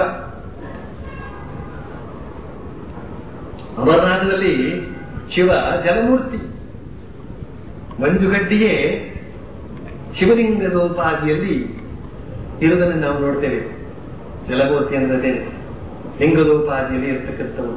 ಅಮರನಾಥದಲ್ಲಿ ಶಿವ ಜಲಮೂರ್ತಿ ಮಂಜುಗಡ್ಡಿಗೆ ಶಿವಲಿಂಗದ ಉಪಾದಿಯಲ್ಲಿ ಇರುವುದನ್ನು ನಾವು ನೋಡ್ತೇವೆ ಜಲಮೂರ್ತಿ ಅಂದ್ರೆ ಲಿಂಗದೋಪಾದಿಯಲ್ಲಿ ಇರತಕ್ಕಂಥವರು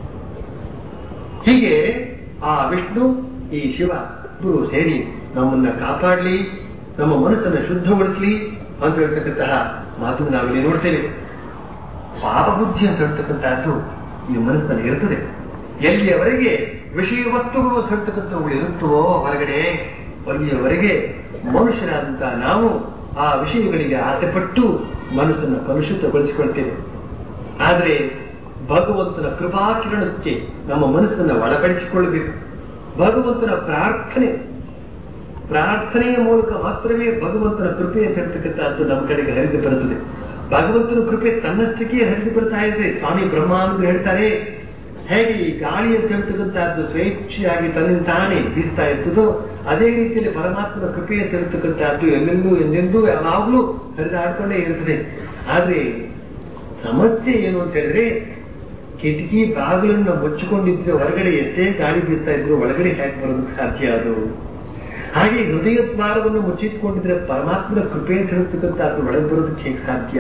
ಹೀಗೆ ಆ ವಿಷ್ಣು ಈ ಶಿವ ಇಬ್ಬರು ಸೇರಿ ನಮ್ಮನ್ನ ಕಾಪಾಡ್ಲಿ ನಮ್ಮ ಮನಸ್ಸನ್ನು ಶುದ್ಧಗೊಳಿಸ್ಲಿ ಅಂತ ಹೇಳ್ತಕ್ಕಂತಹ ಮಾತು ನಾವಿಲ್ಲಿ ನೋಡ್ತೇವೆ ಪಾಪ ಬುದ್ಧಿ ಅಂತ ಹೇಳ್ತಕ್ಕಂತಹದ್ದು ಈ ಮನಸ್ಸಿನಲ್ಲಿ ಇರ್ತದೆ ಎಲ್ಲಿಯವರೆಗೆ ವಿಷಯ ವಸ್ತುಗಳು ಅಂತ ಹೇಳ್ತಕ್ಕಂಥವುಗಳು ಇರುತ್ತವೋ ಹೊರಗಡೆ ಅಲ್ಲಿಯವರೆಗೆ ಮನುಷ್ಯರಾದಂತಹ ನಾವು ಆ ವಿಷಯಗಳಿಗೆ ಆಸೆಪಟ್ಟು ಮನಸ್ಸನ್ನು ಕಲುಷಿತಗೊಳಿಸಿಕೊಳ್ತೇವೆ ಆದರೆ ಭಗವಂತನ ಕೃಪಾಕಿರಣಕ್ಕೆ ನಮ್ಮ ಮನಸ್ಸನ್ನು ಒಳಪಡಿಸಿಕೊಳ್ಳಬೇಕು ಭಗವಂತನ ಪ್ರಾರ್ಥನೆ ಪ್ರಾರ್ಥನೆಯ ಮೂಲಕ ಮಾತ್ರವೇ ಭಗವಂತನ ಕೃಪೆ ಅಂತ ಹೇಳ್ತಕ್ಕಂಥದ್ದು ನಮ್ಮ ಕಡೆಗೆ ಹರಿದು ಬರುತ್ತದೆ ಭಗವಂತನ ಕೃಪೆ ತನ್ನಷ್ಟಕ್ಕೆ ಹರಿದು ಬರ್ತಾ ಇದೆ ಸ್ವಾಮಿ ಬ್ರಹ್ಮಾನಂದ ಹೇಳ್ತಾರೆ ಹೇಗೆ ಈ ಗಾಳಿ ಅಂತ ಹೇಳ್ತಕ್ಕಂಥದ್ದು ಸ್ವೇಚ್ಛೆಯಾಗಿ ತನ್ನಿಂದ ತಾನೇ ಬೀಸ್ತಾ ಇರ್ತದೋ ಅದೇ ರೀತಿಯಲ್ಲಿ ಪರಮಾತ್ಮನ ಕೃಪೆ ಅಂತ ಹೇಳ್ತಕ್ಕಂಥದ್ದು ಎಲ್ಲೆಲ್ಲೂ ಎಂದೆಂದೂ ಯಾವಾಗಲೂ ಹರಿದಾಡ್ಕೊಂಡೇ ಇರ್ತದೆ ಆದ್ರೆ ಸಮಸ್ಯೆ ಏನು ಅಂತ ಹೇಳಿದ್ರೆ ಕಿಟಕಿ ಬಾಗಿಲನ್ನು ಮುಚ್ಚಿಕೊಂಡಿದ್ರೆ ಹೊರಗಡೆ ಎಷ್ಟೇ ಗಾಳಿ ಬೀಸ್ತಾ ಇದ್ರು ಒಳಗಡೆ ಹೇಗೆ ಬರೋದಕ್ಕೆ ಸಾಧ್ಯ ಅದು ಹಾಗೆ ಹೃದಯ ದ್ವಾರವನ್ನು ಮುಚ್ಚಿಟ್ಕೊಂಡಿದ್ರೆ ಪರಮಾತ್ಮನ ಕೃಪೆ ಅಂತ ಹೇಳ್ತಕ್ಕಂಥದ್ದು ಒಳಗೆ ಬರೋದಕ್ಕೆ ಹೇಗೆ ಸಾಧ್ಯ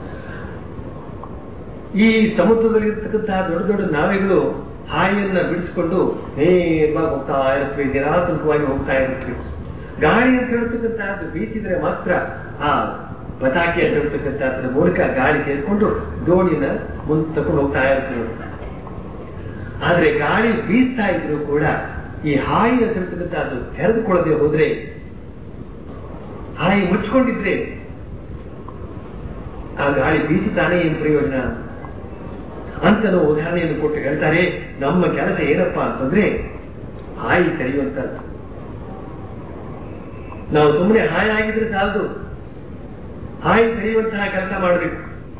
ಈ ಸಮುದ್ರದಲ್ಲಿ ಇರ್ತಕ್ಕಂತಹ ದೊಡ್ಡ ದೊಡ್ಡ ನಾವೆಗಳು ಹಾಯಿಯನ್ನ ಬಿಡಿಸಿಕೊಂಡು ನೇರವಾಗಿ ಹೋಗ್ತಾ ಇರುತ್ತವೆ ನಿರಾತಂಕವಾಗಿ ಹೋಗ್ತಾ ಇರುತ್ತವೆ ಗಾಳಿ ಅಂತ ಹೇಳ್ತಕ್ಕಂತಹದ್ದು ಬೀಸಿದ್ರೆ ಮಾತ್ರ ಆ ಪತಾಕಿ ಅಂತ ಹೇಳ್ತಕ್ಕಂಥದ್ರ ಮೂಲಕ ಗಾಳಿ ಸೇರಿಕೊಂಡು ದೋಣಿನ ಮುಂದೆ ತಕೊಂಡು ಹೋಗ್ತಾ ಇರ್ತದೆ ಆದ್ರೆ ಗಾಳಿ ಬೀಸ್ತಾ ಇದ್ರು ಕೂಡ ಈ ಹಾಯಿ ಅಂತ ಹೇಳ್ತಕ್ಕಂಥದ್ದು ತೆರೆದುಕೊಳ್ಳದೆ ಹೋದ್ರೆ ಹಾಯಿ ಮುಚ್ಕೊಂಡಿದ್ರೆ ಆ ಗಾಳಿ ಬೀಸಿ ತಾನೇ ಏನ್ ಪ್ರಯೋಜನ ಅಂತ ನಾವು ಉದಾಹರಣೆಯನ್ನು ಕೊಟ್ಟು ಹೇಳ್ತಾರೆ ನಮ್ಮ ಕೆಲಸ ಏನಪ್ಪಾ ಅಂತಂದ್ರೆ ಹಾಯಿ ಕರೆಯುವಂತದ್ದು ನಾವು ಸುಮ್ಮನೆ ಹಾಯ್ ಆಗಿದ್ರೆ ಸಾಲದು ಹಾಯ್ ಕರೆಯುವಂತಹ ಕೆಲಸ ಮಾಡಬೇಕು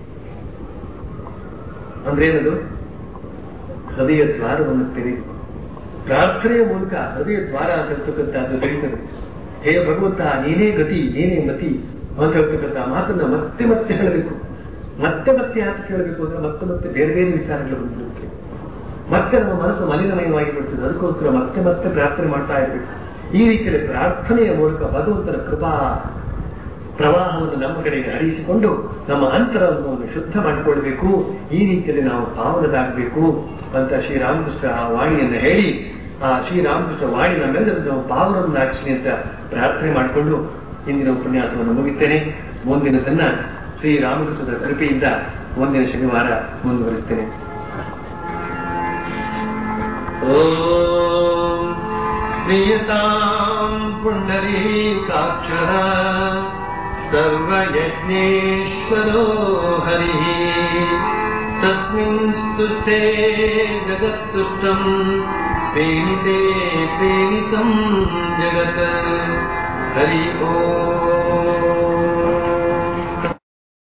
ಅಂದ್ರೆ ಏನದು ಹೃದಯ ದ್ವಾರವನ್ನು ತೆರೆದು ಪ್ರಾರ್ಥನೆಯ ಮೂಲಕ ಹೃದಯ ದ್ವಾರ ಅಂತ ಹೇಳ್ತಕ್ಕಂಥದ್ದು ತೆರೀತದೆ ಹೇ ಭಗವಂತ ನೀನೇ ಗತಿ ನೀನೇ ಮತಿ ಅಂತ ಹೇಳ್ತಕ್ಕಂಥ ಮಾತನ್ನ ಮತ್ತೆ ಮತ್ತೆ ಹೇಳಬೇಕು ಮತ್ತೆ ಮತ್ತೆ ಯಾಕೆ ಕೇಳಬೇಕು ಅಂದ್ರೆ ಮತ್ತೆ ಮತ್ತೆ ಬೇರೆ ಬೇರೆ ವಿಚಾರಗಳು ಬಂದಿರುತ್ತೆ ಮತ್ತೆ ನಮ್ಮ ಮನಸ್ಸು ಮಲಿನಮಯವಾಗಿ ಬಿಡ್ತದೆ ಅದಕ್ಕೋಸ್ಕರ ಮತ್ತೆ ಮತ್ತೆ ಪ್ರಾರ್ಥನೆ ಮಾಡ್ತಾ ಇರಬೇಕು ಈ ರೀತಿಯಲ್ಲಿ ಪ್ರಾರ್ಥನೆಯ ಮೂಲಕ ಭಗವಂತನ ಕೃಪಾ ಪ್ರವಾಹವನ್ನು ನಮ್ಮ ಕಡೆಗೆ ಹರಿಸಿಕೊಂಡು ನಮ್ಮ ಅಂತರವನ್ನು ಶುದ್ಧ ಮಾಡಿಕೊಳ್ಬೇಕು ಈ ರೀತಿಯಲ್ಲಿ ನಾವು ಪಾವನದಾಗಬೇಕು ಅಂತ ಶ್ರೀರಾಮಕೃಷ್ಣ ಆ ವಾಣಿಯನ್ನು ಹೇಳಿ ಆ ಶ್ರೀರಾಮಕೃಷ್ಣ ವಾಣಿ ನಮ್ಮೆಲ್ಲರೂ ನಾವು ಪಾವನನ್ನಾಗಿಸಿ ಅಂತ ಪ್ರಾರ್ಥನೆ ಮಾಡಿಕೊಂಡು ಇಂದಿನ ಉಪನ್ಯಾಸವನ್ನು ಮುಗಿಸ್ತೇನೆ ಮುಂದಿನದನ್ನ ಶ್ರೀರಾಮಕೃಷ್ಣದ ಕೃಪೆಯಿಂದ ಮುಂದಿನ ಶನಿವಾರ ಮುಂದುವರಿಸ್ತೇನೆ ಓಂ ಪ್ರಿಯತಾಂ ಪುಂಡರೀಕಾಕ್ಷರ सर्वयज्ञेश्वरो हरिः तस्मिन् स्तुष्टे जगत्तुष्टम् प्रेणिते प्रेणितम् जगत् हरि ओ